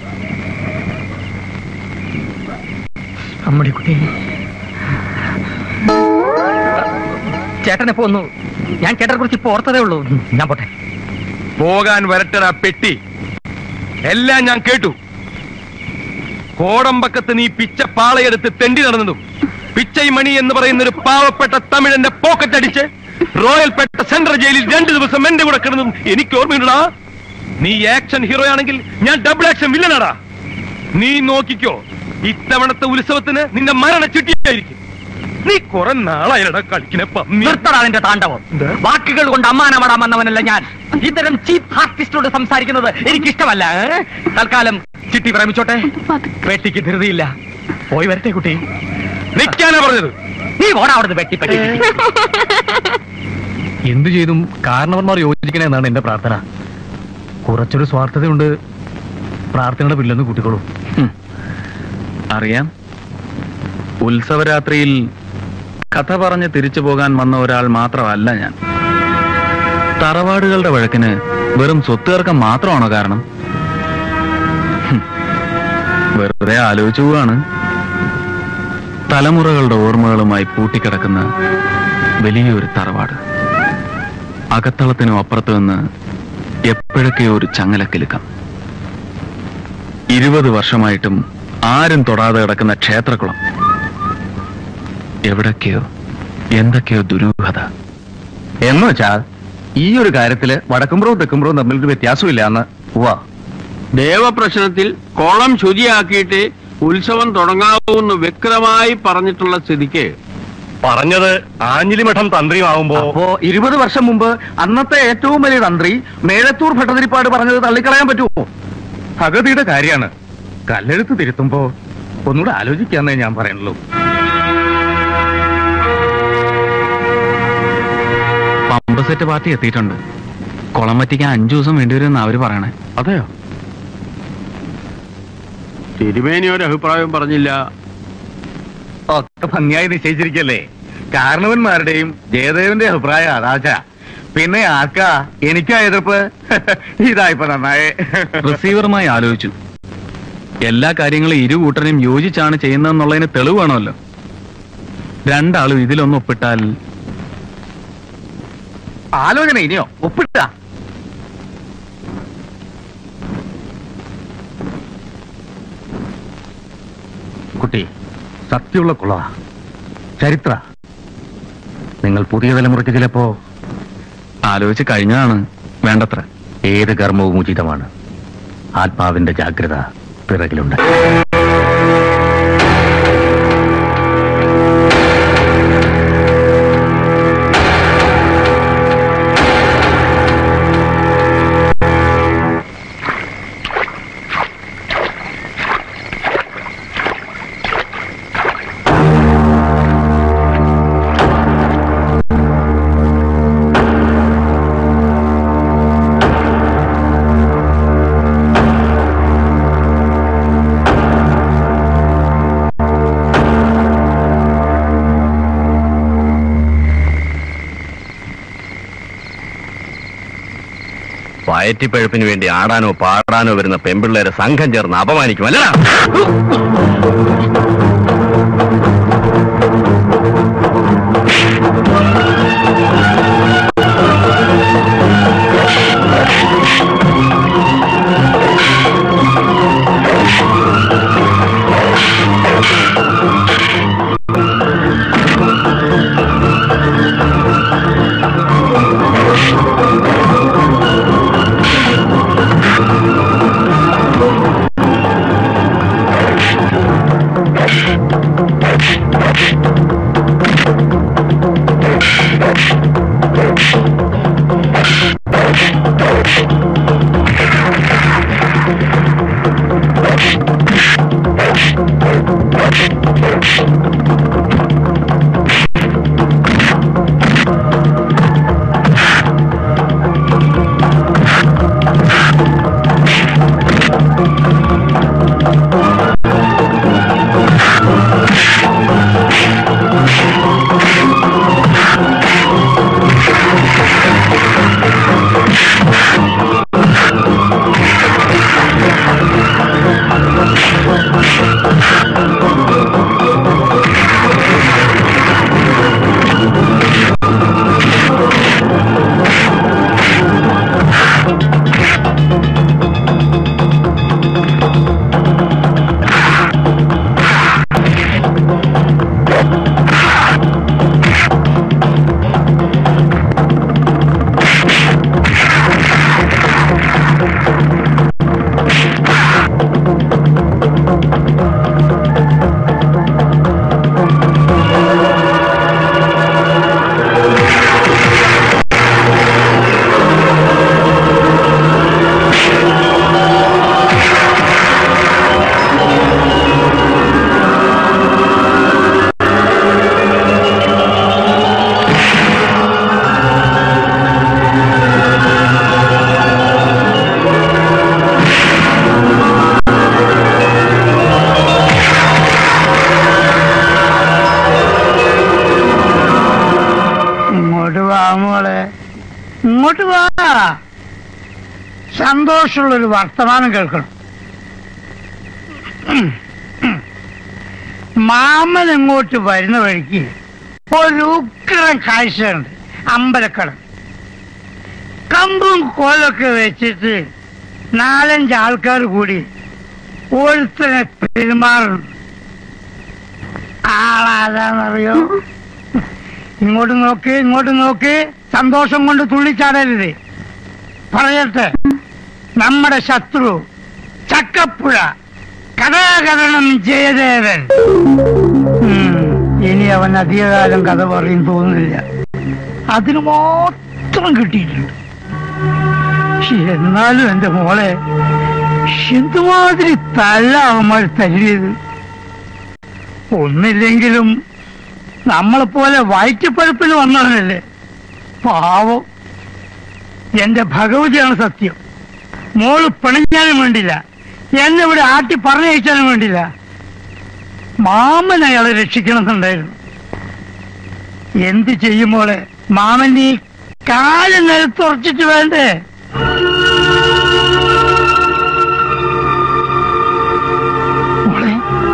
S8: അമ്മടി കുട്ടി ചേട്ടനെ പോന്നു ഞാൻ ചേട്ടനെ കുറിച്ച് ഇപ്പൊ ഓർത്തതേ ഉള്ളൂ ഞാൻ പോട്ടെ
S3: പോകാൻ വരട്ടട പെട്ടി എല്ലാം ഞാൻ കേട്ടു കോടമ്പക്കത്ത് നീ പിച്ച പാളയെടുത്ത് തെണ്ടി നടന്നതും പിച്ചൈമണി എന്ന് പറയുന്ന ഒരു പാവപ്പെട്ട തമിഴന്റെ പോക്കറ്റ് അടിച്ച് റോയൽപേട്ട സെൻട്രൽ ജയിലിൽ രണ്ടു ദിവസം എന്റെ കൂടെ കിടന്നതും എനിക്ക് ഓർമ്മയുണ്ടാ നീ ആക്ഷൻ ഹീറോ ആണെങ്കിൽ ഞാൻ ഡബിൾ ആക്ഷൻ വില്ലനാടാ നീ നോക്കിക്കോ ഇത്തവണത്തെ ഉത്സവത്തിന് നിന്റെ മരണ ചിട്ടിയായിരിക്കും നീ കുറെ നാളായിരടാ കളിക്കുന്ന പന്നി
S8: നിർത്തടാ നിന്റെ താണ്ഡവം വാക്കുകൾ കൊണ്ട് അമ്മാനമാടാൻ വന്നവനല്ല ഞാൻ ഇത്തരം ചീപ്പ് ആർട്ടിസ്റ്റോട് സംസാരിക്കുന്നത് എനിക്കിഷ്ടമല്ല ഏ? തൽക്കാലം ചിട്ടി പ്രേമിച്ചോട്ടെ വെട്ടിക്ക് ധൃതിയില്ല പോയി വരട്ടെ കുട്ടി
S3: നിൽക്കാനാ പറഞ്ഞത്
S8: നീ ഓടാ അവിടുന്ന് വെട്ടിപ്പെട്ടി
S9: എന്തു ചെയ്തും കാരണവന്മാർ യോജിക്കണേ എന്നാണ് എന്റെ പ്രാർത്ഥന കുറച്ചൊരു സ്വാർത്ഥതയുണ്ട് പ്രാർത്ഥനയുടെ പില്ലെന്ന് കൂട്ടിക്കോളൂ
S6: അറിയാം ഉത്സവരാത്രിയിൽ കഥ പറഞ്ഞ് തിരിച്ചു പോകാൻ വന്ന ഒരാൾ മാത്രമല്ല ഞാൻ തറവാടുകളുടെ വഴക്കിന് വെറും സ്വത്തുതർക്കം മാത്രമാണോ കാരണം ഹും. വെറുതെ ആലോചിച്ചു പോവാണ് തലമുറകളുടെ ഓർമ്മകളുമായി പൂട്ടിക്കിടക്കുന്ന വലിയൊരു തറവാട് അകത്തളത്തിനും അപ്പുറത്തു നിന്ന് എപ്പോഴൊക്കെയോ ഒരു ചങ്ങലക്കിലുക്കം ഇരുപത് വർഷമായിട്ടും ആരും തൊടാതെ കിടക്കുന്ന ക്ഷേത്രക്കുളം എവിടൊക്കെയോ എന്തൊക്കെയോ ദുരൂഹത
S9: എന്ന് വെച്ചാൽ ഈ ഒരു കാര്യത്തില് വടക്കുംപുറവും തെക്കുംപുറവും തമ്മിൽ ഒരു വ്യത്യാസമില്ല എന്ന് ഉവ്വ
S5: ദേവപ്രശ്നത്തിൽ കുളം ശുചിയാക്കിയിട്ട് ഉത്സവം തുടങ്ങാവൂന്ന് വ്യക്തമായി പറഞ്ഞിട്ടുള്ള സ്ഥിതിക്ക്
S4: പറഞ്ഞത് ആഞ്ഞിലിമഠം തന്ത്രിയുമാവുമ്പോ
S9: അപ്പോ ഇരുപത് വർഷം മുമ്പ് അന്നത്തെ ഏറ്റവും വലിയ തന്ത്രി മേഴത്തൂർ ഭട്ടതിരിപ്പാട് പറഞ്ഞത് തള്ളിക്കളയാൻ പറ്റുമോ ഭഗതിയുടെ കാര്യമാണ് കല്ലെഴുത്ത് തിരുത്തുമ്പോ ഒന്നുകൂടെ ആലോചിക്കാന്നേ ഞാൻ പറയുന്നുള്ളൂ
S6: പമ്പ് സെറ്റ് പാർട്ടി എത്തിയിട്ടുണ്ട് കുളം വറ്റിക്കാൻ അഞ്ചു ദിവസം വേണ്ടിവരുമെന്ന് അവര് പറയണേ
S5: അതെയോ തിരുമേനി ഒരു അഭിപ്രായം പറഞ്ഞില്ല
S9: ഒക്കെ ഭംഗിയായി നിശ്ചയിച്ചിരിക്കല്ലേ കാരണവന്മാരുടെയും ജയദേവന്റെ അഭിപ്രായം അതാച്ച പിന്നെ ആർക്കാ എനിക്കാ എതിർപ്പ് ഇതായിപ്പോ നന്നായേ
S6: റിസീവറുമായി ആലോചിച്ചു എല്ലാ കാര്യങ്ങളും ഇരു കൂട്ടരും യോജിച്ചാണ് ചെയ്യുന്നതെന്നുള്ളതിന് തെളിവ് വേണമല്ലോ രണ്ടാളും ഇതിലൊന്ന് ഒപ്പിട്ടാൽ
S9: ആലോചന ഇനിയോ ഒപ്പിട്ട കുട്ടി സത്യമുള്ള കുള ചരിത്ര നിങ്ങൾ പുതിയ തലമുറയ്ക്ക് ചിലപ്പോ
S6: ആലോചിച്ച് കഴിഞ്ഞതാണ് വേണ്ടത്ര
S9: ഏത് കർമ്മവും ഉചിതമാണ് ആത്മാവിന്റെ ജാഗ്രത പിറകിലുണ്ട്
S4: വയറ്റിപ്പഴുപ്പിന് വേണ്ടി ആടാനോ പാടാനോ വരുന്ന പെമ്പിള്ളേരെ സംഘം ചേർന്ന് അപമാനിക്കും അല്ലടാ
S7: Thank you.
S15: ഇങ്ങോട്ട് വാ സന്തോഷമുള്ളൊരു വർത്തമാനം കേൾക്കണം ഉം, ഉം. മാമൻ ഇങ്ങോട്ട് വരുന്ന വഴിക്ക് ഒരു ഉഗ്രം കാഴ്ചയുണ്ട് അമ്പലക്കടം കമ്പും കോലൊക്കെ വെച്ചിട്ട് നാലഞ്ച് ആൾക്കാർ കൂടി ഒരുത്തനെ പെരുമാറുന്നു ആളാരാന്നറിയോ ഇങ്ങോട്ട് നോക്ക് ഇങ്ങോട്ട് നോക്ക് സന്തോഷം കൊണ്ട് തുള്ളിച്ചാടരുത് പറയട്ടെ നമ്മുടെ ശത്രു ചക്കപ്പുഴ കഥാകരണം ജയദേവൻ ഉം, ഇനി അവൻ അധികകാലം കഥ പറയും തോന്നുന്നില്ല അതിന് മാത്രം കിട്ടിയിട്ടുണ്ട് എന്നാലും എന്റെ മോളെ എന്തുമാതിരി തല്ല അവന്മാർ തല്ലിയത് ഒന്നില്ലെങ്കിലും നമ്മളെ പോലെ വയറ്റപ്പഴുപ്പിന് വന്നവനല്ലേ പാവം എന്റെ ഭഗവതിയാണ് സത്യം മോള് പിണഞ്ഞാലും വേണ്ടില്ല എന്നെ ഇവിടെ ആട്ടി പറഞ്ഞയച്ചാലും വേണ്ടില്ല മാമൻ അയാളെ രക്ഷിക്കണമെന്നുണ്ടായിരുന്നു എന്ത് ചെയ്യും മോളെ മാമൻ ഈ കാല് നിലത്തുറച്ചിട്ട് വേണ്ടേ മോളെ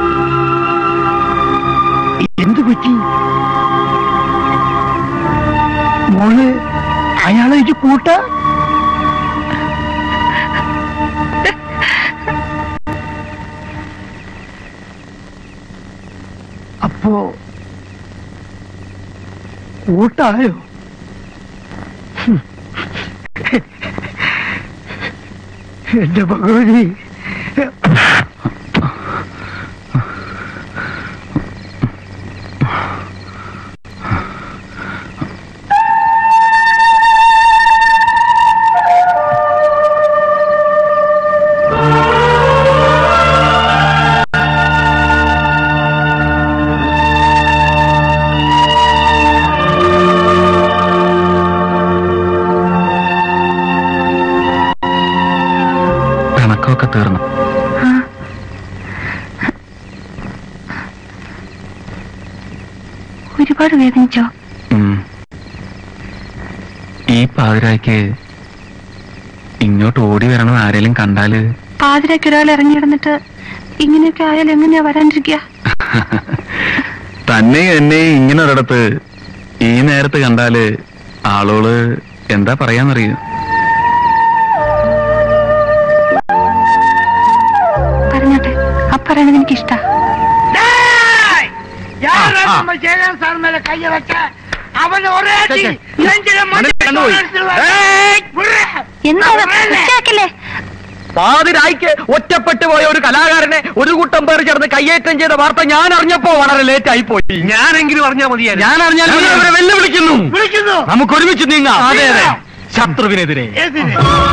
S15: എന്തു പറ്റി മോള് അയാളെ ഇത് കൂട്ട അപ്പോ കൂട്ടായോ ഹും. എന്റെ ഭഗവതി
S6: പിണക്കമൊക്കെ തീർന്നു
S12: ഒരുപാട് വേദനിച്ചോ
S6: ഉം. ഈ പാതിരായ്ക്ക് ഇങ്ങോട്ട് ഓടി വരണം ആരെങ്കിലും കണ്ടാല്
S12: പാതിരാക്ക് ഒരാൾ ഇറങ്ങിയിടന്നിട്ട് ഇങ്ങനെയൊക്കെ ആയാൽ എങ്ങനെയാ വരാണ്ടിരിക്കുക
S6: തന്നെ എന്നെ ഇങ്ങനെ ഒരിടത്ത് ഈ നേരത്ത് കണ്ടാല് ആളോള് എന്താ പറയാന്നറിയോ
S12: പറഞ്ഞോട്ടെ അപ്പറയണത് എനിക്ക് ഇഷ്ടാ
S15: யாரா நம்ம ஜெயலலிதா சார் மேல கைய வச்ச அவன் ஒரே அடி நெஞ்சில
S12: എന്താ ഉച്ചയാക്കല്ലേ
S3: പാതിരായ്ക്ക് ഒറ്റപ്പെട്ടു പോയ ഒരു കലാകാരനെ ഒരു കൂട്ടം പേർ ചേർന്ന് കയ്യേറ്റം ചെയ്ത വാർത്ത ഞാൻ അറിഞ്ഞപ്പോ വളരെ ലേറ്റ് ആയി പോയി
S13: ഞാനെങ്കിലും അറിഞ്ഞാൽ മതിയായിരുന്നു
S3: ഞാൻ അറിഞ്ഞാൽ നീ അവരെ വെല്ലുവിളിക്കുന്നു
S15: വിളിക്കുന്നു
S3: നമുക്ക് ഒരുമിച്ച് നീങ്ങാം അതെ അതെ ശത്രുവിനെതിരെ
S15: எதிரி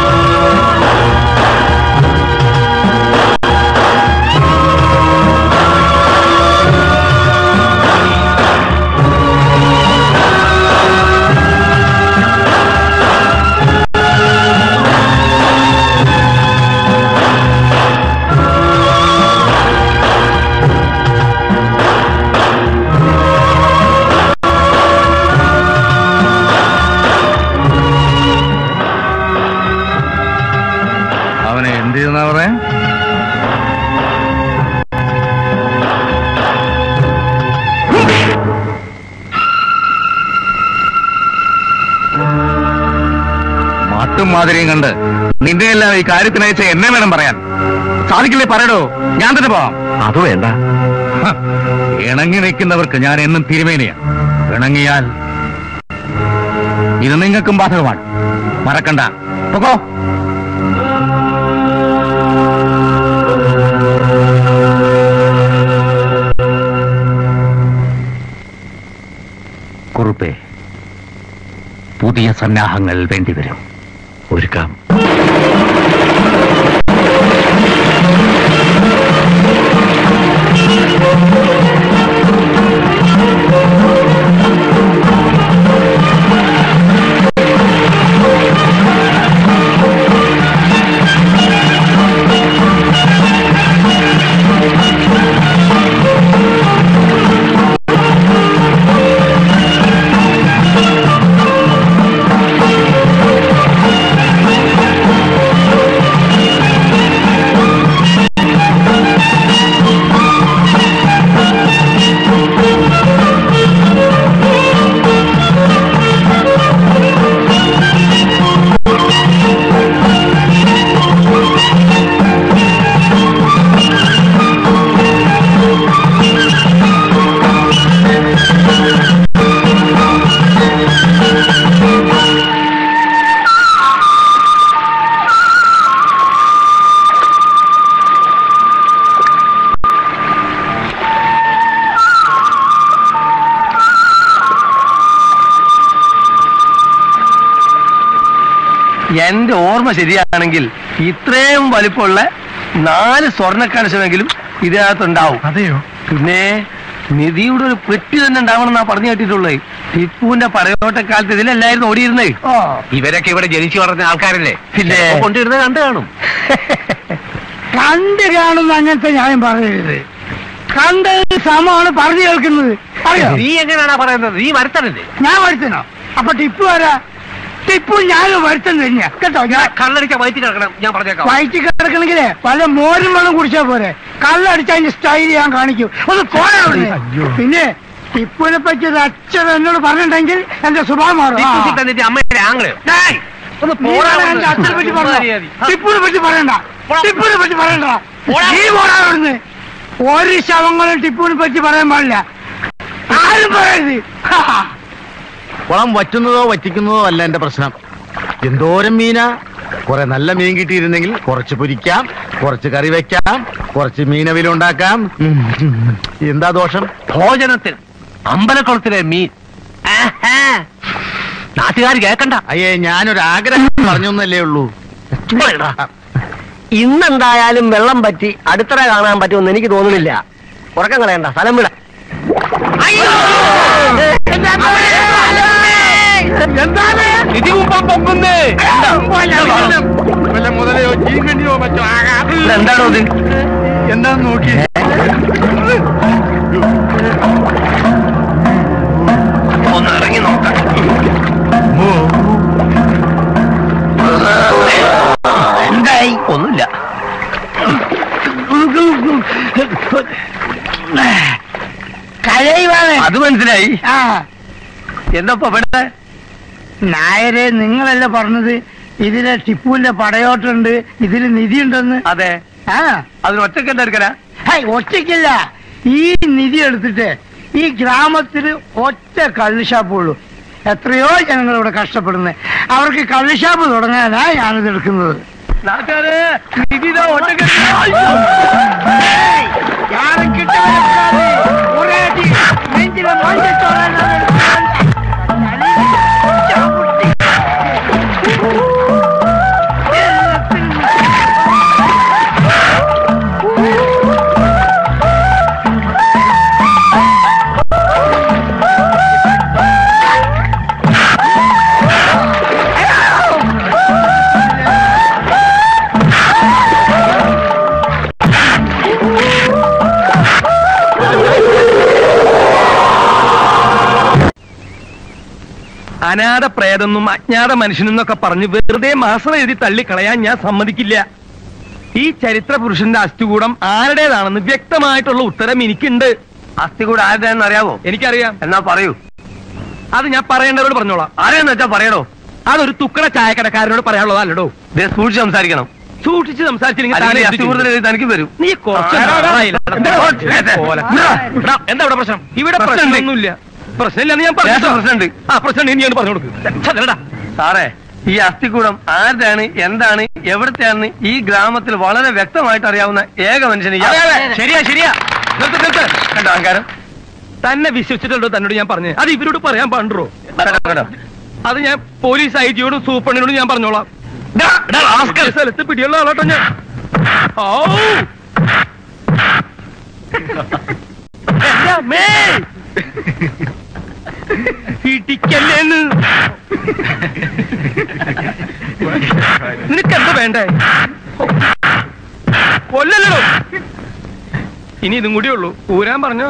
S9: അവനെ എന്ത് ചെയ്യുന്ന പറയാൻ മാട്ടും മാതിരിയും കണ്ട് നിന്റെ എല്ലാം ഈ കാര്യത്തിനയച്ച എന്നെ വേണം പറയാൻ സാധിക്കില്ലേ പറയടോ ഞാൻ തന്നെ പോവാം
S13: അത് വേണ്ട
S9: ഹ, ഇണങ്ങി നിൽക്കുന്നവർക്ക് ഞാൻ എന്നും തിരുമേനിയാ ഇണങ്ങിയാൽ ഇത് നിങ്ങൾക്കും ബാധകമാണ് മറക്കണ്ട പൊക്കോ കുറുപ്പേ പുതിയ സന്നാഹങ്ങൾ വേണ്ടിവരും
S13: ഒരുക്കാം
S7: ആ
S3: എന്റെ ഓർമ്മ ശരിയാണെങ്കിൽ ഇത്രയും വലിപ്പമുള്ള നാല് സ്വർണ്ണ കലശമെങ്കിലും ഇതിനകത്തുണ്ടാവും
S11: അതെയോ
S3: പിന്നെ നിധിയുടെ ഒരു പെട്ടി തന്നെ ഉണ്ടാവണം എന്നാ പറഞ്ഞു കേട്ടിട്ടുള്ളത് ടിപ്പുവിന്റെ പടയോട്ടക്കാലത്ത് ഇതിലല്ലായിരുന്നു ഓടിയിരുന്നേ
S13: ഇവരൊക്കെ ഇവിടെ ജനിച്ചു വളർന്ന ആൾക്കാരല്ലേ
S3: പിന്നെ
S13: ചിലപ്പോ കൊണ്ടിരുന്നത് കണ്ടു കാണും
S15: കണ്ട് കാണുന്ന അങ്ങനത്തെ ഞാൻ പറയരുത് കണ്ടത് സമമാണ് പറഞ്ഞു കേൾക്കുന്നത് അറിയോ
S13: നീ എങ്ങനെയാണാ പറയുന്നത് നീ വരുത്തണല്ലേ
S15: ഞാൻ വരുത്തണോ അപ്പൊ ടിപ്പു ആരാ ടിപ്പു ഞാനും വരുത്തം തന്നെയാ കേട്ടോ ഞാൻ
S13: കള്ളടിച്ച വയറ്റി കിടക്കണം ഞാൻ പറഞ്ഞേക്കാം
S15: വയറ്റി കിടക്കണെങ്കിലേ പല മോരും വെള്ളം കുടിച്ചാ പോരെ കള്ളടിച്ച അതിന്റെ സ്റ്റൈൽ ഞാൻ കാണിക്കും ഒന്ന് പോരാ അവിടുന്ന്. പിന്നെ ടിപ്പുവിനെ പറ്റി ഒരു അച്ഛൻ എന്നോട് പറഞ്ഞിട്ടുണ്ടെങ്കിൽ എന്റെ സ്വഭാവം മാറും ആ.
S13: ടിപ്പു സുൽത്താൻ അമ്മയുടെ ആംഗ്ലയോ
S15: ഡേയ്,
S13: ഒന്ന്
S15: നീ
S13: പോരാ
S15: വേണം എന്റെ അച്ഛനെ പറ്റി പറഞ്ഞോ. ടിപ്പുവിനെ പറ്റി പറയണ്ട ടിപ്പുവിനെ പറ്റി പറയണ്ട നീ പോരാ അവിടുന്ന് ഒരു ശവങ്ങളും ടിപ്പുവിനെ പറ്റി പറയാൻ പാടില്ല ആരും പറയരുത് ഹാ.
S9: കുളം വറ്റുന്നതോ വറ്റിക്കുന്നതോ അല്ല എന്റെ പ്രശ്നം എന്തോരം മീനാ കുറെ നല്ല മീൻ കിട്ടിയിരുന്നെങ്കിൽ കുറച്ച് പൊരിക്കാം കുറച്ച് കറി വെക്കാം കുറച്ച് മീനവിലുണ്ടാക്കാം ഉം. എന്താ ദോഷം
S13: ഭോജനത്തിൽ അമ്പലക്കുളത്തിലെ മീൻ നാട്ടുകാർ കേക്കണ്ട
S9: അയ്യേ ഞാനൊരു ആഗ്രഹം പറഞ്ഞൊന്നല്ലേ ഉള്ളൂ
S16: ഇന്നെന്തായാലും വെള്ളം പറ്റി അടുത്തറ കാണാൻ പറ്റുമെന്ന് എനിക്ക് തോന്നുന്നില്ല ഉറക്കം കളയണ്ട സ്ഥലം വിട
S3: എന്താണോ ഇത്
S9: എന്താന്ന് നോക്കി
S3: ഒന്ന് ഇറങ്ങി നോക്കാം എന്തായി ഒന്നുമില്ല
S15: കരയുവാണ്
S3: അത് മനസ്സിലായി
S15: ആ
S3: എന്താ ഇവിടെ
S15: നായരെ നിങ്ങളല്ലേ പറഞ്ഞത് ഇതിലെ ടിപ്പുവിന്റെ പടയോട്ടുണ്ട് ഇതിൽ നിധിയുണ്ടെന്ന്
S3: അതെ
S15: ആ
S3: അതിന് ഒറ്റക്ക് എന്താ എടുക്കലാ
S15: ഹേയ്, ഒറ്റയ്ക്കില്ല ഈ നിധി എടുത്തിട്ട് ഈ ഗ്രാമത്തിൽ ഒറ്റ കള്ളുഷാപ്പുള്ളൂ എത്രയോ ജനങ്ങൾ ഇവിടെ കഷ്ടപ്പെടുന്നത് അവർക്ക് കള്ളുഷാപ്പ് തുടങ്ങാനാ ഞാനിത് എടുക്കുന്നത്
S3: നാട്ടുകാരെ നിധി ഇതാ ഒറ്റക്ക്
S15: ഹേയ്, யாரும் கிட்ட வரக்கூடாது. ஒரே அடி, நெஞ்சில மஞ்சள்
S3: അനാഥ പ്രേതെന്നും അജ്ഞാത മനുഷ്യനെന്നൊക്കെ പറഞ്ഞ് വെറുതെ മാസം എഴുതി തള്ളിക്കളയാൻ ഞാൻ സമ്മതിക്കില്ല ഈ ചരിത്ര പുരുഷന്റെ അസ്ഥികൂടം ആരുടേതാണെന്ന് വ്യക്തമായിട്ടുള്ള ഉത്തരം എനിക്കുണ്ട് അസ്ഥികൂടം ആരുടേതെന്ന് അറിയാവോ എനിക്കറിയാം എന്നാ പറയൂ അത് ഞാൻ പറയേണ്ടവരോട് പറഞ്ഞോളാം ആരെയെന്ന് വെച്ചാ പറയണോ അതൊരു തുക്കട ചായക്കടക്കാരനോട് പറയാനുള്ളതല്ലടോ സൂക്ഷിച്ച് സംസാരിക്കണം സൂക്ഷിച്ച് സംസാരിച്ചില്ലെങ്കിൽ തനിക്ക് വരും നീ കുറച്ച് നാളായില്ല. പോലെ. എടാ, എന്താ ഇവിടെ പ്രശ്നം ഇവിടെ പ്രശ്നമൊന്നുമില്ല പ്രശ്നമില്ലെന്ന് ഞാൻ പറഞ്ഞു പ്രശ്നമുണ്ട് ആ പ്രശ്നം ഇനി ഞാൻ പറഞ്ഞു കൊടുക്കും സാറേ ഈ അസ്ഥികൂടം ആരുടെയാണ് എന്താണ് എവിടത്തെയാണെന്ന് ഈ ഗ്രാമത്തിൽ വളരെ വ്യക്തമായിട്ട് അറിയാവുന്ന ഏക മനുഷ്യന് ഇയാൾ. ശരിയാ ശരിയാ നിർത്ത്, നിർത്ത്. കണ്ടോ അഹങ്കാരം തന്നെ വിശ്വസിച്ചിട്ടുണ്ടോ തന്നോട് ഞാൻ പറഞ്ഞു അത് ഇവരോട് പറയാൻ പാടുണ്ടോ അത് ഞാൻ പോലീസ് ഐ ജിയോടും സൂപ്രണ്ടിനോടും ഞാൻ പറഞ്ഞോളാം ഈ സ്ഥലത്ത് പിടിയുള്ള ആളാട്ടോ ഞാൻ ഓ എന്റെ അമ്മേ ഇടിക്കല്ലേന്ന് നിനക്ക് എന്താ വേണ്ടേ കൊല്ലല്ലോ ഇനി ഇതും കൂടിയേ ഉള്ളൂ ഊരാൻ പറഞ്ഞ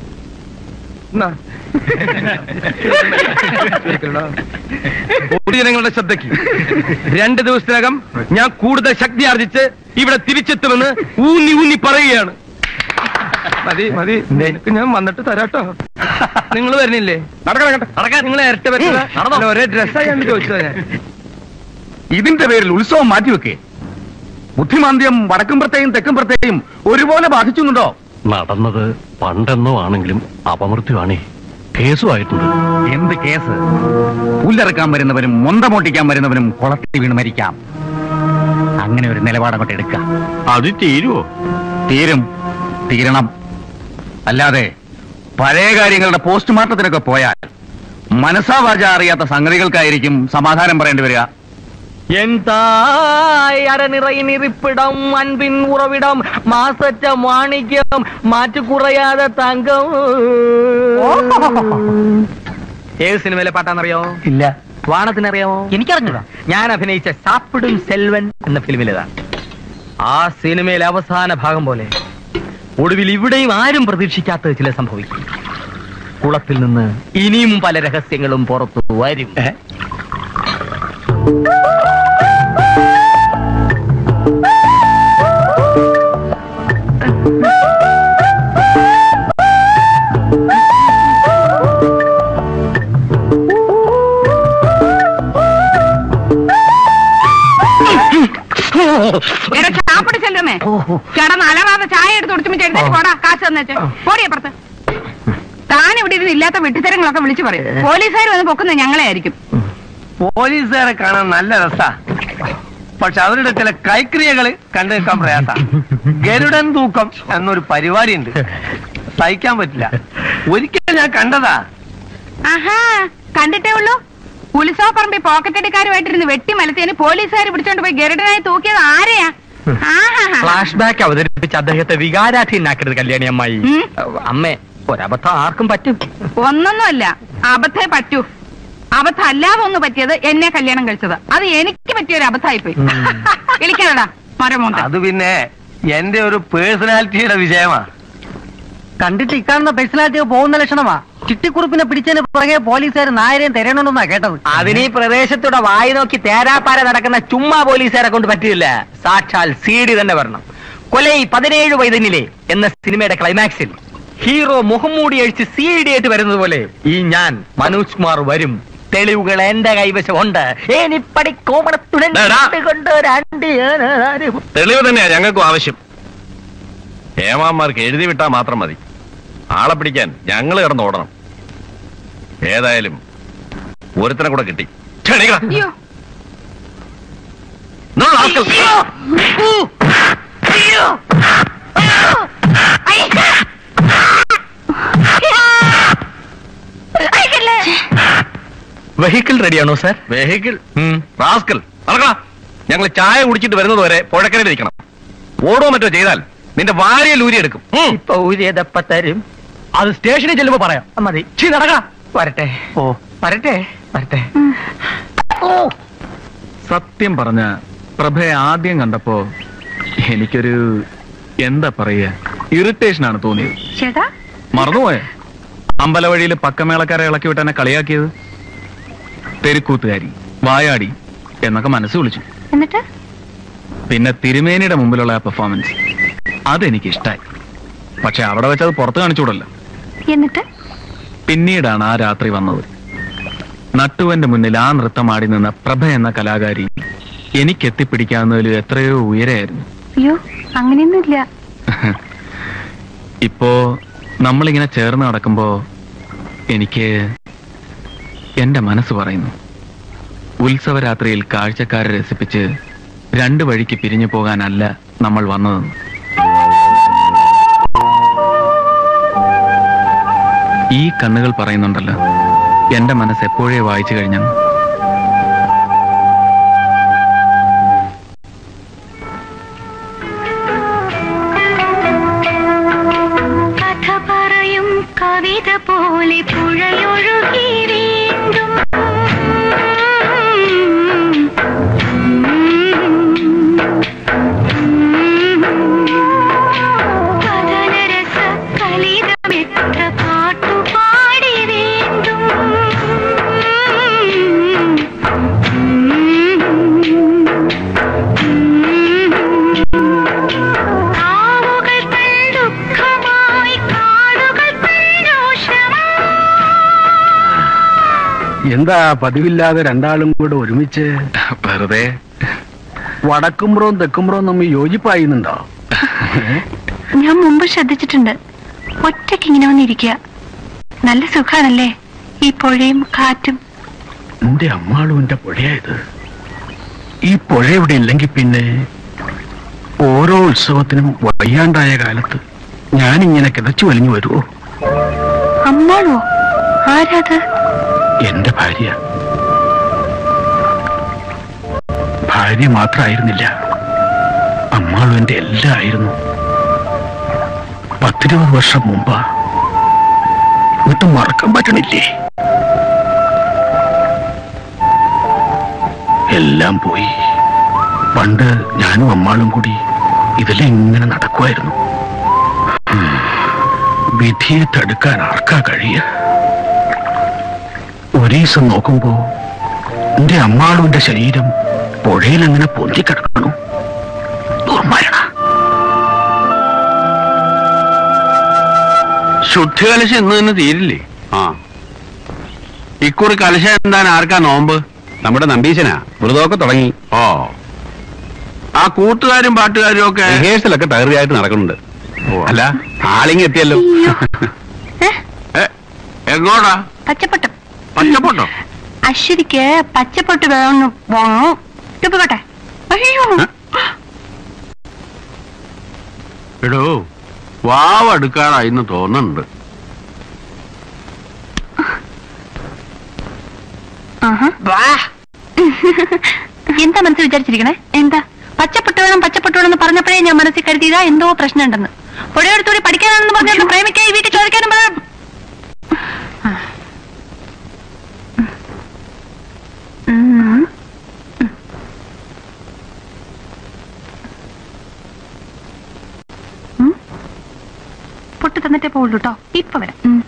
S3: പൊതുജനങ്ങളുടെ ശ്രദ്ധയ്ക്ക് രണ്ട് ദിവസത്തിനകം ഞാൻ കൂടുതൽ ശക്തി ആർജിച്ച് ഇവിടെ തിരിച്ചെത്തുമെന്ന് ഊന്നി ഊന്നി പറയുകയാണ് മതി മതി നിനക്ക് ഞാൻ വന്നിട്ട് തരാട്ടോ നിങ്ങൾ വരുന്നില്ലേ നടക്കാൻ നിങ്ങൾ ഇരട്ട പറ്റില്ല ഒരേ ഡ്രസ്സായാണ് ചോദിച്ചത് ഞാൻ
S9: ഇതിന്റെ പേരിൽ ഉത്സവം മാറ്റിവെക്കേ ബുദ്ധിമാന്ദ്യം വടക്കുംപുറത്തെയും തെക്കുംപുറത്തെയും ഒരുപോലെ ബാധിച്ചുന്നുണ്ടോ
S13: നടന്നത് പണ്ടെന്നോ ആണെങ്കിലും അപമൃത്യുവാണേ കേസുമായിട്ടുണ്ട്
S9: എന്ത് കേസ് പുല്ലറക്കാൻ വരുന്നവനും മൊന്തമോട്ടിക്കാൻ വരുന്നവനും കുളത്തിൽ വീണ് മരിക്കാം അങ്ങനെ ഒരു നിലപാടങ്ങോട്ട് എടുക്കാം
S5: അത് തീരുവോ
S9: തീരും തീരണം അല്ലാതെ പഴയ കാര്യങ്ങളുടെ പോസ്റ്റ്മോർട്ടത്തിനൊക്കെ പോയാൽ മനസ്സാവാച അറിയാത്ത സംഗതികൾക്കായിരിക്കും സമാധാനം പറയേണ്ടി വരിക
S8: என் தாய் அறநிறை நிறிப்பிடம் அன்பின் உறவிடம் மாசற்ற மாணிக்கம் மாற்று குறையாத തങ്കം ഏത് സിനിമയിലെ പാട്ടാന്നറിയോ
S3: ഇല്ല
S8: വാണത്തിനറിയാമോ എനിക്കറിഞ്ഞൂടാ ഞാൻ അഭിനയിച്ച സാപ്പിടും സെൽവൻ എന്ന ഫിലിമിലേതാണ് ആ സിനിമയിലെ അവസാന ഭാഗം പോലെ ഒടുവിൽ ഇവിടെയും ആരും പ്രതീക്ഷിക്കാത്തത് ചില സംഭവിക്കും കുളത്തിൽ നിന്ന് ഇനിയും പല രഹസ്യങ്ങളും പുറത്തു വരും
S2: എടാ ചാപ്പിടി ചെല്ലുമേ കിടന്ന് അലറാതെ ചായ എടുത്ത് കുടിച്ചുമ്പോ എഴുന്നേറ്റ് പോടാ കാശ് തന്നേച്ച് പോടിയപ്പുറത്ത് താൻ ഇവിടെ ഇരുന്ന് ഇല്ലാത്ത വെട്ടിത്തരങ്ങളൊക്കെ വിളിച്ചു പറയും പോലീസുകാർ വന്ന് പൊക്കുന്നത് ഞങ്ങളെ ആയിരിക്കും
S3: പോലീസുകാരെ കാണാൻ നല്ല രസാ പക്ഷെ അവരുടെ ചില കൈക്രിയകള് കണ്ടു നിൽക്കാൻ പ്രയാസ ഗരുഡൻ തൂക്കം എന്നൊരു പരിപാടി ഉണ്ട് സഹിക്കാൻ പറ്റില്ല ഒരിക്കൽ ഞാൻ കണ്ടതാ
S2: ആഹാ കണ്ടിട്ടേ ഉള്ളൂ ഉത്സവപ്പറമ്പി പോക്കറ്റടിക്കാരുമായിട്ടിരുന്ന് വെട്ടി മലത്തേന് പോലീസുകാർ പിടിച്ചോണ്ട് പോയി ഗരുഡനായി തൂക്കിയത് ആരെയാ ആഹാ
S8: ഫ്ലാഷ് ബാക്ക് അവതരിപ്പിച്ച് അദ്ദേഹത്തെ വികാരാധീനാക്കരുത് കല്യാണി അമ്മായി അമ്മേ ഒരബദ്ധം ആർക്കും പറ്റും
S2: ഒന്നൊന്നുമല്ല അബദ്ധേ പറ്റൂ അബദ്ധം അല്ലാതെ ഒന്ന് പറ്റിയത് എന്നെ കല്യാണം കഴിച്ചത് അത് എനിക്ക് പറ്റിയ ഒരു അബദ്ധമായിപ്പോയി വിളിക്കാനടാ മരമോന്ത
S3: അത് പിന്നെ എന്റെ ഒരു പേഴ്സണാലിറ്റിയുടെ വിജയമാ
S16: കണ്ടിട്ട് ഇക്കാണുന്ന പേഴ്സണാലിറ്റി പോകുന്ന ലക്ഷണമാ ചിട്ടിക്കുറുപ്പിനെ പിടിച്ചതിന് പുറകെ പോലീസുകാർ നായരെയും തിരയണമെന്നാ കേട്ടത്
S8: അതിന് ഈ പ്രദേശത്തൂടെ വായി നോക്കി തേരാപ്പാര നടക്കുന്ന ചുമ്മാ പോലീസുകാരെ കൊണ്ട് പറ്റില്ല സാക്ഷാൽ സി ഡി തന്നെ വരണം കൊലൈ പതിനേഴ് വൈതന്നിലെ എന്ന സിനിമയുടെ ക്ലൈമാക്സിൽ ഹീറോ മുഖംമൂടി അഴിച്ച് സി ഡി ആയിട്ട് വരുന്നത് പോലെ ഈ ഞാൻ മനോജ് കുമാർ വരും തെളിവുകൾ എന്റെ കൈവശമുണ്ട് ഏനിപ്പടി കോമണത്തുടൻ കൊണ്ട് രണ്ട് ഏനാരും
S4: തെളിവ് തന്നെയാ ഞങ്ങൾക്കും ആവശ്യം ഹേമാന്മാർക്ക് എഴുതി വിട്ടാൽ മാത്രം മതി ആളെ പിടിക്കാൻ ഞങ്ങൾ കിടന്ന് ഓടണം ഏതായാലും ഒരുത്തനെ കൂടെ കിട്ടി ക്ഷണിക്കണം.
S2: അയ്യോ
S4: No, rascal.
S8: വെഹിക്കിൾ റെഡിയാണോ സാർ
S4: വെഹിക്കിൾ റാസ്കൽ നടക്കണ ഞങ്ങൾ ചായ കുടിച്ചിട്ട് വരുന്നത് വരെ പുഴക്കരയിൽ ഇരിക്കണം ഓടോ മറ്റോ ചെയ്താൽ നിന്റെ വാരിയ ലൂരി എടുക്കും
S8: ഇപ്പൊ ഊരിയതപ്പ തരും
S3: അത് സ്റ്റേഷനിൽ ചെല്ലുമ്പോ പറയാം
S8: മതി നടക്ക വരട്ടെ ഓ വരട്ടെ വരട്ടെ
S6: സത്യം പറഞ്ഞ പ്രഭയെ ആദ്യം കണ്ടപ്പോ എനിക്കൊരു എന്താ പറയുക ഇറിറ്റേഷൻ ആണ് തോന്നിയത്
S2: ചേട്ടാ
S6: മറന്നുപോയ അമ്പലവഴിയിൽ പക്കമേളക്കാരെ ഇളക്കി വിട്ട് എന്നെ കളിയാക്കിയത് തെരുക്കൂത്തുകാരി വായാടി എന്നൊക്കെ മനസ്സ് വിളിച്ചു
S12: എന്നിട്ട്
S6: പിന്നെ തിരുമേനിയുടെ മുമ്പിലുള്ള ആ പെർഫോമൻസ് അതെനിക്ക് ഇഷ്ടായി പക്ഷെ അവിടെ വെച്ച് അത് പുറത്ത് കാണിച്ചുകൂടല്ലോ
S12: എന്നിട്ട്
S6: പിന്നീടാണ് ആ രാത്രി വന്നത് നട്ടുവന്റെ മുന്നിൽ ആ നൃത്തം ആടി നിന്ന പ്രഭ എന്ന കലാകാരി എനിക്ക് എത്തിപ്പിടിക്കാവുന്നതിൽ എത്രയോ ഉയരായിരുന്നു
S12: അയ്യോ അങ്ങനെയൊന്നുമില്ല
S6: ഇപ്പോ നമ്മളിങ്ങനെ ചേർന്ന് നടക്കുമ്പോ എനിക്ക് എന്റെ മനസ്സ് പറയുന്നു ഉത്സവരാത്രിയിൽ കാഴ്ചക്കാരെ രസിപ്പിച്ച് രണ്ട് വഴിക്ക് പിരിഞ്ഞു പോകാനല്ല നമ്മൾ വന്നതെന്ന് ഈ കണ്ണുകൾ പറയുന്നുണ്ടല്ലോ എന്റെ മനസ്സ് എപ്പോഴേ വായിച്ചു കഴിഞ്ഞു
S17: കഥ പറയും കവിത പോലെ പുഴയൊഴുകി വീണ്ടും കഥനരസ കലിതമെത്ര പാട്ടുപാടി വീണ്ടും കാവുകൾ തൻ ദുഃഖമായി കാടുകൾ തൻ രോഷമായി
S1: എന്താ പതിവില്ലാതെ രണ്ടാളും കൂടെ ഒരുമിച്ച്
S6: വെറുതെ
S1: വടക്കുംപുറവും തെക്കുംപുറവും തമ്മിൽ യോജിപ്പായിരുന്നുണ്ടോ
S12: ഞാൻ മുമ്പ് ശ്രദ്ധിച്ചിട്ടുണ്ട് ഒറ്റയ്ക്ക് ഇങ്ങനെ വന്നിരിക്കുക നല്ല സുഖാണല്ലേ ഈ പുഴയും കാറ്റും
S1: എന്റെ അമ്മാളും എന്റെ പുഴയായത് ഈ പുഴ ഇവിടെ ഇല്ലെങ്കിൽ പിന്നെ ഓരോ ഉത്സവത്തിനും വയ്യാണ്ടായ കാലത്ത് ഞാനിങ്ങനെ കിതച്ചു വലിഞ്ഞു വരുമോ
S12: അമ്മാളോ ആരാത്
S1: എന്റെ ഭാര്യ
S11: ഭാര്യ മാത്രമായിരുന്നില്ല അമ്മാളും എന്റെ എല്ലാം ആയിരുന്നു പത്തിരുപത് വർഷം മുമ്പാ എന്നിട്ട് മറക്കാൻ പറ്റണില്ലേ എല്ലാം പോയി പണ്ട് ഞാനും അമ്മാളും കൂടി ഇതിലെങ്ങനെ ഇങ്ങനെ നടക്കുമായിരുന്നു ഉം. വിധിയെ തടുക്കാൻ ആർക്കാ കഴിയ ഒരീസം നോക്കുമ്പോ എന്റെ അമ്മാളുടെ ശരീരം പുഴയിൽ അങ്ങനെ പൊന്തിക്കിടക്കണു ദുർമരണ
S5: ശുദ്ധ കലശം ഇന്ന് തന്നെ തീരില്ലേ ആ ഇക്കുറി കലശം എന്താണ് ആർക്കാ നോമ്പ്
S1: നമ്മുടെ നമ്പീശനാ മൃതമൊക്കെ തുടങ്ങി
S5: ഓ ആ കൂട്ടുകാരും പാട്ടുകാരും ഒക്കെ
S1: റിഹേഴ്സലൊക്കെ തകൃതിയായിട്ട് നടക്കുന്നുണ്ട് അല്ല ആളിങ്ങി എത്തിയല്ലോ
S5: എങ്ങോടാ
S12: പച്ചപ്പൊട്ട്
S5: പച്ചപ്പൊട്ടോ
S12: അശ്വതിക്ക് പച്ചപ്പൊട്ട് വേണമെന്ന് വാങ്ങും തുപ്പിക്കട്ടെ അയ്യോ
S5: എടോ വാവ് അടുക്കാറായിന്ന് തോന്നുന്നുണ്ട്
S12: ആഹാ. എന്താ മനസ്സിൽ വിചാരിച്ചിരിക്കണേ എന്താ പച്ചപ്പൊട്ട് വേണം പച്ചപ്പൊട്ട് വേണം എന്ന് പറഞ്ഞപ്പോഴേ ഞാൻ മനസ്സിൽ കരുതിയതാ എന്തോ പ്രശ്നമുണ്ടെന്ന് പുഴയെടുത്തൂടി പഠിക്കാനാണെന്ന് പറഞ്ഞു പ്രേമിക്കാൻ ഈ വീട്ടിൽ ചോദിക്കാനും പറയാം ഉം. ഉം. പൊട്ട് തന്നിട്ടേ പോകുള്ളൂ കേട്ടോ ഇപ്പൊ വരാം ഉം.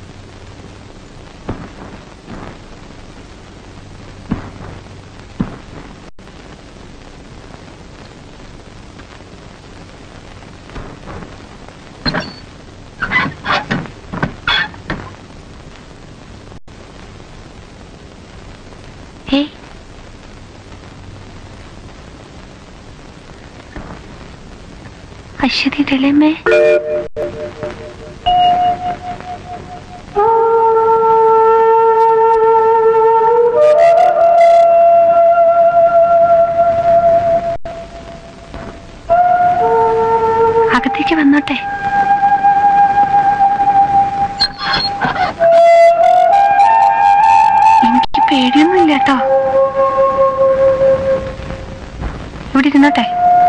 S12: ഹേയ് അശ്വതി തെളിമേ അകത്തേക്ക് വന്നോട്ടെ എനിക്ക് പേടിയൊന്നുമില്ല കേട്ടോ ഇവിടെ ഇരുന്നോട്ടെ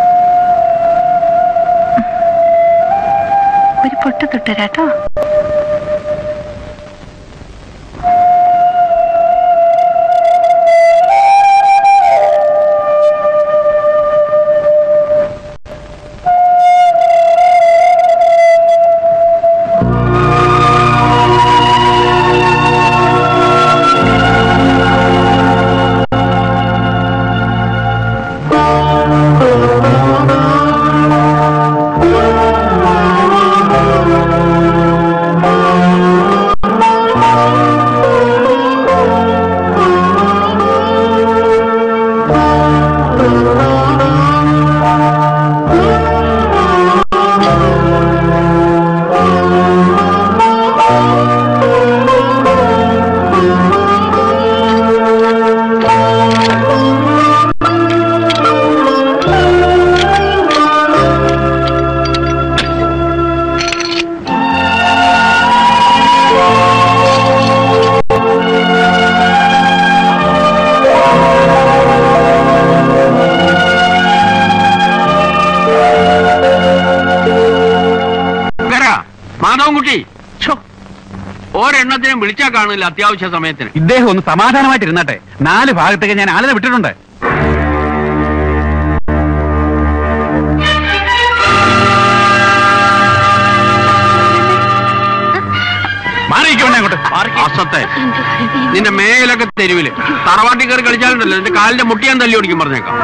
S12: ഒരു പൊട്ട് തൊട്ടുതരാട്ടോ
S5: വരാ മാധവൻകുട്ടി ഛോ, ഒരെണ്ണത്തിനും വിളിച്ചാ കാണില്ല അത്യാവശ്യ സമയത്തിന്
S1: ഇദ്ദേഹം ഒന്ന് സമാധാനമായിട്ട് ഇരുന്നട്ടെ നാല് ഭാഗത്തേക്ക് ഞാൻ ആളിനെ വിട്ടിട്ടുണ്ട് മാറിയിരിക്കണേ അങ്ങോട്ട്
S5: അസത്തെ നിന്റെ മേലൊക്കെ തെരുവില് തറവാട്ടി കയറി കളിച്ചാലുണ്ടല്ലോ നിന്റെ കാലിന്റെ മുട്ടിയാൻ തല്ലി ഓടിക്കും പറഞ്ഞേക്കാം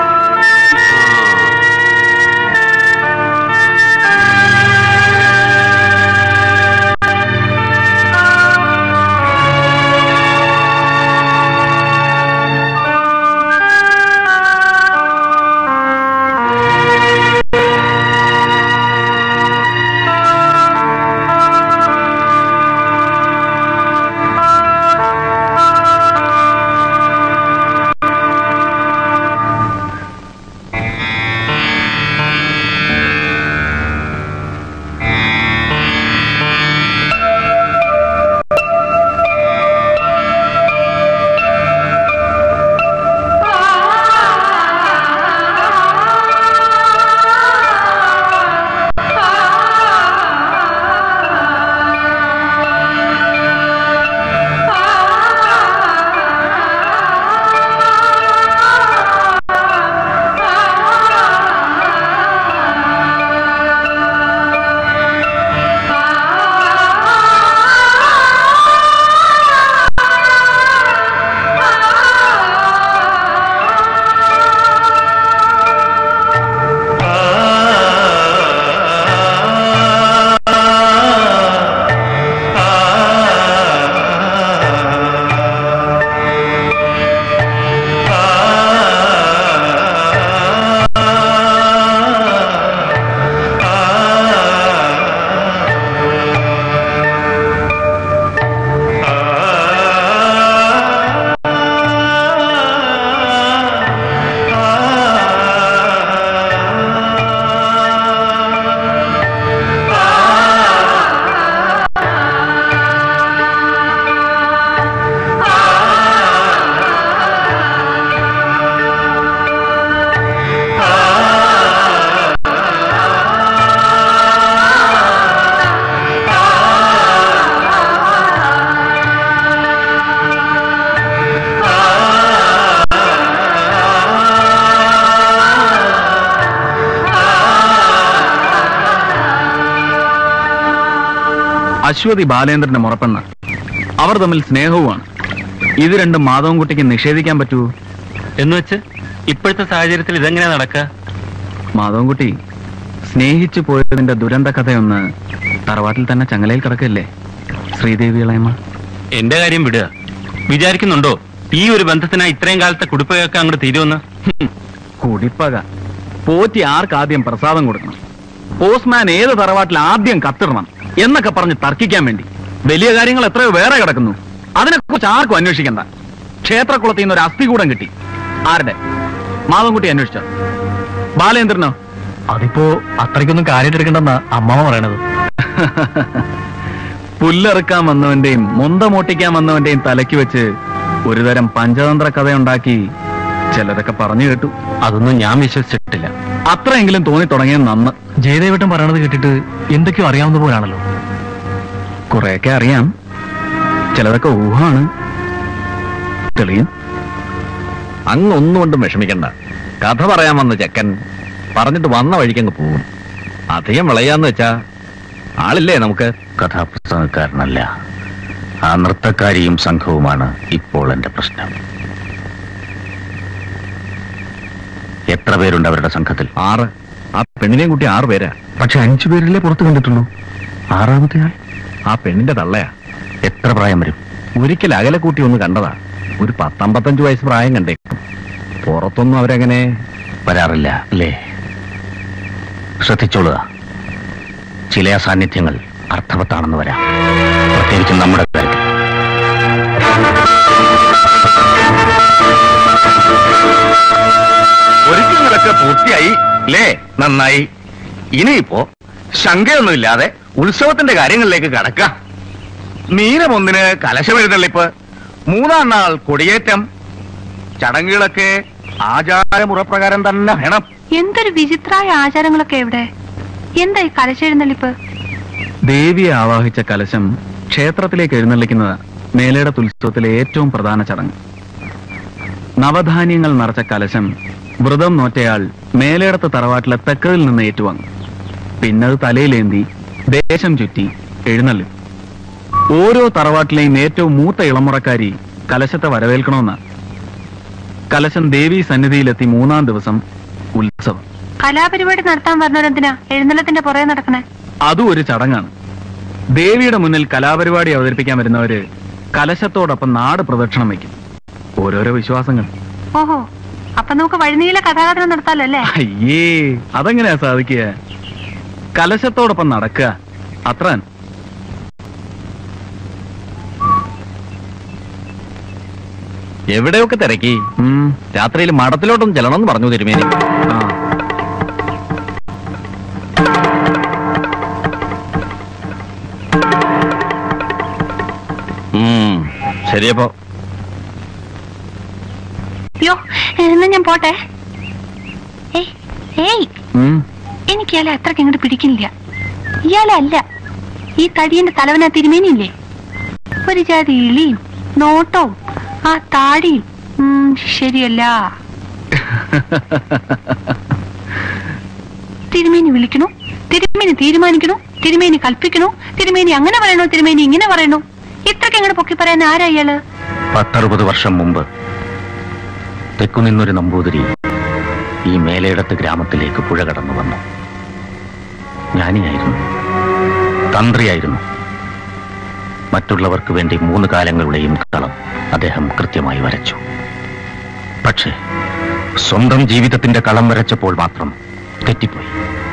S6: അശ്വതി ബാലേന്ദ്രന്റെ മുറപ്പെണ്ണ് അവർ തമ്മിൽ സ്നേഹവുമാണ് ഇത് രണ്ടും മാധവൻകുട്ടിക്ക് നിഷേധിക്കാൻ പറ്റുമോ
S18: എന്ന് വെച്ച് ഇപ്പോഴത്തെ സാഹചര്യത്തിൽ ഇതെങ്ങനെ നടക്കുക
S6: മാധവൻകുട്ടി സ്നേഹിച്ചു പോയതിന്റെ ദുരന്ത കഥയൊന്ന് തറവാട്ടിൽ തന്നെ ചങ്ങലയിൽ കിടക്കല്ലേ ശ്രീദേവി ഇളയമ്മ
S18: എന്റെ കാര്യം വിടുക വിചാരിക്കുന്നുണ്ടോ ഈ ഒരു ബന്ധത്തിനാ ഇത്രയും കാലത്തെ കുടിപ്പയൊക്കെ അങ്ങോട്ട് തീരുമെന്ന്
S6: കുടിപ്പക പോറ്റി ആർക്കാദ്യം പ്രസാദം കൊടുക്കണം പോസ്റ്റ്മാൻ ഏത് തറവാട്ടിൽ ആദ്യം കത്തിടണം എന്നൊക്കെ പറഞ്ഞ് തർക്കിക്കാൻ വേണ്ടി വലിയ കാര്യങ്ങൾ എത്രയോ വേറെ കിടക്കുന്നു അതിനെക്കുറിച്ച് ആർക്കും അന്വേഷിക്കണ്ട ക്ഷേത്രക്കുളത്തിൽ നിന്ന് ഒരു അസ്ഥികൂടം കിട്ടി ആരുടെ മാധവൻകുട്ടി അന്വേഷിച്ചോ ബാലേന്ദ്രനോ
S18: അതിപ്പോ അത്രയ്ക്കൊന്നും കാര്യമെടുക്കണ്ടെന്നാ അമ്മ പറയണത്
S6: പുല്ലറുക്കാൻ വന്നവന്റെയും മുന്ത മോട്ടിക്കാൻ വന്നവന്റെയും തലയ്ക്ക് വെച്ച് ഒരുതരം പഞ്ചതന്ത്ര കഥയുണ്ടാക്കി ചിലരൊക്കെ പറഞ്ഞു കേട്ടു
S18: അതൊന്നും ഞാൻ വിശ്വസിച്ചിട്ടില്ല
S6: അത്രയെങ്കിലും തോന്നി തുടങ്ങിയത് നന്ന്
S18: ജയദേവട്ടൻ പറയണത് കേട്ടിട്ട് എന്തൊക്കെയോ അറിയാവുന്ന പോലാണല്ലോ
S6: കുറെയൊക്കെ അറിയാം ചിലതൊക്കെ ഊഹാണ് തെളിയും
S19: അങ്ങ് ഒന്നുകൊണ്ടും വിഷമിക്കണ്ട കഥ പറയാൻ വന്ന ചെക്കൻ പറഞ്ഞിട്ട് വന്ന വഴിക്കങ്ങ് പോവും അധികം വിളയാന്ന് വെച്ചാ ആളില്ലേ നമുക്ക്
S9: കഥാപ്രസംഗക്കാരനല്ല ആ നൃത്തക്കാരിയും സംഘവുമാണ് ഇപ്പോൾ എന്റെ പ്രശ്നം എത്ര പേരുണ്ട് അവരുടെ സംഘത്തിൽ
S19: ആറ് ആ പെണ്ണിനെയും കുട്ടി ആറ് പേരാ
S9: പക്ഷെ അഞ്ചു പേരിലെ പുറത്തു കണ്ടിട്ടുള്ളൂ ആറാമത്തെ ആൾ
S19: ആ പെണ്ണിന്റെ തള്ളയാ
S9: എത്ര പ്രായം വരും
S19: ഒരിക്കൽ അകലെ കൂട്ടി ഒന്ന് കണ്ടതാ ഒരു പത്തമ്പത്തഞ്ച് വയസ്സ് പ്രായം കണ്ടേക്കും പുറത്തൊന്നും അവരങ്ങനെ
S9: വരാറില്ല അല്ലേ ശ്രദ്ധിച്ചോളുക ചില സാന്നിധ്യങ്ങൾ അർത്ഥവത്താണെന്ന് വരാം പ്രത്യേകിച്ചും നമ്മുടെ കാര്യത്തിൽ
S7: ഒരുക്കങ്ങളൊക്കെ പൂർത്തിയായി അല്ലേ നന്നായി ഇനിയിപ്പോ ശങ്കയൊന്നുമില്ലാതെ ഉത്സവത്തിന്റെ കാര്യങ്ങളിലേക്ക് കടക്കാം മീനമൊന്നിന് കലശമെഴുന്നള്ളിപ്പ് മൂന്നാം നാൾ കൊടിയേറ്റം ചടങ്ങുകളൊക്കെ ആചാരമുറപ്രകാരം തന്നെ വേണം
S12: എന്തൊരു വിചിത്രായ ആചാരങ്ങളൊക്കെ എവിടെ എന്താ ഈ കലശെഴുന്നള്ളിപ്പ്
S6: ദേവിയെ ആവാഹിച്ച കലശം ക്ഷേത്രത്തിലേക്ക് എഴുന്നള്ളിക്കുന്നത് മേലേട ഉത്സവത്തിലെ ഏറ്റവും പ്രധാന ചടങ്ങ് നവധാന്യങ്ങൾ നിറച്ച കലശം വ്രതം നോറ്റയാൾ മേലേടത്ത് തറവാട്ടിലെ തെക്കതിൽ നിന്ന് ഏറ്റുവാങ്ങും പിന്നത് തലയിലേന്തി ദേശം ചുറ്റി എഴുന്നള്ളും ഓരോ തറവാട്ടിലെയും ഏറ്റവും മൂത്ത ഇളമുറക്കാരി കലശത്തെ വരവേൽക്കണമെന്നാണ് കലശം ദേവി സന്നിധിയിലെത്തി മൂന്നാം ദിവസം ഉത്സവം
S12: കലാപരിപാടി നടത്താൻ പറഞ്ഞവരെന്തിനാ എഴുന്നള്ളത്തിന്റെ പുറകെ നടക്കണേ
S6: അതും ഒരു ചടങ്ങാണ് ദേവിയുടെ മുന്നിൽ കലാപരിപാടി അവതരിപ്പിക്കാൻ വരുന്നവര് കലശത്തോടൊപ്പം നാട് പ്രദക്ഷിണം വയ്ക്കും ഓരോരോ വിശ്വാസങ്ങൾ
S12: ഓഹോ അപ്പൊ നമുക്ക് വഴിനീള കഥാകഥനം നടത്താലോ അല്ലേ
S6: അയ്യേ അതെങ്ങനെയാ സാധിക്കുക കലശത്തോടൊപ്പം നടക്കുക അത്ര തന്നെ.
S19: എവിടെയൊക്കെ തിരക്കി രാത്രിയിൽ മഠത്തിലോട്ടൊന്നും ചെല്ലണമെന്ന് പറഞ്ഞു തിരുമേനി ഉം, ശരിയപ്പോ
S12: അയ്യോ എന്നാ ഞാൻ പോട്ടെ ഏയ് ഏയ്
S6: ഉം.
S12: എനിക്ക് ഇയാളെ അത്രയ്ക്ക് ഇങ്ങോട്ട് പിടിക്കുന്നില്ല ഇയാളെ അല്ല ഈ തടിയന്റെ തലവന തിരുമേനിയില്ലേ ഒരു ജാതി ഇളിയും നോട്ടവും ആ താടിയും ഉം, ശരിയല്ല തിരുമേനി വിളിക്കണു തിരുമേനി തീരുമാനിക്കണു തിരുമേനി കൽപ്പിക്കണു തിരുമേനി അങ്ങനെ പറയണു തിരുമേനി ഇങ്ങനെ പറയണു ഇത്രയ്ക്ക് ഇങ്ങോട്ട് പൊക്കി പറയാൻ ആരാ ഇയാള്
S9: പത്തറുപത് വർഷം മുമ്പ് തെക്കുനിന്നൊരു നമ്പൂതിരി ഈ മേലേടത്ത് ഗ്രാമത്തിലേക്ക് പുഴ കടന്നു വന്നു ജ്ഞാനിയായിരുന്നു തന്ത്രിയായിരുന്നു മറ്റുള്ളവർക്ക് വേണ്ടി മൂന്ന് കാലങ്ങളുടെയും കളം അദ്ദേഹം കൃത്യമായി വരച്ചു പക്ഷേ സ്വന്തം ജീവിതത്തിന്റെ കളം വരച്ചപ്പോൾ മാത്രം തെറ്റിപ്പോയി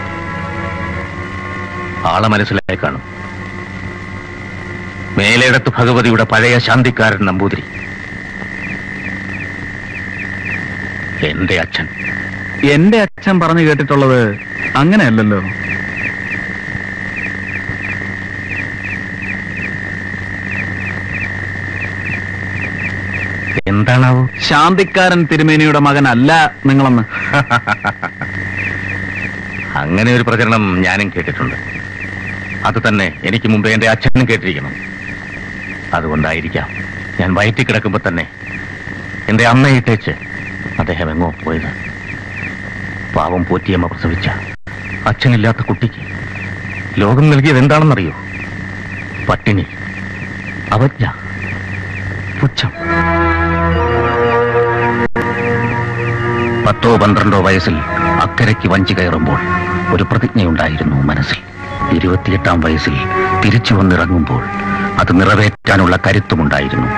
S9: ആളെ മനസ്സിലായി കാണും മേലേടത്ത് ഭഗവതിയുടെ പഴയ ശാന്തിക്കാരൻ നമ്പൂതിരി എന്റെ അച്ഛൻ
S6: എന്റെ അച്ഛൻ പറഞ്ഞു കേട്ടിട്ടുള്ളത് അങ്ങനെയല്ലല്ലോ
S9: എന്താണാവോ
S6: ശാന്തിക്കാരൻ തിരുമേനിയുടെ മകനല്ല നിങ്ങളെന്ന്
S9: അങ്ങനെ ഒരു പ്രചരണം ഞാനും കേട്ടിട്ടുണ്ട് അത് തന്നെ എനിക്ക് മുമ്പേ എന്റെ അച്ഛനും കേട്ടിരിക്കണം അതുകൊണ്ടായിരിക്കാം ഞാൻ വയറ്റി കിടക്കുമ്പോ തന്നെ എന്റെ അമ്മയിട്ടേച്ച് അദ്ദേഹം എങ്ങോ പോയത് പാവം പോറ്റിയമ്മ പ്രസവിച്ച അച്ഛനില്ലാത്ത കുട്ടിക്ക് ലോകം നൽകിയത് എന്താണെന്നറിയോ പട്ടിണി അവജ്ഞ പുച്ഛം പത്തോ പന്ത്രണ്ടോ വയസ്സിൽ അക്കരയ്ക്ക് വഞ്ചി കയറുമ്പോൾ ഒരു പ്രതിജ്ഞയുണ്ടായിരുന്നു മനസ്സിൽ ഇരുപത്തിയെട്ടാം വയസ്സിൽ തിരിച്ചു വന്നിറങ്ങുമ്പോൾ അത് നിറവേറ്റാനുള്ള കരുത്തുമുണ്ടായിരുന്നു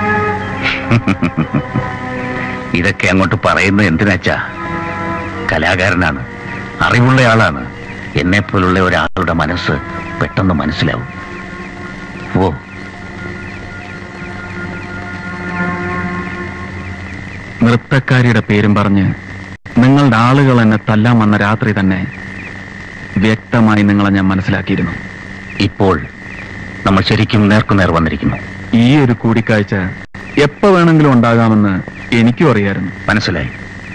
S9: ഇതൊക്കെ അങ്ങോട്ട് പറയുന്നത് എന്തിനാച്ചാ കലാകാരനാണ് അറിവുള്ളയാളാണ് എന്നെപ്പോലുള്ള ഒരാളുടെ മനസ്സ് പെട്ടെന്ന് മനസ്സിലാവും ഓ
S6: നൃത്തക്കാരിയുടെ പേരും പറഞ്ഞ് നിങ്ങളുടെ ആളുകൾ എന്നെ തല്ലാൻ വന്ന രാത്രി തന്നെ വ്യക്തമായി നിങ്ങളെ ഞാൻ മനസ്സിലാക്കിയിരുന്നു
S9: ഇപ്പോൾ നമ്മൾ ശരിക്കും നേർക്കുനേർ വന്നിരിക്കുന്നു
S6: ഈ ഒരു കൂടിക്കാഴ്ച എപ്പോ വേണമെങ്കിലും ഉണ്ടാകാമെന്ന് എനിക്കും അറിയായിരുന്നു
S9: മനസ്സിലായി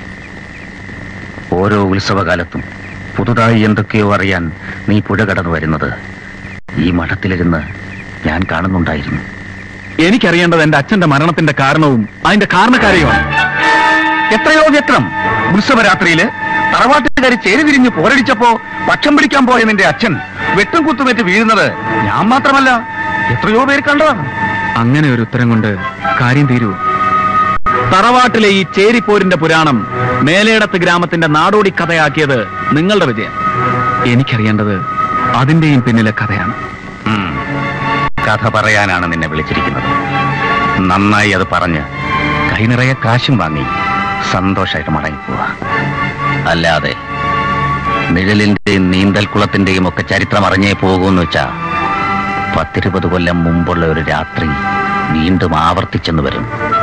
S9: ഓരോ ഉത്സവകാലത്തും പുതുതായി എന്തൊക്കെയോ അറിയാൻ നീ പുഴ കടന്നു വരുന്നത് ഈ മഠത്തിലിരുന്ന് ഞാൻ കാണുന്നുണ്ടായിരുന്നു
S6: എനിക്കറിയേണ്ടത് എന്റെ അച്ഛന്റെ മരണത്തിന്റെ കാരണവും അതിന്റെ കാരണക്കാരെയുമാണ്
S9: എത്രയോ വ്യക്തം ഉത്സവരാത്രിയില് തറവാട്ടുകാരി ചേരി തിരിഞ്ഞ് പോരടിച്ചപ്പോ പക്ഷം പിടിക്കാൻ പോയ നിന്റെ അച്ഛൻ വെട്ടും കുത്തുമേറ്റ് വീഴുന്നത് ഞാൻ മാത്രമല്ല എത്രയോ പേര് കണ്ടതാണ്
S6: അങ്ങനെ ഒരു ഉത്തരം കൊണ്ട് കാര്യം തീരൂ തറവാട്ടിലെ ഈ ചേരിപ്പോരിന്റെ പുരാണം മേലേടത്ത് ഗ്രാമത്തിന്റെ നാടോടി കഥയാക്കിയത് നിങ്ങളുടെ വിജയം എനിക്കറിയേണ്ടത് അതിന്റെയും പിന്നിലെ കഥയാണ്
S9: ഉം. കഥ പറയാനാണ് നിന്നെ വിളിച്ചിരിക്കുന്നത് നന്നായി അത് പറഞ്ഞ് കൈനിറയെ കാശും വാങ്ങി സന്തോഷമായിട്ട് മടങ്ങിപ്പോവാ അല്ലാതെ നിഴലിന്റെയും നീന്തൽക്കുളത്തിന്റെയും ഒക്കെ ചരിത്രം അറിഞ്ഞേ പോകുമെന്ന് വെച്ചാ പത്തിരുപത് കൊല്ലം മുമ്പുള്ള ഒരു രാത്രി വീണ്ടും ആവർത്തിച്ചെന്ന് വരും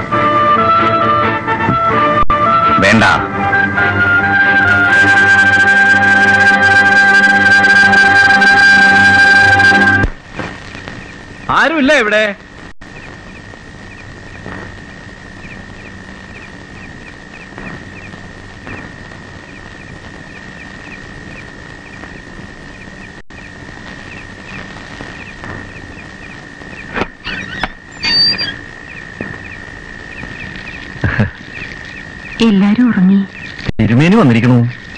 S9: വേണ്ട
S6: ആരുമില്ല ഇവിടെ
S10: എല്ലാരും ഉറങ്ങി
S9: തിരുമേനി വന്നിരിക്കണു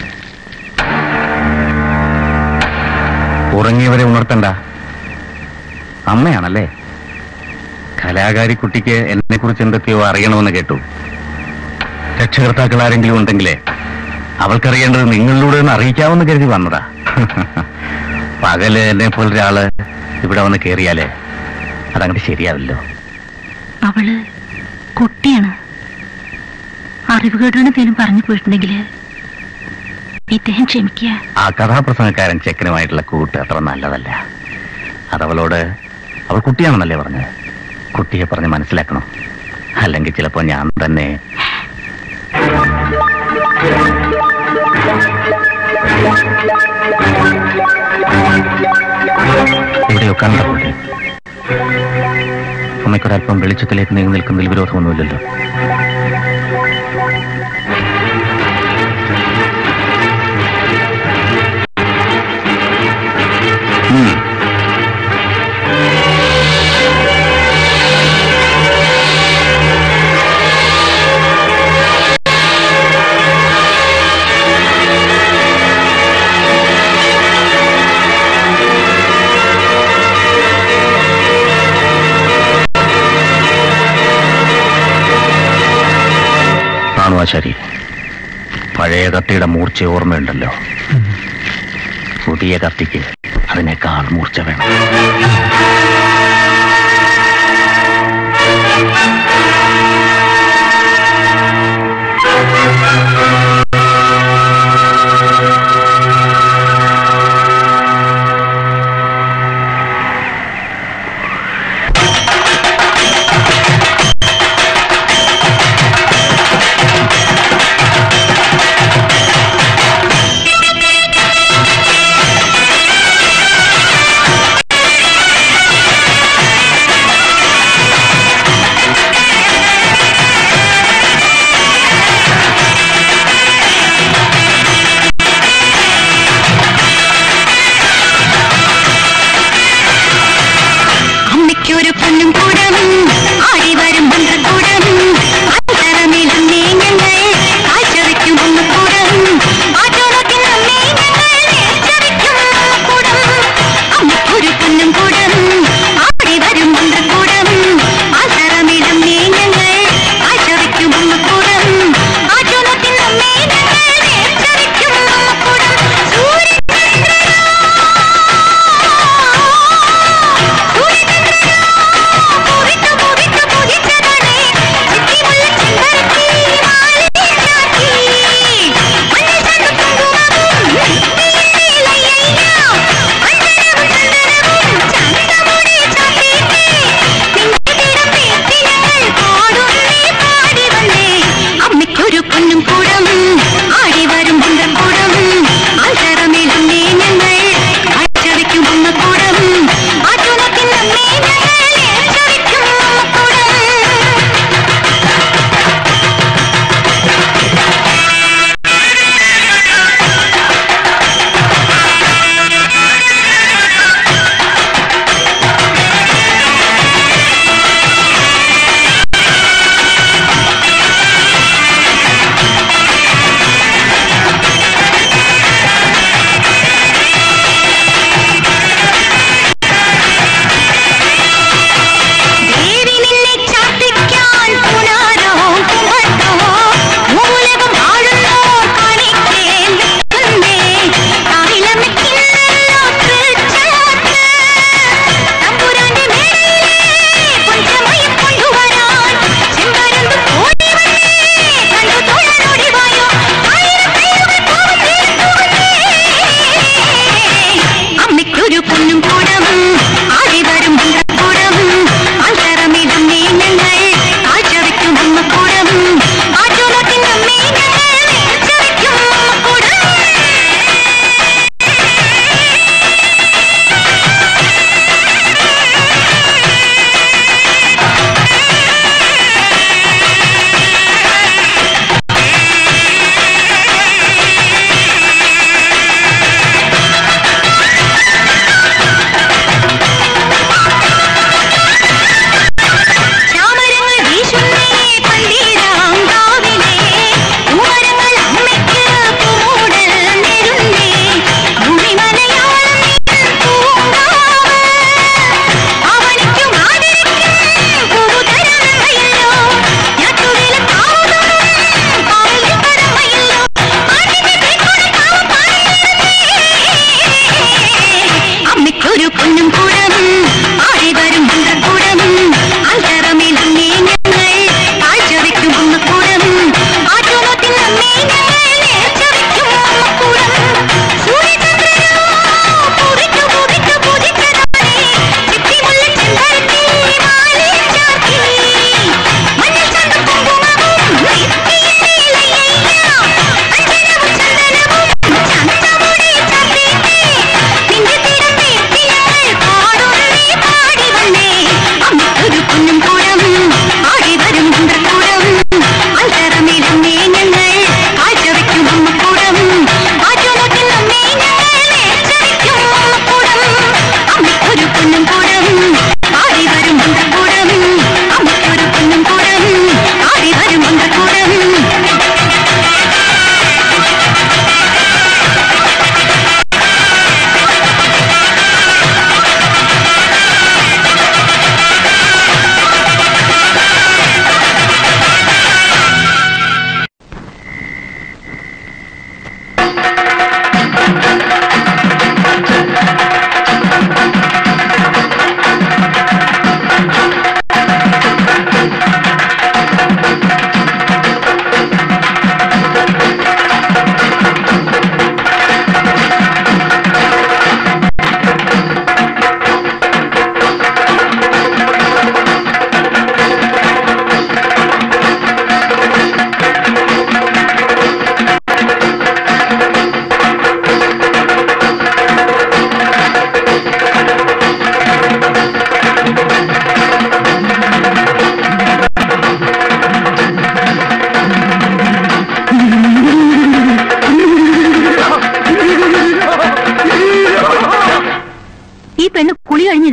S9: ഉറങ്ങിയവരെ ഉണർത്തണ്ട അമ്മയാണല്ലേ കലാകാരി കുട്ടിക്ക് എന്നെ കുറിച്ച് എന്തൊക്കെയോ അറിയണമെന്ന് കേട്ടു രക്ഷകർത്താക്കൾ ആരെങ്കിലും ഉണ്ടെങ്കിലേ അവൾക്കറിയേണ്ടത് നിങ്ങളിലൂടെ ഒന്ന് അറിയിക്കാമെന്ന് കരുതി വന്നതാ പകല് എന്നെ പോലൊരാള് ഇവിടെ വന്ന് കേറിയാലേ അതങ്ങോട്ട് ശരിയാവില്ലോ
S10: അവള് കുട്ടിയാണ് അറിവുകേടാണ് എന്തേലും പറഞ്ഞു പോയിട്ടുണ്ടെങ്കിൽ ഇദ്ദേഹം ക്ഷമിക്കുക
S9: ആ കഥാപ്രസംഗക്കാരൻ ചെക്കനുമായിട്ടുള്ള കൂട്ട് അത്ര നല്ലതല്ല അതവളോട് അവൾ കുട്ടിയാണെന്നല്ലേ പറഞ്ഞത് കുട്ടിയെ പറഞ്ഞ് മനസ്സിലാക്കണം അല്ലെങ്കിൽ ചിലപ്പോ ഞാൻ തന്നെ എവിടെയോ കണ്ട കുട്ടി അമ്മയ്ക്കൊരല്പം വെളിച്ചത്തിലേക്ക് നീങ്ങി നിൽക്കുന്നതിൽ വിരോധമൊന്നുമില്ലല്ലോ ഉം. ആണോ ആശാരി പഴയ കത്തിയുടെ മൂർച്ച ഓർമ്മയുണ്ടല്ലോ പുതിയ കത്തിക്ക് അതിനേക്കാൾ മൂർച്ച വേണം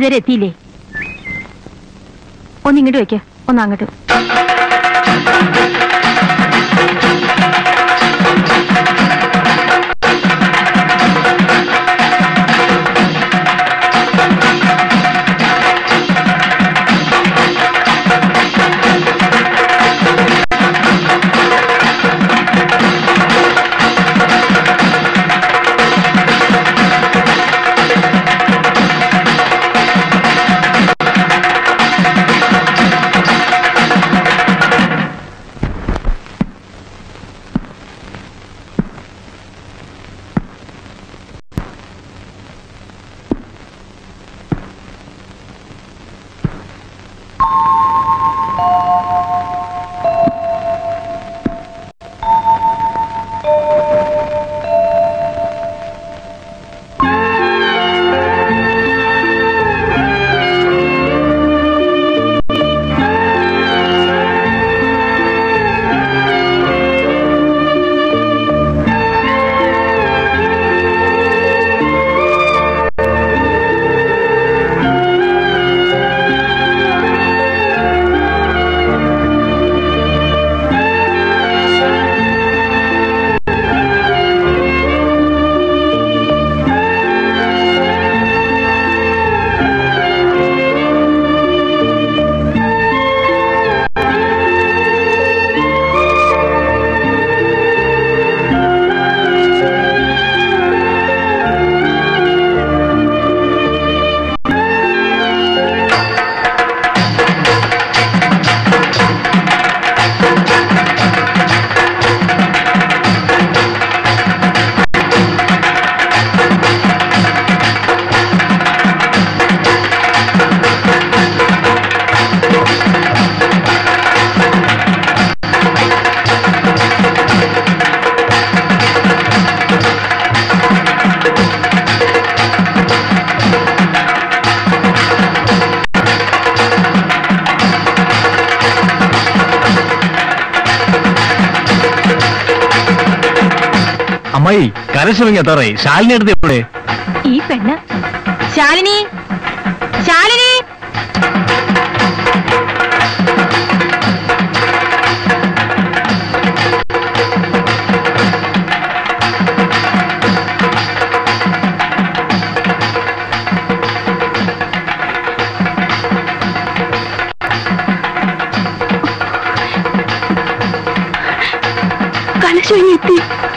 S10: ഇതുവരെ എത്തിയില്ലേ ഒന്ന് ഇങ്ങോട്ട് വെക്ക ഒന്ന് അങ്ങോട്ട്
S7: അമ്മായി കരശ്രമിങ് എത്താറായി ശാലിനി എടുത്ത് എവിടെ
S10: ഈ പെണ്ണ് ശാലിനി ശാലിനി
S17: കലശം എത്തി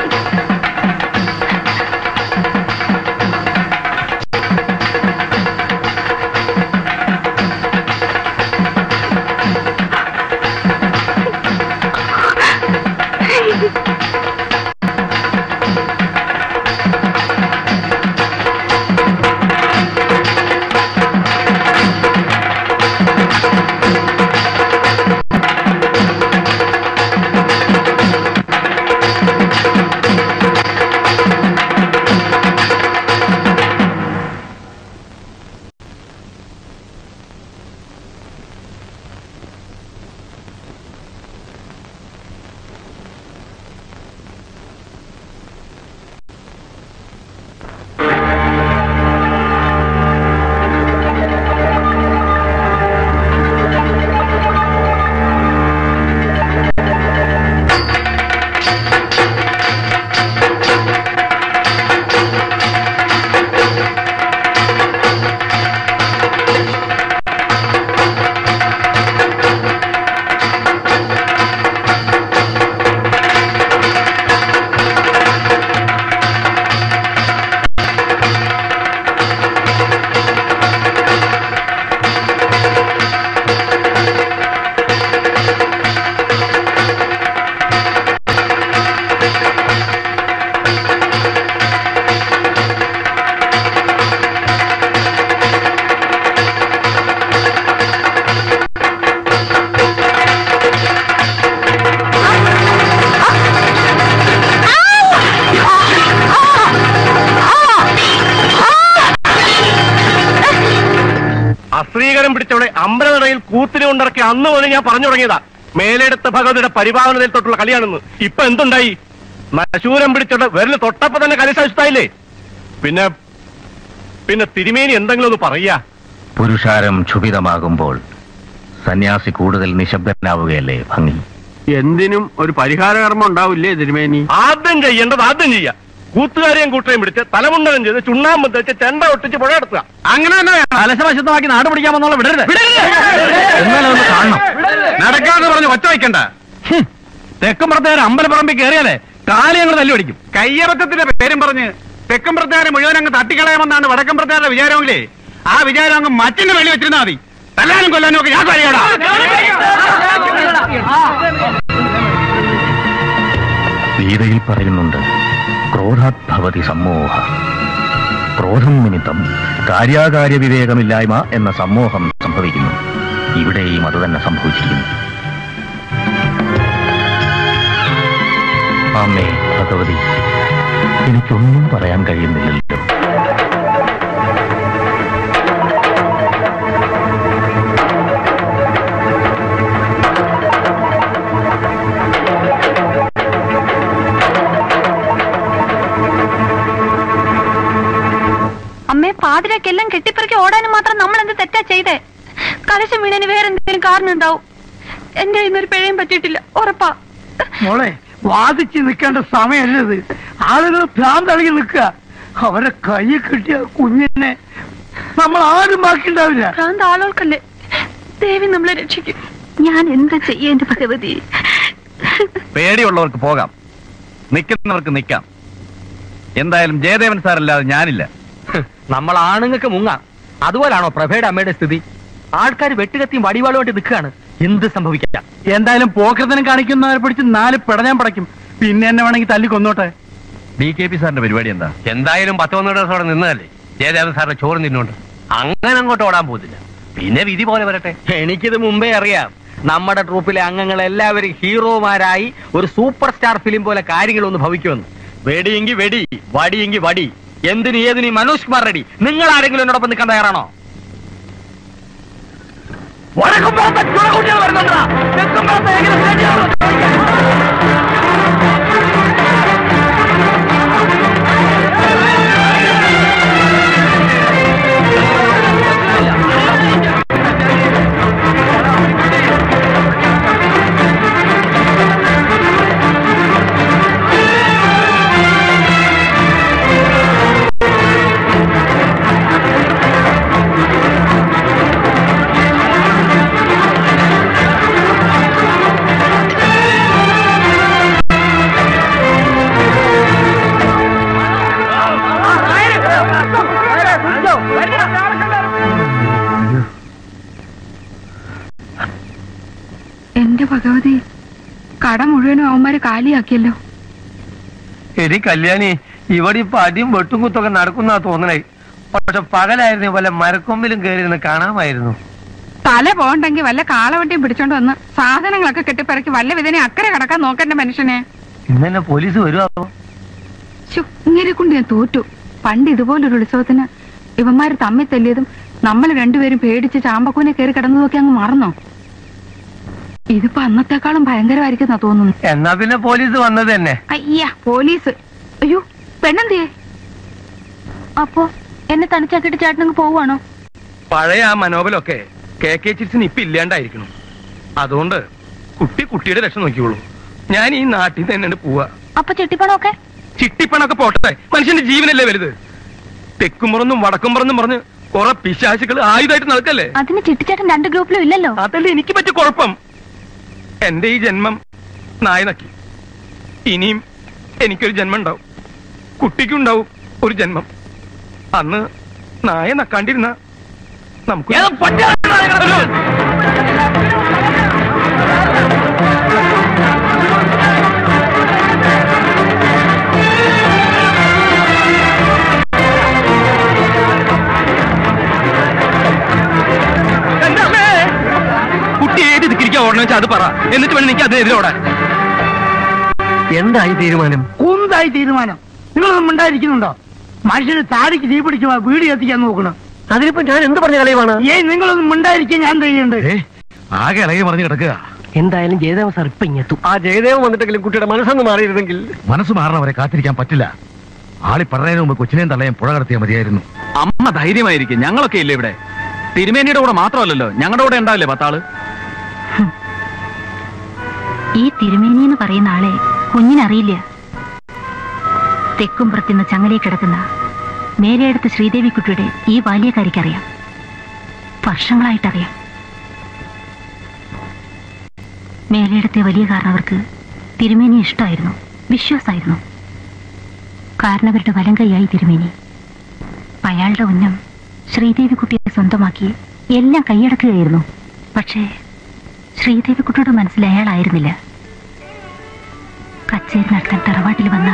S4: അശ്രീകരം പിടിച്ചവളെ അമ്പലനടയിൽ കൂത്തിനെ കൊണ്ടിറക്കി അന്ന് മുതൽ ഞാൻ പറഞ്ഞു തുടങ്ങിയതാ മേലെടുത്ത ഭഗവതിയുടെ പരിഭാവനതയിൽ തൊട്ടുള്ള കളിയാണെന്ന് ഇപ്പൊ എന്തുണ്ടായി നശൂരം പിടിച്ചോണ്ട് വിരല് തൊട്ടപ്പോ തന്നെ കലിശായില്ലേ പിന്നെ പിന്നെ തിരുമേനി എന്തെങ്കിലും ഒന്ന് പറയാ
S9: പുരുഷാരം ക്ഷുഭിതമാകുമ്പോൾ സന്യാസി കൂടുതൽ നിശബ്ദനാവുകയല്ലേ ഭംഗി
S5: എന്തിനും ഒരു പരിഹാര കർമ്മം ഉണ്ടാവില്ലേ തിരുമേനി
S4: ആദ്യം ചെയ്യേണ്ടത് ആദ്യം ചെയ്യാ കൂത്തുകാരെയും കൂട്ടരെയും പിടിച്ച് തലമുണ്ടനം ചെയ്ത് ചുണ്ണാമ്പ് തെച്ച് ചെണ്ട ഒട്ടിച്ച് പുഴ എടുത്തുക
S5: അങ്ങനെ തന്നെ
S1: അലസവശത്തമാക്കി നാട് പിടിക്കാൻ വന്നോളെ വിടരുത്
S9: എന്നാലും ഒന്ന് കാണണം
S1: നടക്കാന്ന് പറഞ്ഞ് ഒറ്റ വയ്ക്കണ്ട തെക്കുംപുറത്തേരെ അമ്പലപ്പറമ്പിൽ കയറിയാലേ കാലി ഞങ്ങൾ തല്ലി പിടിക്കും കയ്യബദ്ധത്തിന്റെ പേരും പറഞ്ഞ് തെക്കുംപുറത്തേരെ മുഴുവൻ അങ്ങ് തട്ടിക്കളയാമെന്നാണ് വടക്കംപുറത്തേരുടെ വിചാരമെങ്കിലേ ആ വിചാരം അങ്ങ് മറ്റിന്റെ വെളി വെച്ചിരുന്നാ മതി തല്ലാനും കൊല്ലാനും ഒക്കെ ഞാൻ കഴിയടാ
S9: ഗീതയിൽ പറയുന്നുണ്ട് ക്രോധാത് ഭവതി സമ്മോഹ ക്രോധം നിമിത്തം കാര്യാകാര്യ വിവേകമില്ലായ്മ എന്ന സമ്മോഹം സംഭവിക്കുന്നു ഇവിടെയും അത് തന്നെ സംഭവിച്ചിരിക്കുന്നു അമ്മേ ഭഗവതി എനിക്കൊന്നും പറയാൻ കഴിയുന്നില്ലല്ലോ
S12: അമ്മേ പാതിരാക്കെല്ലാം കെട്ടിപ്പറക്കി ഓടാനും മാത്രം നമ്മൾ എന്ത് തെറ്റാ ചെയ്തേ കലശം വീണതിന് വേറെ എന്തെങ്കിലും കാരണം ഉണ്ടാവും എന്റെ കയ്യിൽ ഒരു പിഴയും പറ്റിയിട്ടില്ല ഉറപ്പാ
S15: മോളെ വാദിച്ച് നിൽക്കേണ്ട സമയമല്ലത് ആളുകൾ ഭ്രാന്തളകി നിൽക്കുക അവരെ കൈ കിട്ടിയ കുഞ്ഞിനെ നമ്മൾ ആരും ബാക്കിയുണ്ടാവില്ല
S12: ഭ്രാന്ത് ആളുകൾക്കല്ലേ ദേവി നമ്മളെ രക്ഷിക്കും ഞാൻ എന്താ ചെയ്യ എന്റെ ഭഗവതി
S19: പേടിയുള്ളവർക്ക് പോകാം നിൽക്കുന്നവർക്ക് നിൽക്കാം എന്തായാലും ജയദേവൻ സാറല്ലാതെ ഞാനില്ല
S8: നമ്മൾ ആണുങ്ങൾക്ക് മുങ്ങാം അതുപോലാണോ പ്രഭയുടെ അമ്മയുടെ സ്ഥിതി ആൾക്കാർ വെട്ടുകത്തിയും വടിവാളുമായിട്ട് നിൽക്കുകയാണ് എന്ത് സംഭവിക്കാം
S1: എന്തായാലും പോക്കരത്തിനും കാണിക്കുന്നവരെ പിടിച്ച് നാല് പിടഞ്ഞാൻ പടയ്ക്കും പിന്നെ എന്നെ വേണമെങ്കിൽ തല്ലി കൊന്നോട്ടെ
S19: ഡി കെ പി സാറിന്റെ പരിപാടി എന്താ
S13: എന്തായാലും പത്ത് പന്ത്രണ്ട് ദിവസം അവിടെ നിന്നതല്ലേ ജയദേവൻ സാറിന്റെ ചോറ് തിന്നുകൊണ്ട് അങ്ങനെ അങ്ങോട്ട് ഓടാൻ പോകുന്നില്ല പിന്നെ വിധി പോലെ വരട്ടെ
S8: എനിക്കിത് മുമ്പേ അറിയാം നമ്മുടെ ട്രൂപ്പിലെ അംഗങ്ങൾ എല്ലാവരും ഹീറോമാരായി ഒരു സൂപ്പർ സ്റ്റാർ ഫിലിം പോലെ കാര്യങ്ങളൊന്ന് ഭവിക്കുമെന്ന് വെടിയെങ്കി വെടി വടിയെങ്കി വടി എന്തിന് ഏതിന് ഈ മനോജ് കുമാർ റെഡി നിങ്ങൾ ആരെങ്കിലും എന്നോടൊപ്പം നിൽക്കാൻ തയ്യാറാണോ വടക്കുംപുറത്തെ ചുണക്കുട്ടികൾ വരുന്നുണ്ടാ തെക്കുംപുറത്തെ എങ്ങനെ ശരിയാവും?
S2: എന്റെ ഭഗവതി കട മുഴുവനും അവന്മാര് കാലിയാക്കിയല്ലോ
S13: എടി കല്യാണി ഇവിടെ ഇപ്പൊ അടിയും വെട്ടും കുത്തൊക്കെ നടക്കുന്ന തോന്നണേ പക്ഷെ പകലായിരുന്നു വല്ല മരക്കൊമ്പിലും കയറി നിന്ന് കാണാമായിരുന്നു
S2: തല പോകണ്ടെങ്കിൽ വല്ല കാളവട്ടിയും പിടിച്ചോണ്ട് വന്ന് സാധനങ്ങളൊക്കെ കെട്ടിപ്പിറക്കി വല്ല വിധനെ അക്കരെ കടക്കാൻ നോക്കണ്ട മനുഷ്യനെ
S13: ഇന്നെ പോലീസ് വരുമോ
S2: ശ്ശോ, ഇങ്ങനെ കൊണ്ട് ഞാൻ തോറ്റു പണ്ട് ഇതുപോലൊരു ഉത്സവത്തിന് ഇവന്മാര് തമ്മിൽ തല്ലിയതും നമ്മൾ രണ്ടുപേരും പേടിച്ച് ചാമ്പക്കൂനെ കയറി കിടന്നതൊക്കെ അങ്ങ് മറന്നോ ഇതിപ്പോ അന്നത്തെക്കാളും ഭയങ്കരമായിരിക്കുന്ന തോന്നുന്നു
S13: എന്നാ പിന്നെ പോലീസ് വന്നത് തന്നെ
S2: അയ്യ പോലീസ് അയ്യോ പെണ്ണെന്തിയേ
S12: അപ്പോ എന്നെ തനിച്ചാക്കിട്ട് ചേട്ടനങ്ങ് പോവാണോ
S3: പഴയ ആ മനോബലൊക്കെ കെ കെ ചിറ്റ്സിന് ഇപ്പൊ ഇല്ലാണ്ടായിരിക്കണം അതുകൊണ്ട് കുട്ടി കുട്ടിയുടെ രക്ഷ നോക്കിയോളൂ ഞാൻ ഈ നാട്ടിൽ നിന്ന് തന്നെ പോവാ
S12: അപ്പൊ ചെട്ടിപ്പണമൊക്കെ
S3: ചിട്ടിപ്പണൊക്കെ പോട്ടെ മനുഷ്യന്റെ ജീവനല്ലേ വലുത് തെക്കുമുറന്നും വടക്കുമുറന്നും പറഞ്ഞ് കുറെ പിശാചുകൾ ആയുധമായിട്ട് നടക്കല്ലേ
S12: അതിന് ചിട്ടിച്ചേട്ടൻ രണ്ട് ഗ്രൂപ്പിലും ഇല്ലല്ലോ
S3: അതല്ലേ എനിക്ക് പറ്റിയ കുഴപ്പം എന്റെ ഈ ജന്മം നായ നക്കി ഇനിയും എനിക്കൊരു ജന്മം ഉണ്ടാവും കുട്ടിക്കുണ്ടാവും ഒരു ജന്മം അന്ന് നായ നക്കാണ്ടിരുന്ന നമുക്ക് കുട്ടി ഏത് ദിക്കിരിക്കാൻ ഓടണം വെച്ചാൽ അത് പറ എന്നിട്ട് വേണം എനിക്ക് അതിനെതിരെ ഓടാൻ
S15: എന്തായി തീരുമാനം കുന്തായി തീരുമാനം നിങ്ങളൊന്നും ഉണ്ടായിരിക്കുന്നുണ്ടോ മനുഷ്യന് താടിക്ക് തീ പിടിക്കുമ്പോ വീട് കത്തിക്കാൻ നോക്കണം അതിനിപ്പോ ഞാൻ എന്ത് പറഞ്ഞ കളയുമാണ് ഏയ് നിങ്ങളൊന്നും ഉണ്ടായിരിക്കാൻ ഞാൻ ചെയ്യണ്ടേ
S9: ആകെ ഇളകി മറിഞ്ഞു കിടക്കുക
S15: എന്തായാലും ജയദേവ സാർ ഇപ്പൊ ഇങ്ങെത്തും ആ ജയദേവൻ വന്നിട്ടെങ്കിലും കുട്ടിയുടെ മനസ്സൊന്ന് മാറിയിരുന്നെങ്കിൽ
S9: മനസ്സ് മാറണവരെ കാത്തിരിക്കാൻ പറ്റില്ല ആളി പറഞ്ഞതിന് മുമ്പ് കൊച്ചിനെയും തള്ളയും പുഴ കടത്തിയാൽ മതിയായിരുന്നു
S6: അമ്മ ധൈര്യമായിരിക്കും ഞങ്ങളൊക്കെ ഇല്ലേ ഇവിടെ തിരുമേനിയുടെ കൂടെ മാത്രമല്ലല്ലോ ഞങ്ങളുടെ കൂടെ ഉണ്ടാവില്ലേ പത്താള്
S10: ഈ തിരുമേനി എന്ന് പറയുന്ന ആളെ കുഞ്ഞിനറിയില്ല തെക്കുംപുറത്തുനിന്ന് ചങ്ങലയിൽ കിടക്കുന്ന മേലെടുത്ത് ശ്രീദേവിക്കുട്ടിയുടെ ഈ ബാല്യക്കാരിക്കറിയാം വർഷങ്ങളായിട്ടറിയാം മേലെടുത്തെ വലിയ കാരണവർക്ക് തിരുമേനി ഇഷ്ടമായിരുന്നു വിശ്വാസമായിരുന്നു കാരണവരുടെ വലം കൈയായി തിരുമേനി അയാളുടെ ഉന്നം ശ്രീദേവിക്കുട്ടിയെ സ്വന്തമാക്കി എല്ലാം കൈയടക്കുകയായിരുന്നു പക്ഷേ ശ്രീദേവിക്കുട്ടിയുടെ മനസ്സിൽ അയാളായിരുന്നില്ല കച്ചേരി നടത്താൻ തറവാട്ടിൽ വന്ന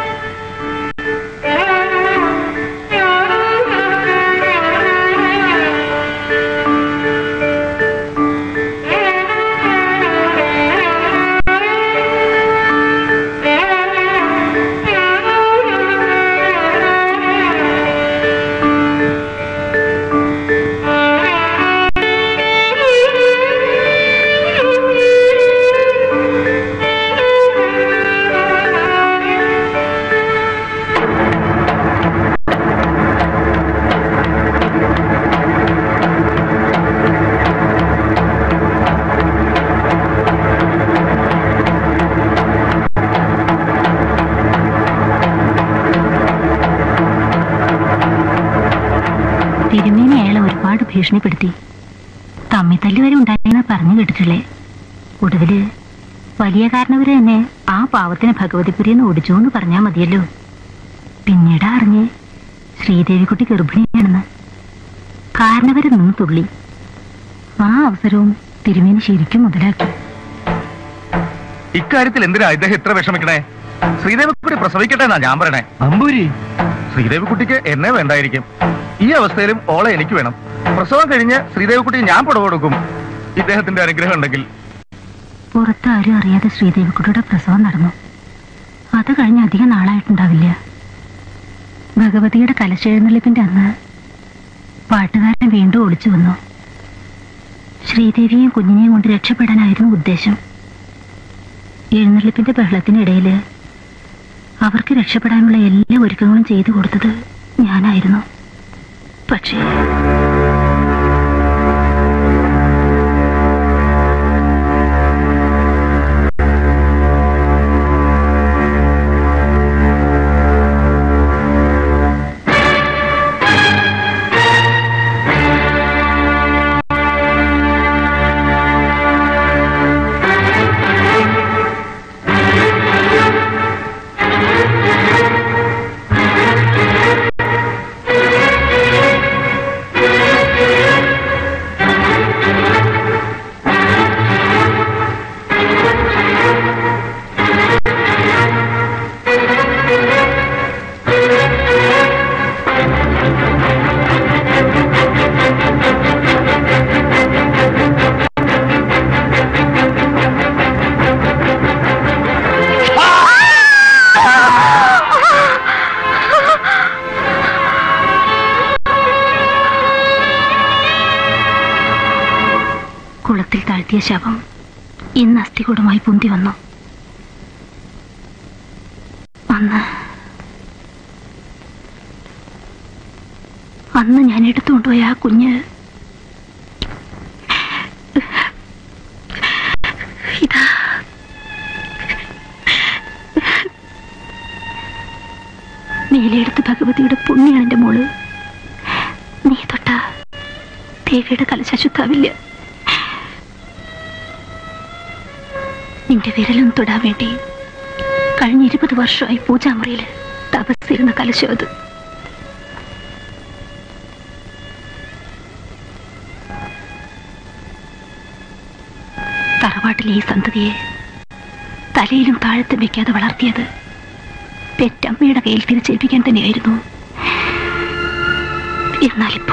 S10: തിരുമേനി അയാളെ ഒരുപാട് ഭീഷണിപ്പെടുത്തി തമ്മി തല്ലി വരെ ഉണ്ടായെന്ന് പറഞ്ഞു കേട്ടിട്ടില്ലേ ഒടുവില് വലിയ കാരണവര് തന്നെ ആ പാവത്തിന് ഭഗവതിപുരിന്ന് ഓടിച്ചു എന്ന് പറഞ്ഞാ മതിയല്ലോ പിന്നീട് അറിഞ്ഞ് ശ്രീദേവിക്കുട്ടി ഗർഭിണിയാണെന്ന് കാരണവര് നിന്ന് തുള്ളി ആ അവസരവും തിരുമേനി ശരിക്കും മുതലാക്കി
S9: ഇക്കാര്യത്തിൽ എന്തിനാ ഇദ്ദേഹം ഇത്ര വിഷമിക്കണേ ശ്രീദേവിക്കുട്ടി പ്രസവിക്കട്ടെ എന്നാ ഞാൻ പറയണേ
S13: അമ്പൂരി
S9: ശ്രീദേവിക്കുട്ടിക്ക് എന്നെ വേണ്ടായിരിക്കും ഈ അവസ്ഥയിലും ഓളെ എനിക്ക് വേണം പ്രസവം കഴിഞ്ഞ് ശ്രീദേവിക്കുട്ടി ഞാൻ പുടവ് കൊടുക്കും ഇദ്ദേഹത്തിന്റെ അനുഗ്രഹം ഉണ്ടെങ്കിൽ
S10: പുറത്ത് ആരും അറിയാതെ ശ്രീദേവിക്കുട്ടിയുടെ പ്രസവം നടന്നു അത് കഴിഞ്ഞ് അധികം നാളായിട്ടുണ്ടാവില്ല ഭഗവതിയുടെ കലശെഴുന്നള്ളിപ്പിന്റെ അന്ന് പാട്ടുകാരൻ വീണ്ടും ഒളിച്ചു വന്നു ശ്രീദേവിയും കുഞ്ഞിനെയും കൊണ്ട് രക്ഷപ്പെടാനായിരുന്നു ഉദ്ദേശം എഴുന്നള്ളിപ്പിന്റെ ബഹളത്തിനിടയില് അവർക്ക് രക്ഷപ്പെടാനുള്ള എല്ലാ ഒരുക്കങ്ങളും ചെയ്തു കൊടുത്തത് ഞാനായിരുന്നു പക്ഷേ കുളത്തിൽ താഴ്ത്തിയ ശവം ഇന്ന് അസ്ഥികൂടമായി പൊന്തി വന്നു അന്ന് അന്ന് ഞാൻ എടുത്തുകൊണ്ടുപോയ ആ കുഞ്ഞ് ഇതാ മേലെടുത്ത് ഭഗവതിയുടെ പുണ്യാണ് എന്റെ മോള് നീ തൊട്ട ദേവിയുടെ കലശശുദ്ധാവില്ല നിന്റെ വിരലും തൊടാൻ വേണ്ടി കഴിഞ്ഞ ഇരുപത് വർഷമായി പൂജാമുറിയിൽ തപസ്സിരുന്ന കലശം അത് തറവാട്ടിലെ ഈ സന്തതിയെ തലയിലും താഴത്തും വെക്കാതെ വളർത്തിയത് പെറ്റമ്മയുടെ കയ്യിൽ തിരിച്ചേൽപ്പിക്കാൻ തന്നെയായിരുന്നു എന്നാലിപ്പോ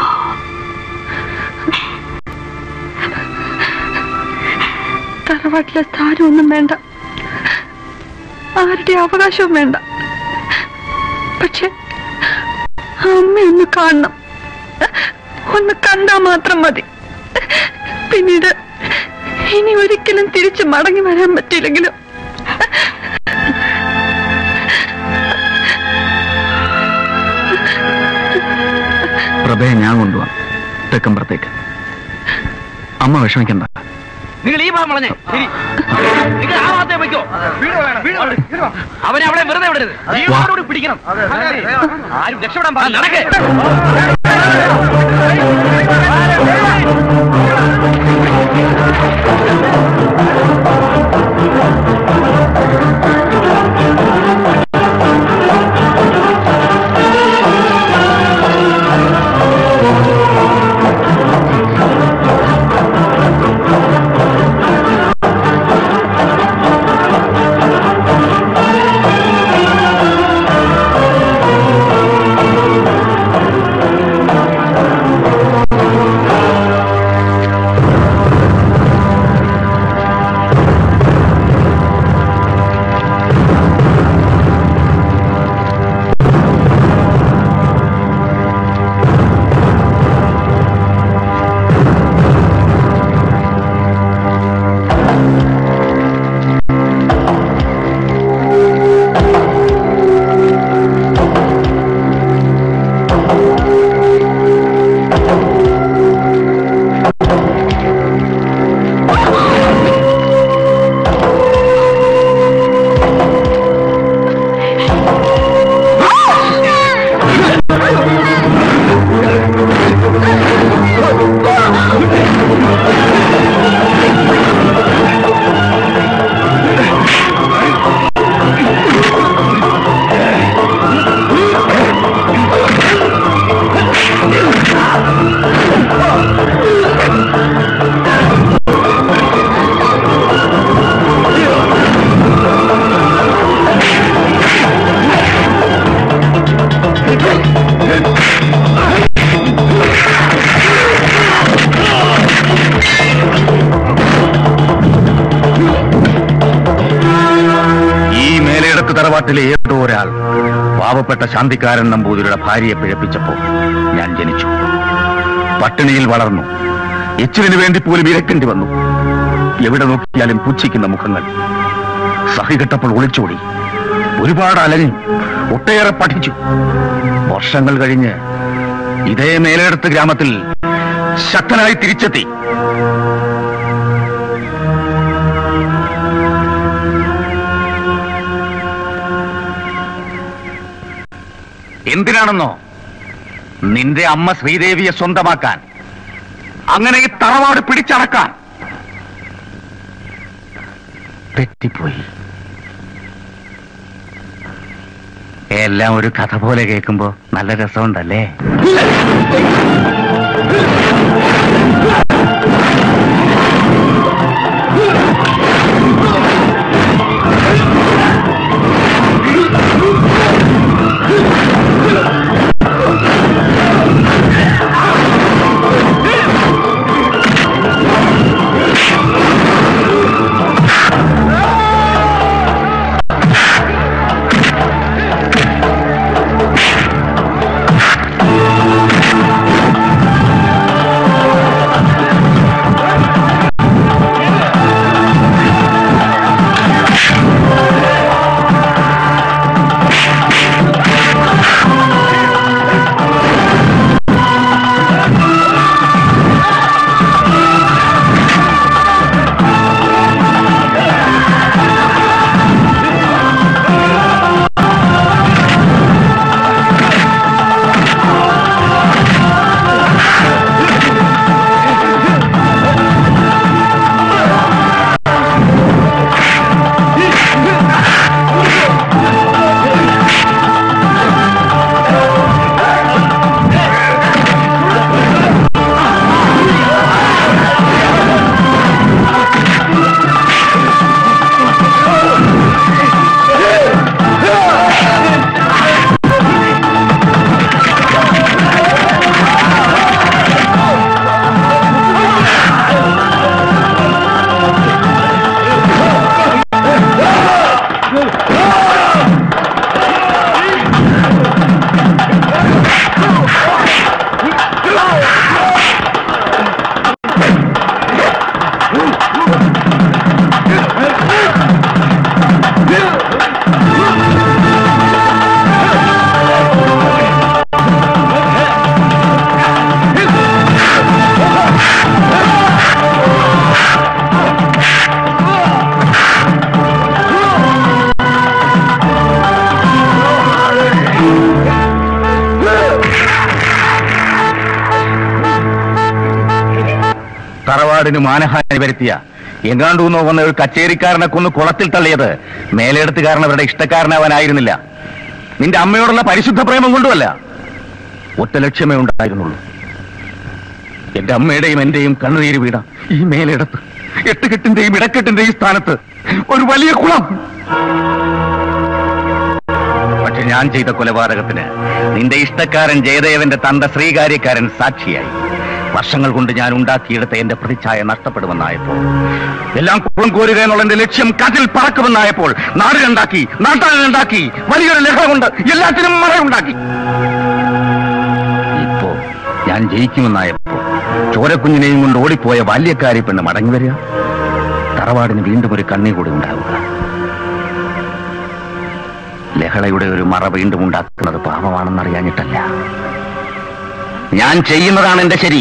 S2: തറവാട്ടിലെ സ്ഥാനമൊന്നും വേണ്ട ആരുടെ അവകാശവും വേണ്ട പക്ഷെ അമ്മ ഒന്ന് കാണണം ഒന്ന് കണ്ടാ മാത്രം മതി പിന്നീട് ഇനി ഒരിക്കലും തിരിച്ചു മടങ്ങി വരാൻ പറ്റില്ലെങ്കിലും
S6: പ്രഭയെ ഞാൻ കൊണ്ടുപോവാം തെക്കമ്പുറത്തേക്ക് അമ്മ വിഷമിക്കണ്ട
S8: നിങ്ങൾ ഈ ഭാഗം വളഞ്ഞേ ശരി നിങ്ങൾ ആ ഭാഗത്തെ വയ്ക്കോ അവനെ അവിടെ വെറുതെ വിടരുത് ജീവനോടുകൂടി പിടിക്കണം ആരും രക്ഷപ്പെടാൻ പാടില്ല നടക്കേ
S9: ഈ മേലയിടത്ത് തറവാട്ടിലെ ഏതോ ഒരാൾ പാവപ്പെട്ട ശാന്തിക്കാരൻ നമ്പൂതിരിയുടെ ഭാര്യയെ പിഴപ്പിച്ചപ്പോൾ ഞാൻ ജനിച്ചു പട്ടിണിയിൽ വളർന്നു എച്ചിലിന് വേണ്ടി പോലും ഇരക്കേണ്ടി വന്നു എവിടെ നോക്കിയാലും പുച്ഛിക്കുന്ന മുഖങ്ങൾ സഹികെട്ടപ്പോൾ ഒളിച്ചോടി ഒരുപാട് അലഞ്ഞു ഒട്ടേറെ പഠിച്ചു വർഷങ്ങൾ കഴിഞ്ഞ് ഇതേ മേലെടുത്ത് ഗ്രാമത്തിൽ ശക്തനായി തിരിച്ചെത്തി എന്തിനാണെന്നോ നിന്റെ അമ്മ ശ്രീദേവിയെ സ്വന്തമാക്കാൻ അങ്ങനെ ഈ തറവാട് പിടിച്ചടക്കാൻ തെറ്റിപ്പോയി എല്ലാം ഒരു കഥ പോലെ കേൾക്കുമ്പോ നല്ല രസമുണ്ടല്ലേ തറവാടിന് മാനഹാനി വരുത്തിയ എങ്ങാണ്ടൂന്നോ വന്ന ഒരു കച്ചേരിക്കാരനെ കൊന്ന് കുളത്തിൽ തള്ളിയത് മേലെടുത്തുകാരൻ അവരുടെ ഇഷ്ടക്കാരനാവാനായിരുന്നില്ല നിന്റെ അമ്മയോടുള്ള പരിശുദ്ധ പ്രേമം കൊണ്ടുമല്ല ഒറ്റ ലക്ഷ്യമേ ഉണ്ടായിരുന്നുള്ളൂ എന്റെ അമ്മയുടെയും എന്റെയും കണ്ണുനീര് വീണ ഈ മേലിടത്ത് എട്ടുകെട്ടിന്റെയും ഇടക്കെട്ടിന്റെയും സ്ഥാനത്ത് ഒരു വലിയ കുളം പക്ഷെ ഞാൻ ചെയ്ത കൊലപാതകത്തിന് നിന്റെ ഇഷ്ടക്കാരൻ ജയദേവന്റെ തന്ത ശ്രീകാര്യക്കാരൻ സാക്ഷിയായി വർഷങ്ങൾ കൊണ്ട് ഞാൻ ഉണ്ടാക്കിയെടുത്ത എന്റെ പ്രതിച്ഛായ നഷ്ടപ്പെടുമെന്നായപ്പോൾ എല്ലാം കുളം കോരുക എന്നുള്ള എന്റെ ലക്ഷ്യം കാറ്റിൽ പറക്കുമെന്നായപ്പോൾ നാട് രണ്ടാക്കി നാട്ടാനുണ്ടാക്കി വലിയൊരു ലഹള കൊണ്ട് എല്ലാത്തിനും മറയുണ്ടാക്കി ഇപ്പോ ഞാൻ ജയിക്കുമെന്നായപ്പോ ചോരക്കുഞ്ഞിനെയും കൊണ്ട് ഓടിപ്പോയ ബാല്യക്കാരി പെണ്ണ് മടങ്ങി വരിക തറവാടിന് വീണ്ടും ഒരു കണ്ണി കൂടി ഉണ്ടാവുക ലഹളയുടെ ഒരു മറ വീണ്ടും ഉണ്ടാക്കുന്നത് പാപമാണെന്നറിയാഞ്ഞിട്ടല്ല ഞാൻ ചെയ്യുന്നതാണ് എന്റെ ശരി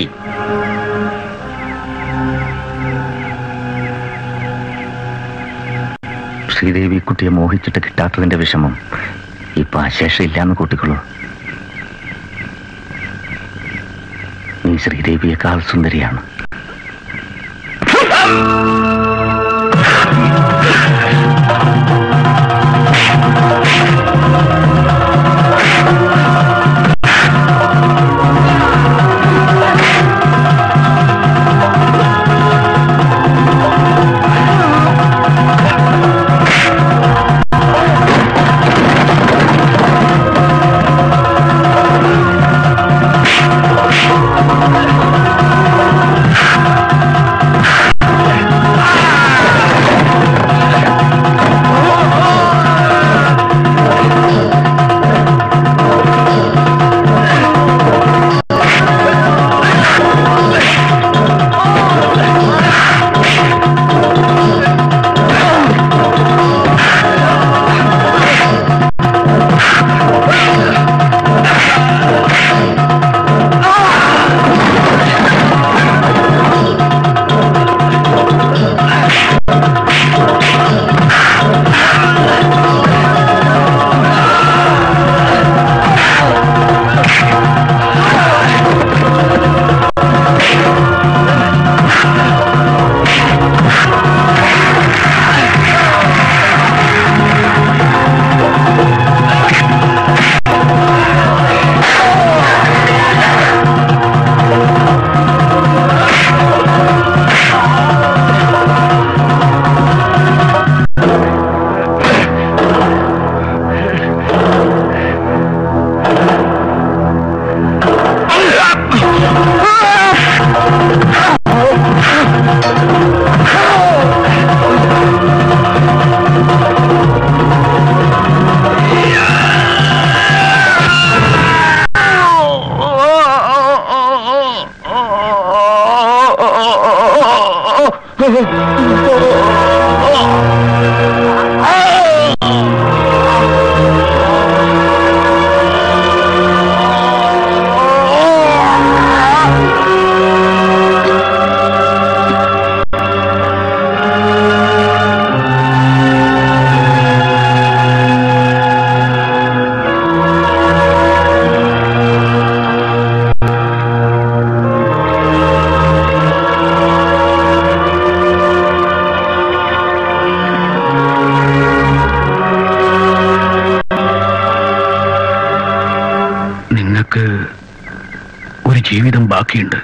S9: ശ്രീദേവി കുട്ടിയെ മോഹിച്ചിട്ട് കിട്ടാത്തതിന്റെ വിഷമം ഇപ്പൊ അശേഷമില്ലാന്ന് കൂട്ടിക്കൊള്ളൂ നീ ശ്രീദേവിയേക്കാൾ സുന്ദരിയാണ്
S7: നിനക്ക് ഒരു ജീവിതം ബാക്കിയുണ്ട്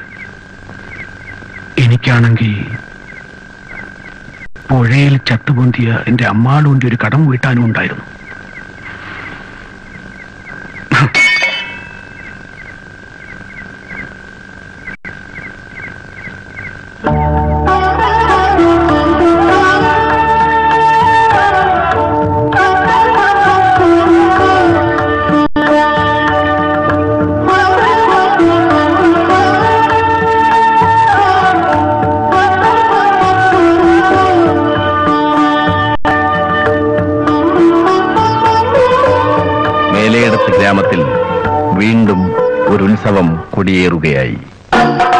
S7: എനിക്കാണെങ്കിൽ പുഴയിൽ ചത്തുപൊന്തിയ എന്റെ അമ്മാളുവിന്റെ ഒരു കടം വീട്ടാനും ഉണ്ടായിരുന്നു
S9: മേലയിടത്ത് ഗ്രാമത്തിൽ വീണ്ടും ഒരു ഉത്സവം കൊടിയേറുകയായി